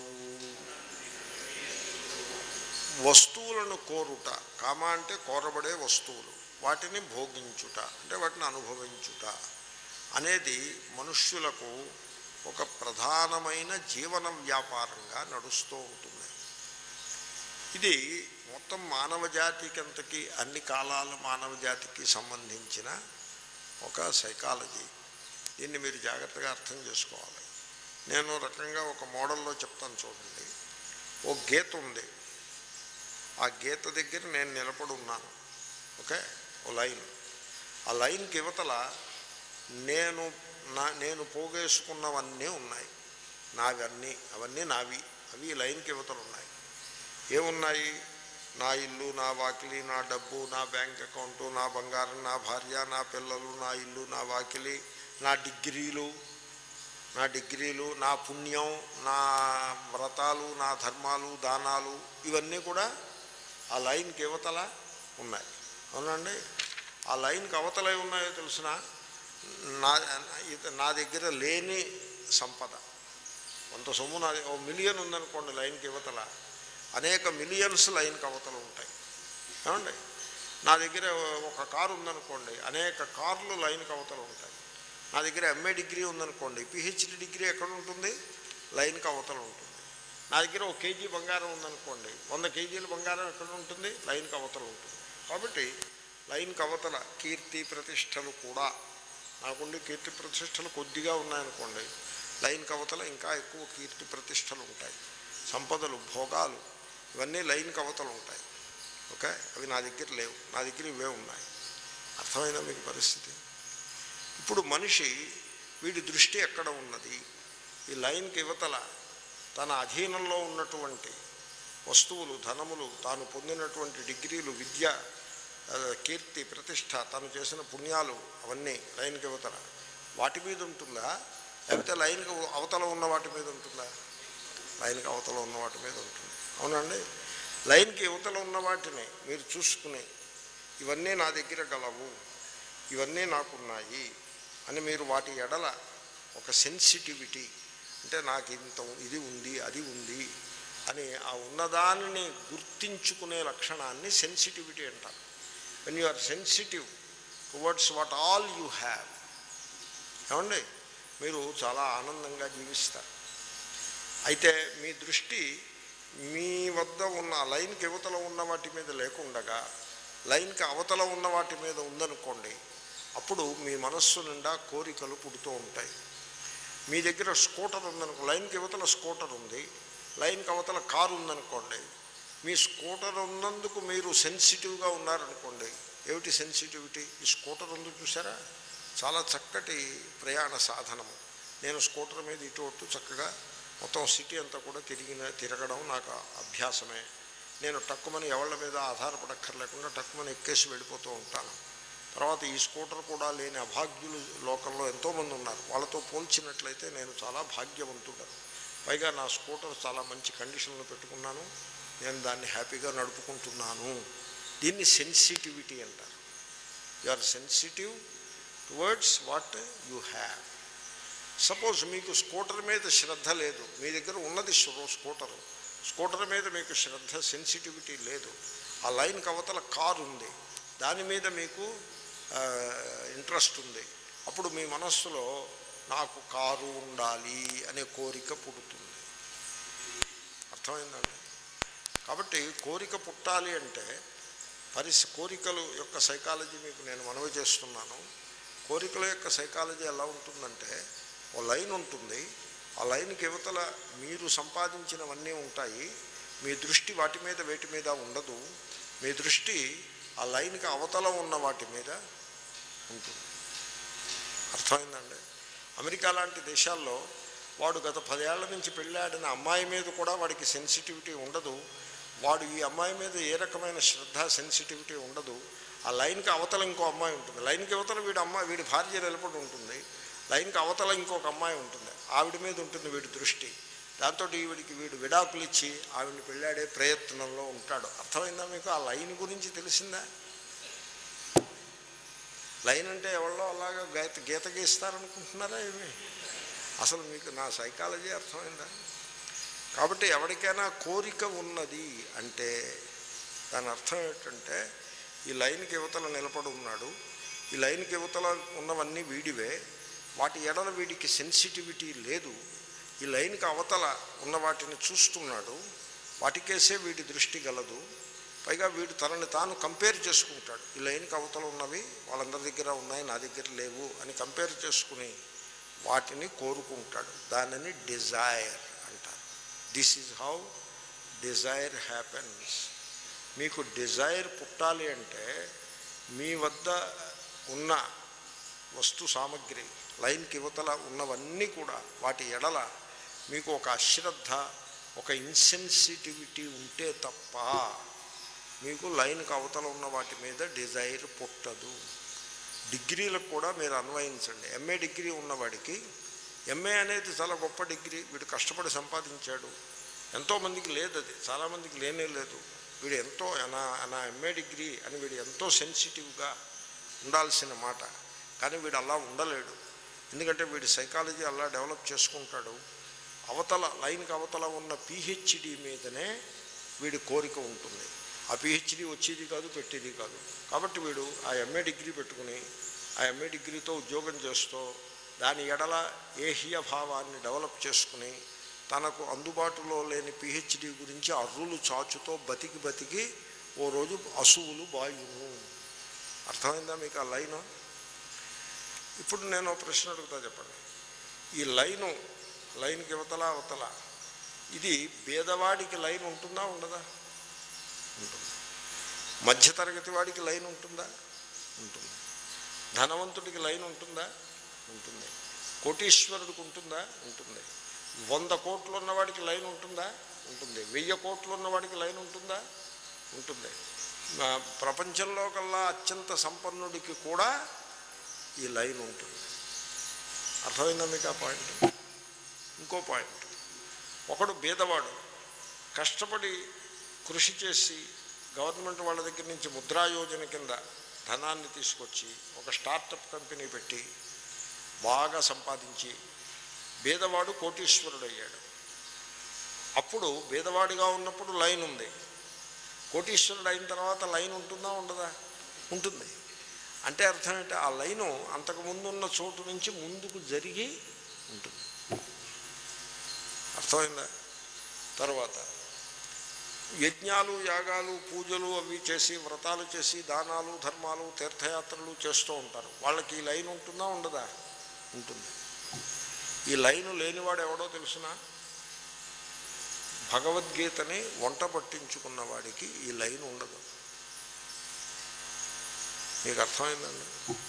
వస్తువులను కోరుట కామ అంటే కోరబడే వస్తువులు వాటిని భోగించుట అంటే వాటిని అనుభవించుట అనేది మనుష్యులకు ఒక ప్రధానమైన జీవన వ్యాపారంగా నడుస్తూ ఉంటుంది ఇది మొత్తం మానవ జాతికి అంతకి అన్ని కాలాల మానవ జాతికి సంబంధించిన ఒక సైకాలజీ దీన్ని మీరు జాగ్రత్తగా అర్థం చేసుకోవాలి నేను రకంగా ఒక మోడల్లో చెప్తాను చూడండి ఓ గీత ఉంది ఆ గీత దగ్గర నేను నిలబడి ఉన్నాను ఓకే ఓ లైన్ ఆ లైన్కి యువతల నేను నా నేను పోగేసుకున్నవన్నీ ఉన్నాయి నావన్నీ అవన్నీ నావి అవి ఈ లైన్కి యువతలు ఉన్నాయి ఏమున్నాయి నా ఇల్లు నా వాకిలి నా డబ్బు నా బ్యాంక్ అకౌంటు నా బంగారం నా భార్య నా పిల్లలు నా ఇల్లు నా వాకిలి నా డిగ్రీలు నా డిగ్రీలు నా పుణ్యం నా వ్రతాలు నా ధర్మాలు దానాలు ఇవన్నీ కూడా ఆ లైన్కి యువతల ఉన్నాయి అవునండి ఆ లైన్కి అవతల ఏమి ఉన్నాయో తెలిసిన నా ఇది- నా దగ్గర లేని సంపద కొంత సొమ్ము నాది ఓ మిలియన్ ఉందనుకోండి లైన్కి యువతల అనేక మిలియన్స్ లైన్కి అవతల ఉంటాయి ఏమండి నా దగ్గర ఒక కారు ఉందనుకోండి అనేక కార్లు లైన్కి అవతల ఉంటాయి నా దగ్గర ఎంఏ డిగ్రీ ఉందనుకోండి పిహెచ్డి డిగ్రీ ఎక్కడ ఉంటుంది లైన్కి అవతల ఉంటుంది నా దగ్గర ఒక కేజీ బంగారం ఉందనుకోండి వంద కేజీల బంగారం ఎక్కడ ఉంటుంది లైన్కి అవతల ఉంటుంది కాబట్టి లైన్కి అవతల కీర్తి ప్రతిష్టలు కూడా నాకుండి కీర్తి ప్రతిష్టలు కొద్దిగా ఉన్నాయనుకోండి లైన్కి అవతల ఇంకా ఎక్కువ కీర్తి ప్రతిష్టలు ఉంటాయి సంపదలు భోగాలు ఇవన్నీ లైన్కి అవతల ఉంటాయి ఓకే అవి నా దగ్గర లేవు నా దగ్గర ఇవే ఉన్నాయి అర్థమైందా మీకు పరిస్థితి ఇప్పుడు మనిషి వీడి దృష్టి ఎక్కడ ఉన్నది ఈ లైన్కి యువతల తన అధీనంలో ఉన్నటువంటి వస్తువులు ధనములు తాను పొందినటువంటి డిగ్రీలు విద్య ఆ, కీర్తి ప్రతిష్ట తాను చేసిన పుణ్యాలు అవన్నీ లైన్కి యువతల వాటి మీద ఉంటుందా లేకపోతే లైన్కి అవతల ఉన్న వాటి మీద ఉంటుందా లైన్కి అవతల ఉన్న వాటి మీద ఉంటుంది అవునండి లైన్కి యువతల ఉన్న వాటిని మీరు చూసుకుని ఇవన్నీ నా దగ్గర గలవు ఇవన్నీ నాకున్నాయి అని మీరు వాటి ఎడల ఒక సెన్సిటివిటీ అంటే నాకు ఇంత ఇది ఉంది అది ఉంది అని ఆ ఉన్నదానిని గుర్తించుకునే లక్షణాన్ని సెన్సిటివిటీ అంటారు when you are sensitive towards what all you have ఏమండి మీరు చాలా ఆనందంగా జీవిస్తారు అయితే మీ దృష్టి మీ వద్ద ఉన్న లైన్కి యువతల ఉన్న వాటి మీద లేకుండగా లైన్కి అవతల ఉన్న వాటి మీద ఉందనుకోండి అప్పుడు మీ మనస్సు నిండా కోరికలు పుడుతూ ఉంటాయి మీ దగ్గర స్కూటర్ ఉందనుకో లైన్కి యువతల స్కూటర్ ఉంది లైన్కి అవతల కారు ఉందనుకోండి మీ స్కూటర్ ఉన్నందుకు మీరు సెన్సిటివ్గా ఉన్నారనుకోండి ఏమిటి సెన్సిటివిటీ ఈ స్కూటర్ ఉంది చూసారా చాలా చక్కటి ప్రయాణ సాధనము నేను స్కూటర్ మీద ఇటు అటు చక్కగా మొత్తం సిటీ అంతా కూడా తిరిగిన తిరగడం నాకు అభ్యాసమే నేను టక్కుమని ఎవళ్ళ మీద ఆధారపడక్కర్లేకుండా టక్కుమని ఎక్కేసి వెళ్ళిపోతూ ఉంటాను తర్వాత ఈ స్కూటర్ కూడా లేని అభాగ్యులు లోకంలో ఎంతోమంది ఉన్నారు వాళ్ళతో పోల్చినట్లయితే నేను చాలా భాగ్యవంతుడను పైగా నా స్కూటర్ చాలా మంచి కండిషన్లో పెట్టుకున్నాను నేను దాన్ని హ్యాపీగా నడుపుకుంటున్నాను దీన్ని సెన్సిటివిటీ అంటారు you are sensitive towards what you have suppose మీకు స్కూటర్ మీద శ్రద్ధ లేదు మీ దగ్గర ఉన్నది స్కూ- స్కూటరు స్కూటర్ మీద మీకు శ్రద్ధ సెన్సిటివిటీ లేదు ఆ లైన్కి అవతల కారు ఉంది దాని మీద మీకు ఇంట్రెస్ట్ ఉంది అప్పుడు మీ మనస్సులో నాకు కారు ఉండాలి అనే కోరిక పుడుతుంది అర్థమైందండి కాబట్టి కోరిక పుట్టాలి అంటే పరిస్ కోరికలు యొక్క సైకాలజీ మీకు నేను మనవి చేస్తున్నాను కోరికల యొక్క సైకాలజీ ఎలా ఉంటుందంటే ఓ లైన్ ఉంటుంది ఆ లైన్కి యువతల మీరు సంపాదించినవన్నీ ఉంటాయి మీ దృష్టి వాటి మీద వేటి మీద ఉండదు మీ దృష్టి ఆ లైన్కి అవతల ఉన్న వాటి మీద ఉంటుంది అర్థమైందండి అమెరికా లాంటి దేశాల్లో వాడు గత పదేళ్ల నుంచి పెళ్ళాడిన అమ్మాయి మీద కూడా వాడికి సెన్సిటివిటీ ఉండదు వాడు ఈ అమ్మాయి మీద ఏ రకమైన శ్రద్ధ సెన్సిటివిటీ ఉండదు ఆ లైన్కి అవతల ఇంకో అమ్మాయి ఉంటుంది లైన్కి అవతల వీడి అమ్మాయి వీడి భార్య నిలబడి ఉంటుంది లైన్కి అవతల ఇంకొక అమ్మాయి ఉంటుంది ఆవిడ మీద ఉంటుంది వీడి దృష్టి దాంతో వీడికి వీడు విడాకులు ఇచ్చి ఆవిడని పెళ్ళాడే ప్రయత్నంలో ఉంటాడు అర్థమైందా మీకు ఆ లైన్ గురించి తెలిసిందా లైన్ అంటే ఎవరో అలాగా గీత గీత గీస్తారనుకుంటున్నారా ఏమి అసలు మీకు నా సైకాలజీ అర్థమైందా కాబట్టి ఎవరికైనా కోరిక ఉన్నది అంటే దాని అర్థం ఏంటంటే ఈ లైన్కి యువతల నిలబడి ఉన్నాడు ఈ లైన్కి యువతల ఉన్నవన్నీ వీడివే వాటి ఎడల వీడికి సెన్సిటివిటీ లేదు ఈ లైన్కి అవతల ఉన్న వాటిని చూస్తున్నాడు వాటికేసే వీడి దృష్టి గలదు పైగా వీడు తనని తాను కంపేర్ చేసుకుంటాడు ఈ లైన్కి అవతల ఉన్నవి వాళ్ళందరి దగ్గర ఉన్నాయి నా దగ్గర లేవు అని కంపేర్ చేసుకుని వాటిని కోరుకుంటాడు దానిని డిజైర్ అంటారు this is how desire happens మీకు డిజైర్ పుట్టాలి అంటే మీ వద్ద ఉన్న వస్తు సామగ్రి లైన్కి యువతల ఉన్నవన్నీ కూడా వాటి ఎడల మీకు ఒక అశ్రద్ధ ఒక ఇన్సెన్సిటివిటీ ఉంటే తప్ప మీకు లైన్కి అవతల ఉన్న వాటి మీద డిజైర్ పుట్టదు డిగ్రీలకు కూడా మీరు అన్వయించండి ఎంఏ డిగ్రీ ఉన్నవాడికి ఎంఏ అనేది చాలా గొప్ప డిగ్రీ వీడు కష్టపడి సంపాదించాడు ఎంతోమందికి లేదు అది చాలామందికి లేనే లేదు వీడు ఎంతో నా నా ఎంఏ డిగ్రీ అని వీడు ఎంతో సెన్సిటివ్గా ఉండాల్సిన మాట కానీ వీడు అలా ఉండలేడు ఎందుకంటే వీడి సైకాలజీ అలా డెవలప్ చేసుకుంటాడు అవతల లైన్కి అవతల ఉన్న పిహెచ్డి మీదనే వీడి కోరిక ఉంటుంది ఆ పిహెచ్డి వచ్చేది కాదు పెట్టేది కాదు కాబట్టి వీడు ఆ ఎంఏ డిగ్రీ పెట్టుకుని ఆ ఎంఏ డిగ్రీతో ఉద్యోగం చేస్తూ దాని ఎడల ఏహియ భావాన్ని డెవలప్ చేసుకుని తనకు అందుబాటులో లేని పిహెచ్డి గురించి అర్రులు చాచుతో బతికి బతికి ఓ రోజు అసువులు బాయును అర్థమైందా మీకు ఆ లైను ఇప్పుడు నేను ఒక ప్రశ్న అడుగుతా చెప్పండి ఈ లైను లైన్కి ఇవతల అవతల ఇది పేదవాడికి లైన్ ఉంటుందా ఉండదా ఉంటుంది మధ్యతరగతి వాడికి లైన్ ఉంటుందా ఉంటుంది ధనవంతుడికి లైన్ ఉంటుందా ఉంటుంది కోటీశ్వరుడికి ఉంటుందా ఉంటుంది వంద కోట్లు ఉన్నవాడికి లైన్ ఉంటుందా ఉంటుంది వెయ్యి కోట్లు ఉన్నవాడికి లైన్ ఉంటుందా ఉంటుంది మా ప్రపంచంలో కల్లా అత్యంత సంపన్నుడికి కూడా ఈ లైన్ ఉంటుంది అర్థమైందా మీకు ఆ పాయింట్ ఇంకో పాయింట్ ఒకడు బీదవాడు కష్టపడి కృషి చేసి గవర్నమెంట్ వాళ్ళ దగ్గర నుంచి ముద్రా యోజన కింద ధనాన్ని తీసుకొచ్చి ఒక స్టార్టప్ కంపెనీ పెట్టి బాగా సంపాదించి బీదవాడు కోటీశ్వరుడు అయ్యాడు అప్పుడు బీదవాడిగా ఉన్నప్పుడు లైన్ ఉంది కోటీశ్వరుడు అయిన తర్వాత లైన్ ఉంటుందా ఉండదా ఉంటుంది అంటే అర్థం ఏంటి ఆ లైను అంతకు ముందు ఉన్న చోటు నుంచి ముందుకు జరిగి ఉంటుంది అర్థమైందా తర్వాత యజ్ఞాలు యాగాలు పూజలు అవి చేసి వ్రతాలు చేసి దానాలు ధర్మాలు తీర్థయాత్రలు చేస్తూ ఉంటారు వాళ్ళకి ఈ లైన్ ఉంటుందా ఉండదా ఉంటుంది ఈ లైను లేనివాడు ఎవడో తెలుసిన భగవద్గీతని వంట పట్టించుకున్న వాడికి ఈ లైన్ ఉండదు మీకు అర్థమైందండి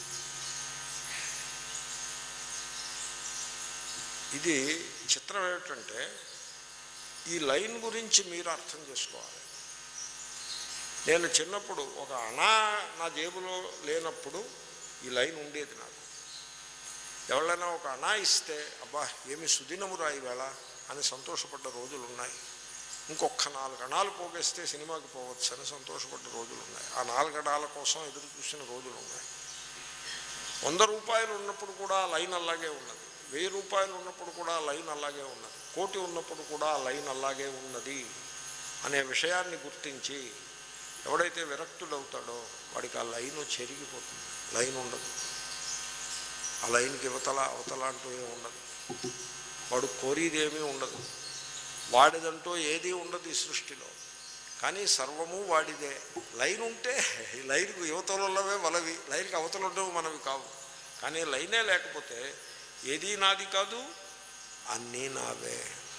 ఇది చిత్రం ఏమిటంటే ఈ లైన్ గురించి మీరు అర్థం చేసుకోవాలి నేను చిన్నప్పుడు ఒక అణా నా జేబులో లేనప్పుడు ఈ లైన్ ఉండేది నాకు ఎవరైనా ఒక అణా ఇస్తే అబ్బా ఏమి సుదినమురా ఈవేళ అని సంతోషపడ్డ రోజులు ఉన్నాయి ఇంకొక నాలుగు అణాలు పోగేస్తే సినిమాకి పోవచ్చు అని సంతోషపడ్డ రోజులు ఉన్నాయి ఆ నాలుగు అణాల కోసం ఎదురు చూసిన రోజులు ఉన్నాయి వంద రూపాయలు ఉన్నప్పుడు కూడా ఆ లైన్ అలాగే ఉన్నది వెయ్యి రూపాయలు ఉన్నప్పుడు కూడా ఆ లైన్ అలాగే ఉన్నది కోటి ఉన్నప్పుడు కూడా ఆ లైన్ అలాగే ఉన్నది అనే విషయాన్ని గుర్తించి ఎవడైతే విరక్తుడవుతాడో వాడికి ఆ లైన్ చెరిగిపోతుంది లైన్ ఉండదు ఆ లైన్కి ఇవతల అవతల అంటూ ఏమి ఉండదు వాడు కోరిదేమీ ఉండదు వాడిదంటూ ఏదీ ఉండదు ఈ సృష్టిలో కానీ సర్వము వాడిదే లైన్ ఉంటే ఈ లైన్కు యువతలున్నవే మనవి లైన్కి అవతలు ఉండవు మనవి కావు కానీ లైనే లేకపోతే ఏదీ నాది కాదు అన్నీ నావే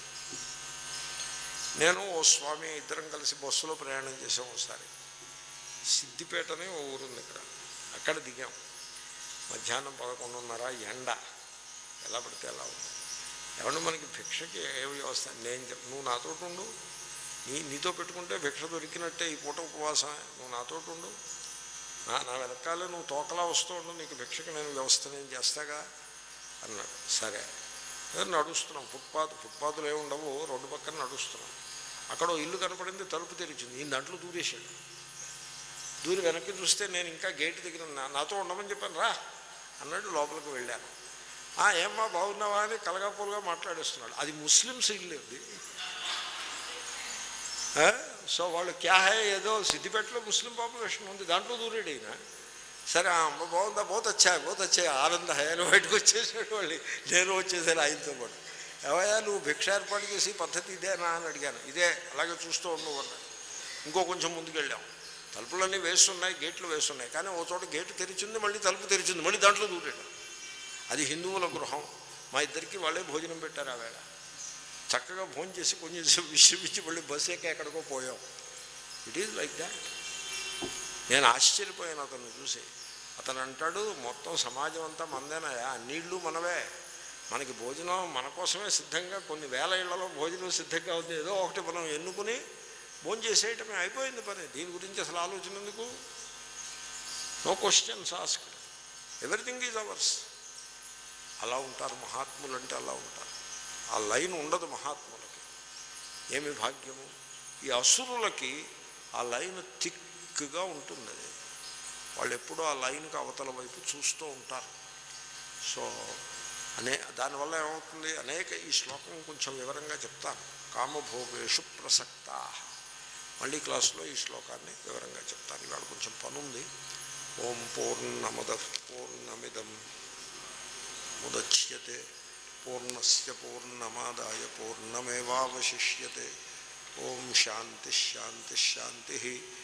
నేను ఓ స్వామి ఇద్దరం కలిసి బస్సులో ప్రయాణం చేసాం ఒకసారి సిద్దిపేటనే ఓ ఊరుంది ఇక్కడ అక్కడ దిగాం మధ్యాహ్నం పదకొండున్నర ఎండ ఎలా పడితే ఎలా ఉంది ఏమన్నా మనకి భిక్షకి ఏ వ్యవస్థ నేను చెప్ నువ్వు నాతో ఉండు నీ నీతో పెట్టుకుంటే భిక్ష దొరికినట్టే ఈ పూట ఉపవాసమే నువ్వు నాతో ఉండు నా నా వెనకాలే నువ్వు తోకలా వస్తూ ఉండు నీకు భిక్షకి నేను వ్యవస్థ నేను చేస్తాగా అన్నాడు సరే ఏదో నడుస్తున్నాం ఫుట్పాత్ ఫుట్పాత్లు ఏమి ఉండవు రోడ్డు పక్కన నడుస్తున్నాం అక్కడ ఓ ఇల్లు కనపడింది తలుపు తెరిచింది ఈ దాంట్లో దూరేశాడు దూరి వెనక్కి చూస్తే నేను ఇంకా గేట్ దగ్గర ఉన్నా నాతో ఉండమని చెప్పాను రా అన్నాడు లోపలికి వెళ్ళాను "ఆ, ఏమ్మా బాగున్నావా అని కలగాపూలుగా మాట్లాడేస్తున్నాడు అది ముస్లిమ్స్ ఇల్లు అది ఆ? సో వాళ్ళు క్యా హే ఏదో సిద్దిపేటలో ముస్లిం పాపులేషన్ ఉంది దాంట్లో దూరేడు ఈయన సరే ఆ అమ్మ బాగుందా బోత్ వచ్చా బోత్ వచ్చాయి ఆనంద హయాలు బయటకు వచ్చేసాడు వాళ్ళు నేను వచ్చేసాను ఆయనతో పాటు ఏవయ్యా నువ్వు భిక్ష ఏర్పాటు చేసి పద్ధతి ఇదేనా అని అడిగాను ఇదే అలాగే చూస్తూ ఉండు అన్నాడు ఇంకో కొంచెం ముందుకు వెళ్ళాం తలుపులన్నీ వేస్తున్నాయి గేట్లు వేస్తున్నాయి కానీ ఓ చోట గేటు తెరిచింది మళ్ళీ తలుపు తెరిచింది మళ్ళీ దాంట్లో దూరాడు అది హిందువుల గృహం మా ఇద్దరికి వాళ్ళే భోజనం పెట్టారు ఆ వేళ చక్కగా భోజనం చేసి కొంచెం సేపు విశ్రమించి మళ్ళీ బస్సు ఎక్కి ఎక్కడికో పోయాం ఇట్ ఈజ్ లైక్ దాట్ నేను ఆశ్చర్యపోయాను అతను చూసి అతను అంటాడు మొత్తం సమాజం అంతా మందేనాయా నీళ్లు మనవే మనకి భోజనం మన కోసమే సిద్ధంగా కొన్ని వేల ఇళ్లలో భోజనం సిద్ధంగా ఉంది ఏదో ఒకటి మనం ఎన్నుకుని భోజనం చేసేయటమే అయిపోయింది పని దీని గురించి అసలు ఆలోచన ఎందుకు no questions ask everything is ours అలా ఉంటారు మహాత్ములు అంటే అలా ఉంటారు ఆ లైన్ ఉండదు మహాత్ములకి ఏమి భాగ్యము ఈ అసురులకి ఆ లైన్ థిక్గా ఉంటుంది అది వాళ్ళు ఎప్పుడూ ఆ లైన్కి అవతల వైపు చూస్తూ ఉంటారు సో అనే దానివల్ల ఏమవుతుంది అనేక ఈ శ్లోకం కొంచెం వివరంగా చెప్తాను కామభోగేషు ప్రసక్తా మళ్ళీ క్లాసులో ఈ శ్లోకాన్ని వివరంగా చెప్తాను ఇవాళ కొంచెం పనుంది ఓం పూర్ణమద పూర్ణమిదం ముదచ్యతే పూర్ణస్య పూర్ణమాదాయ పూర్ణమేవావశిష్యతే ఓం శాంతి శాంతి శాంతి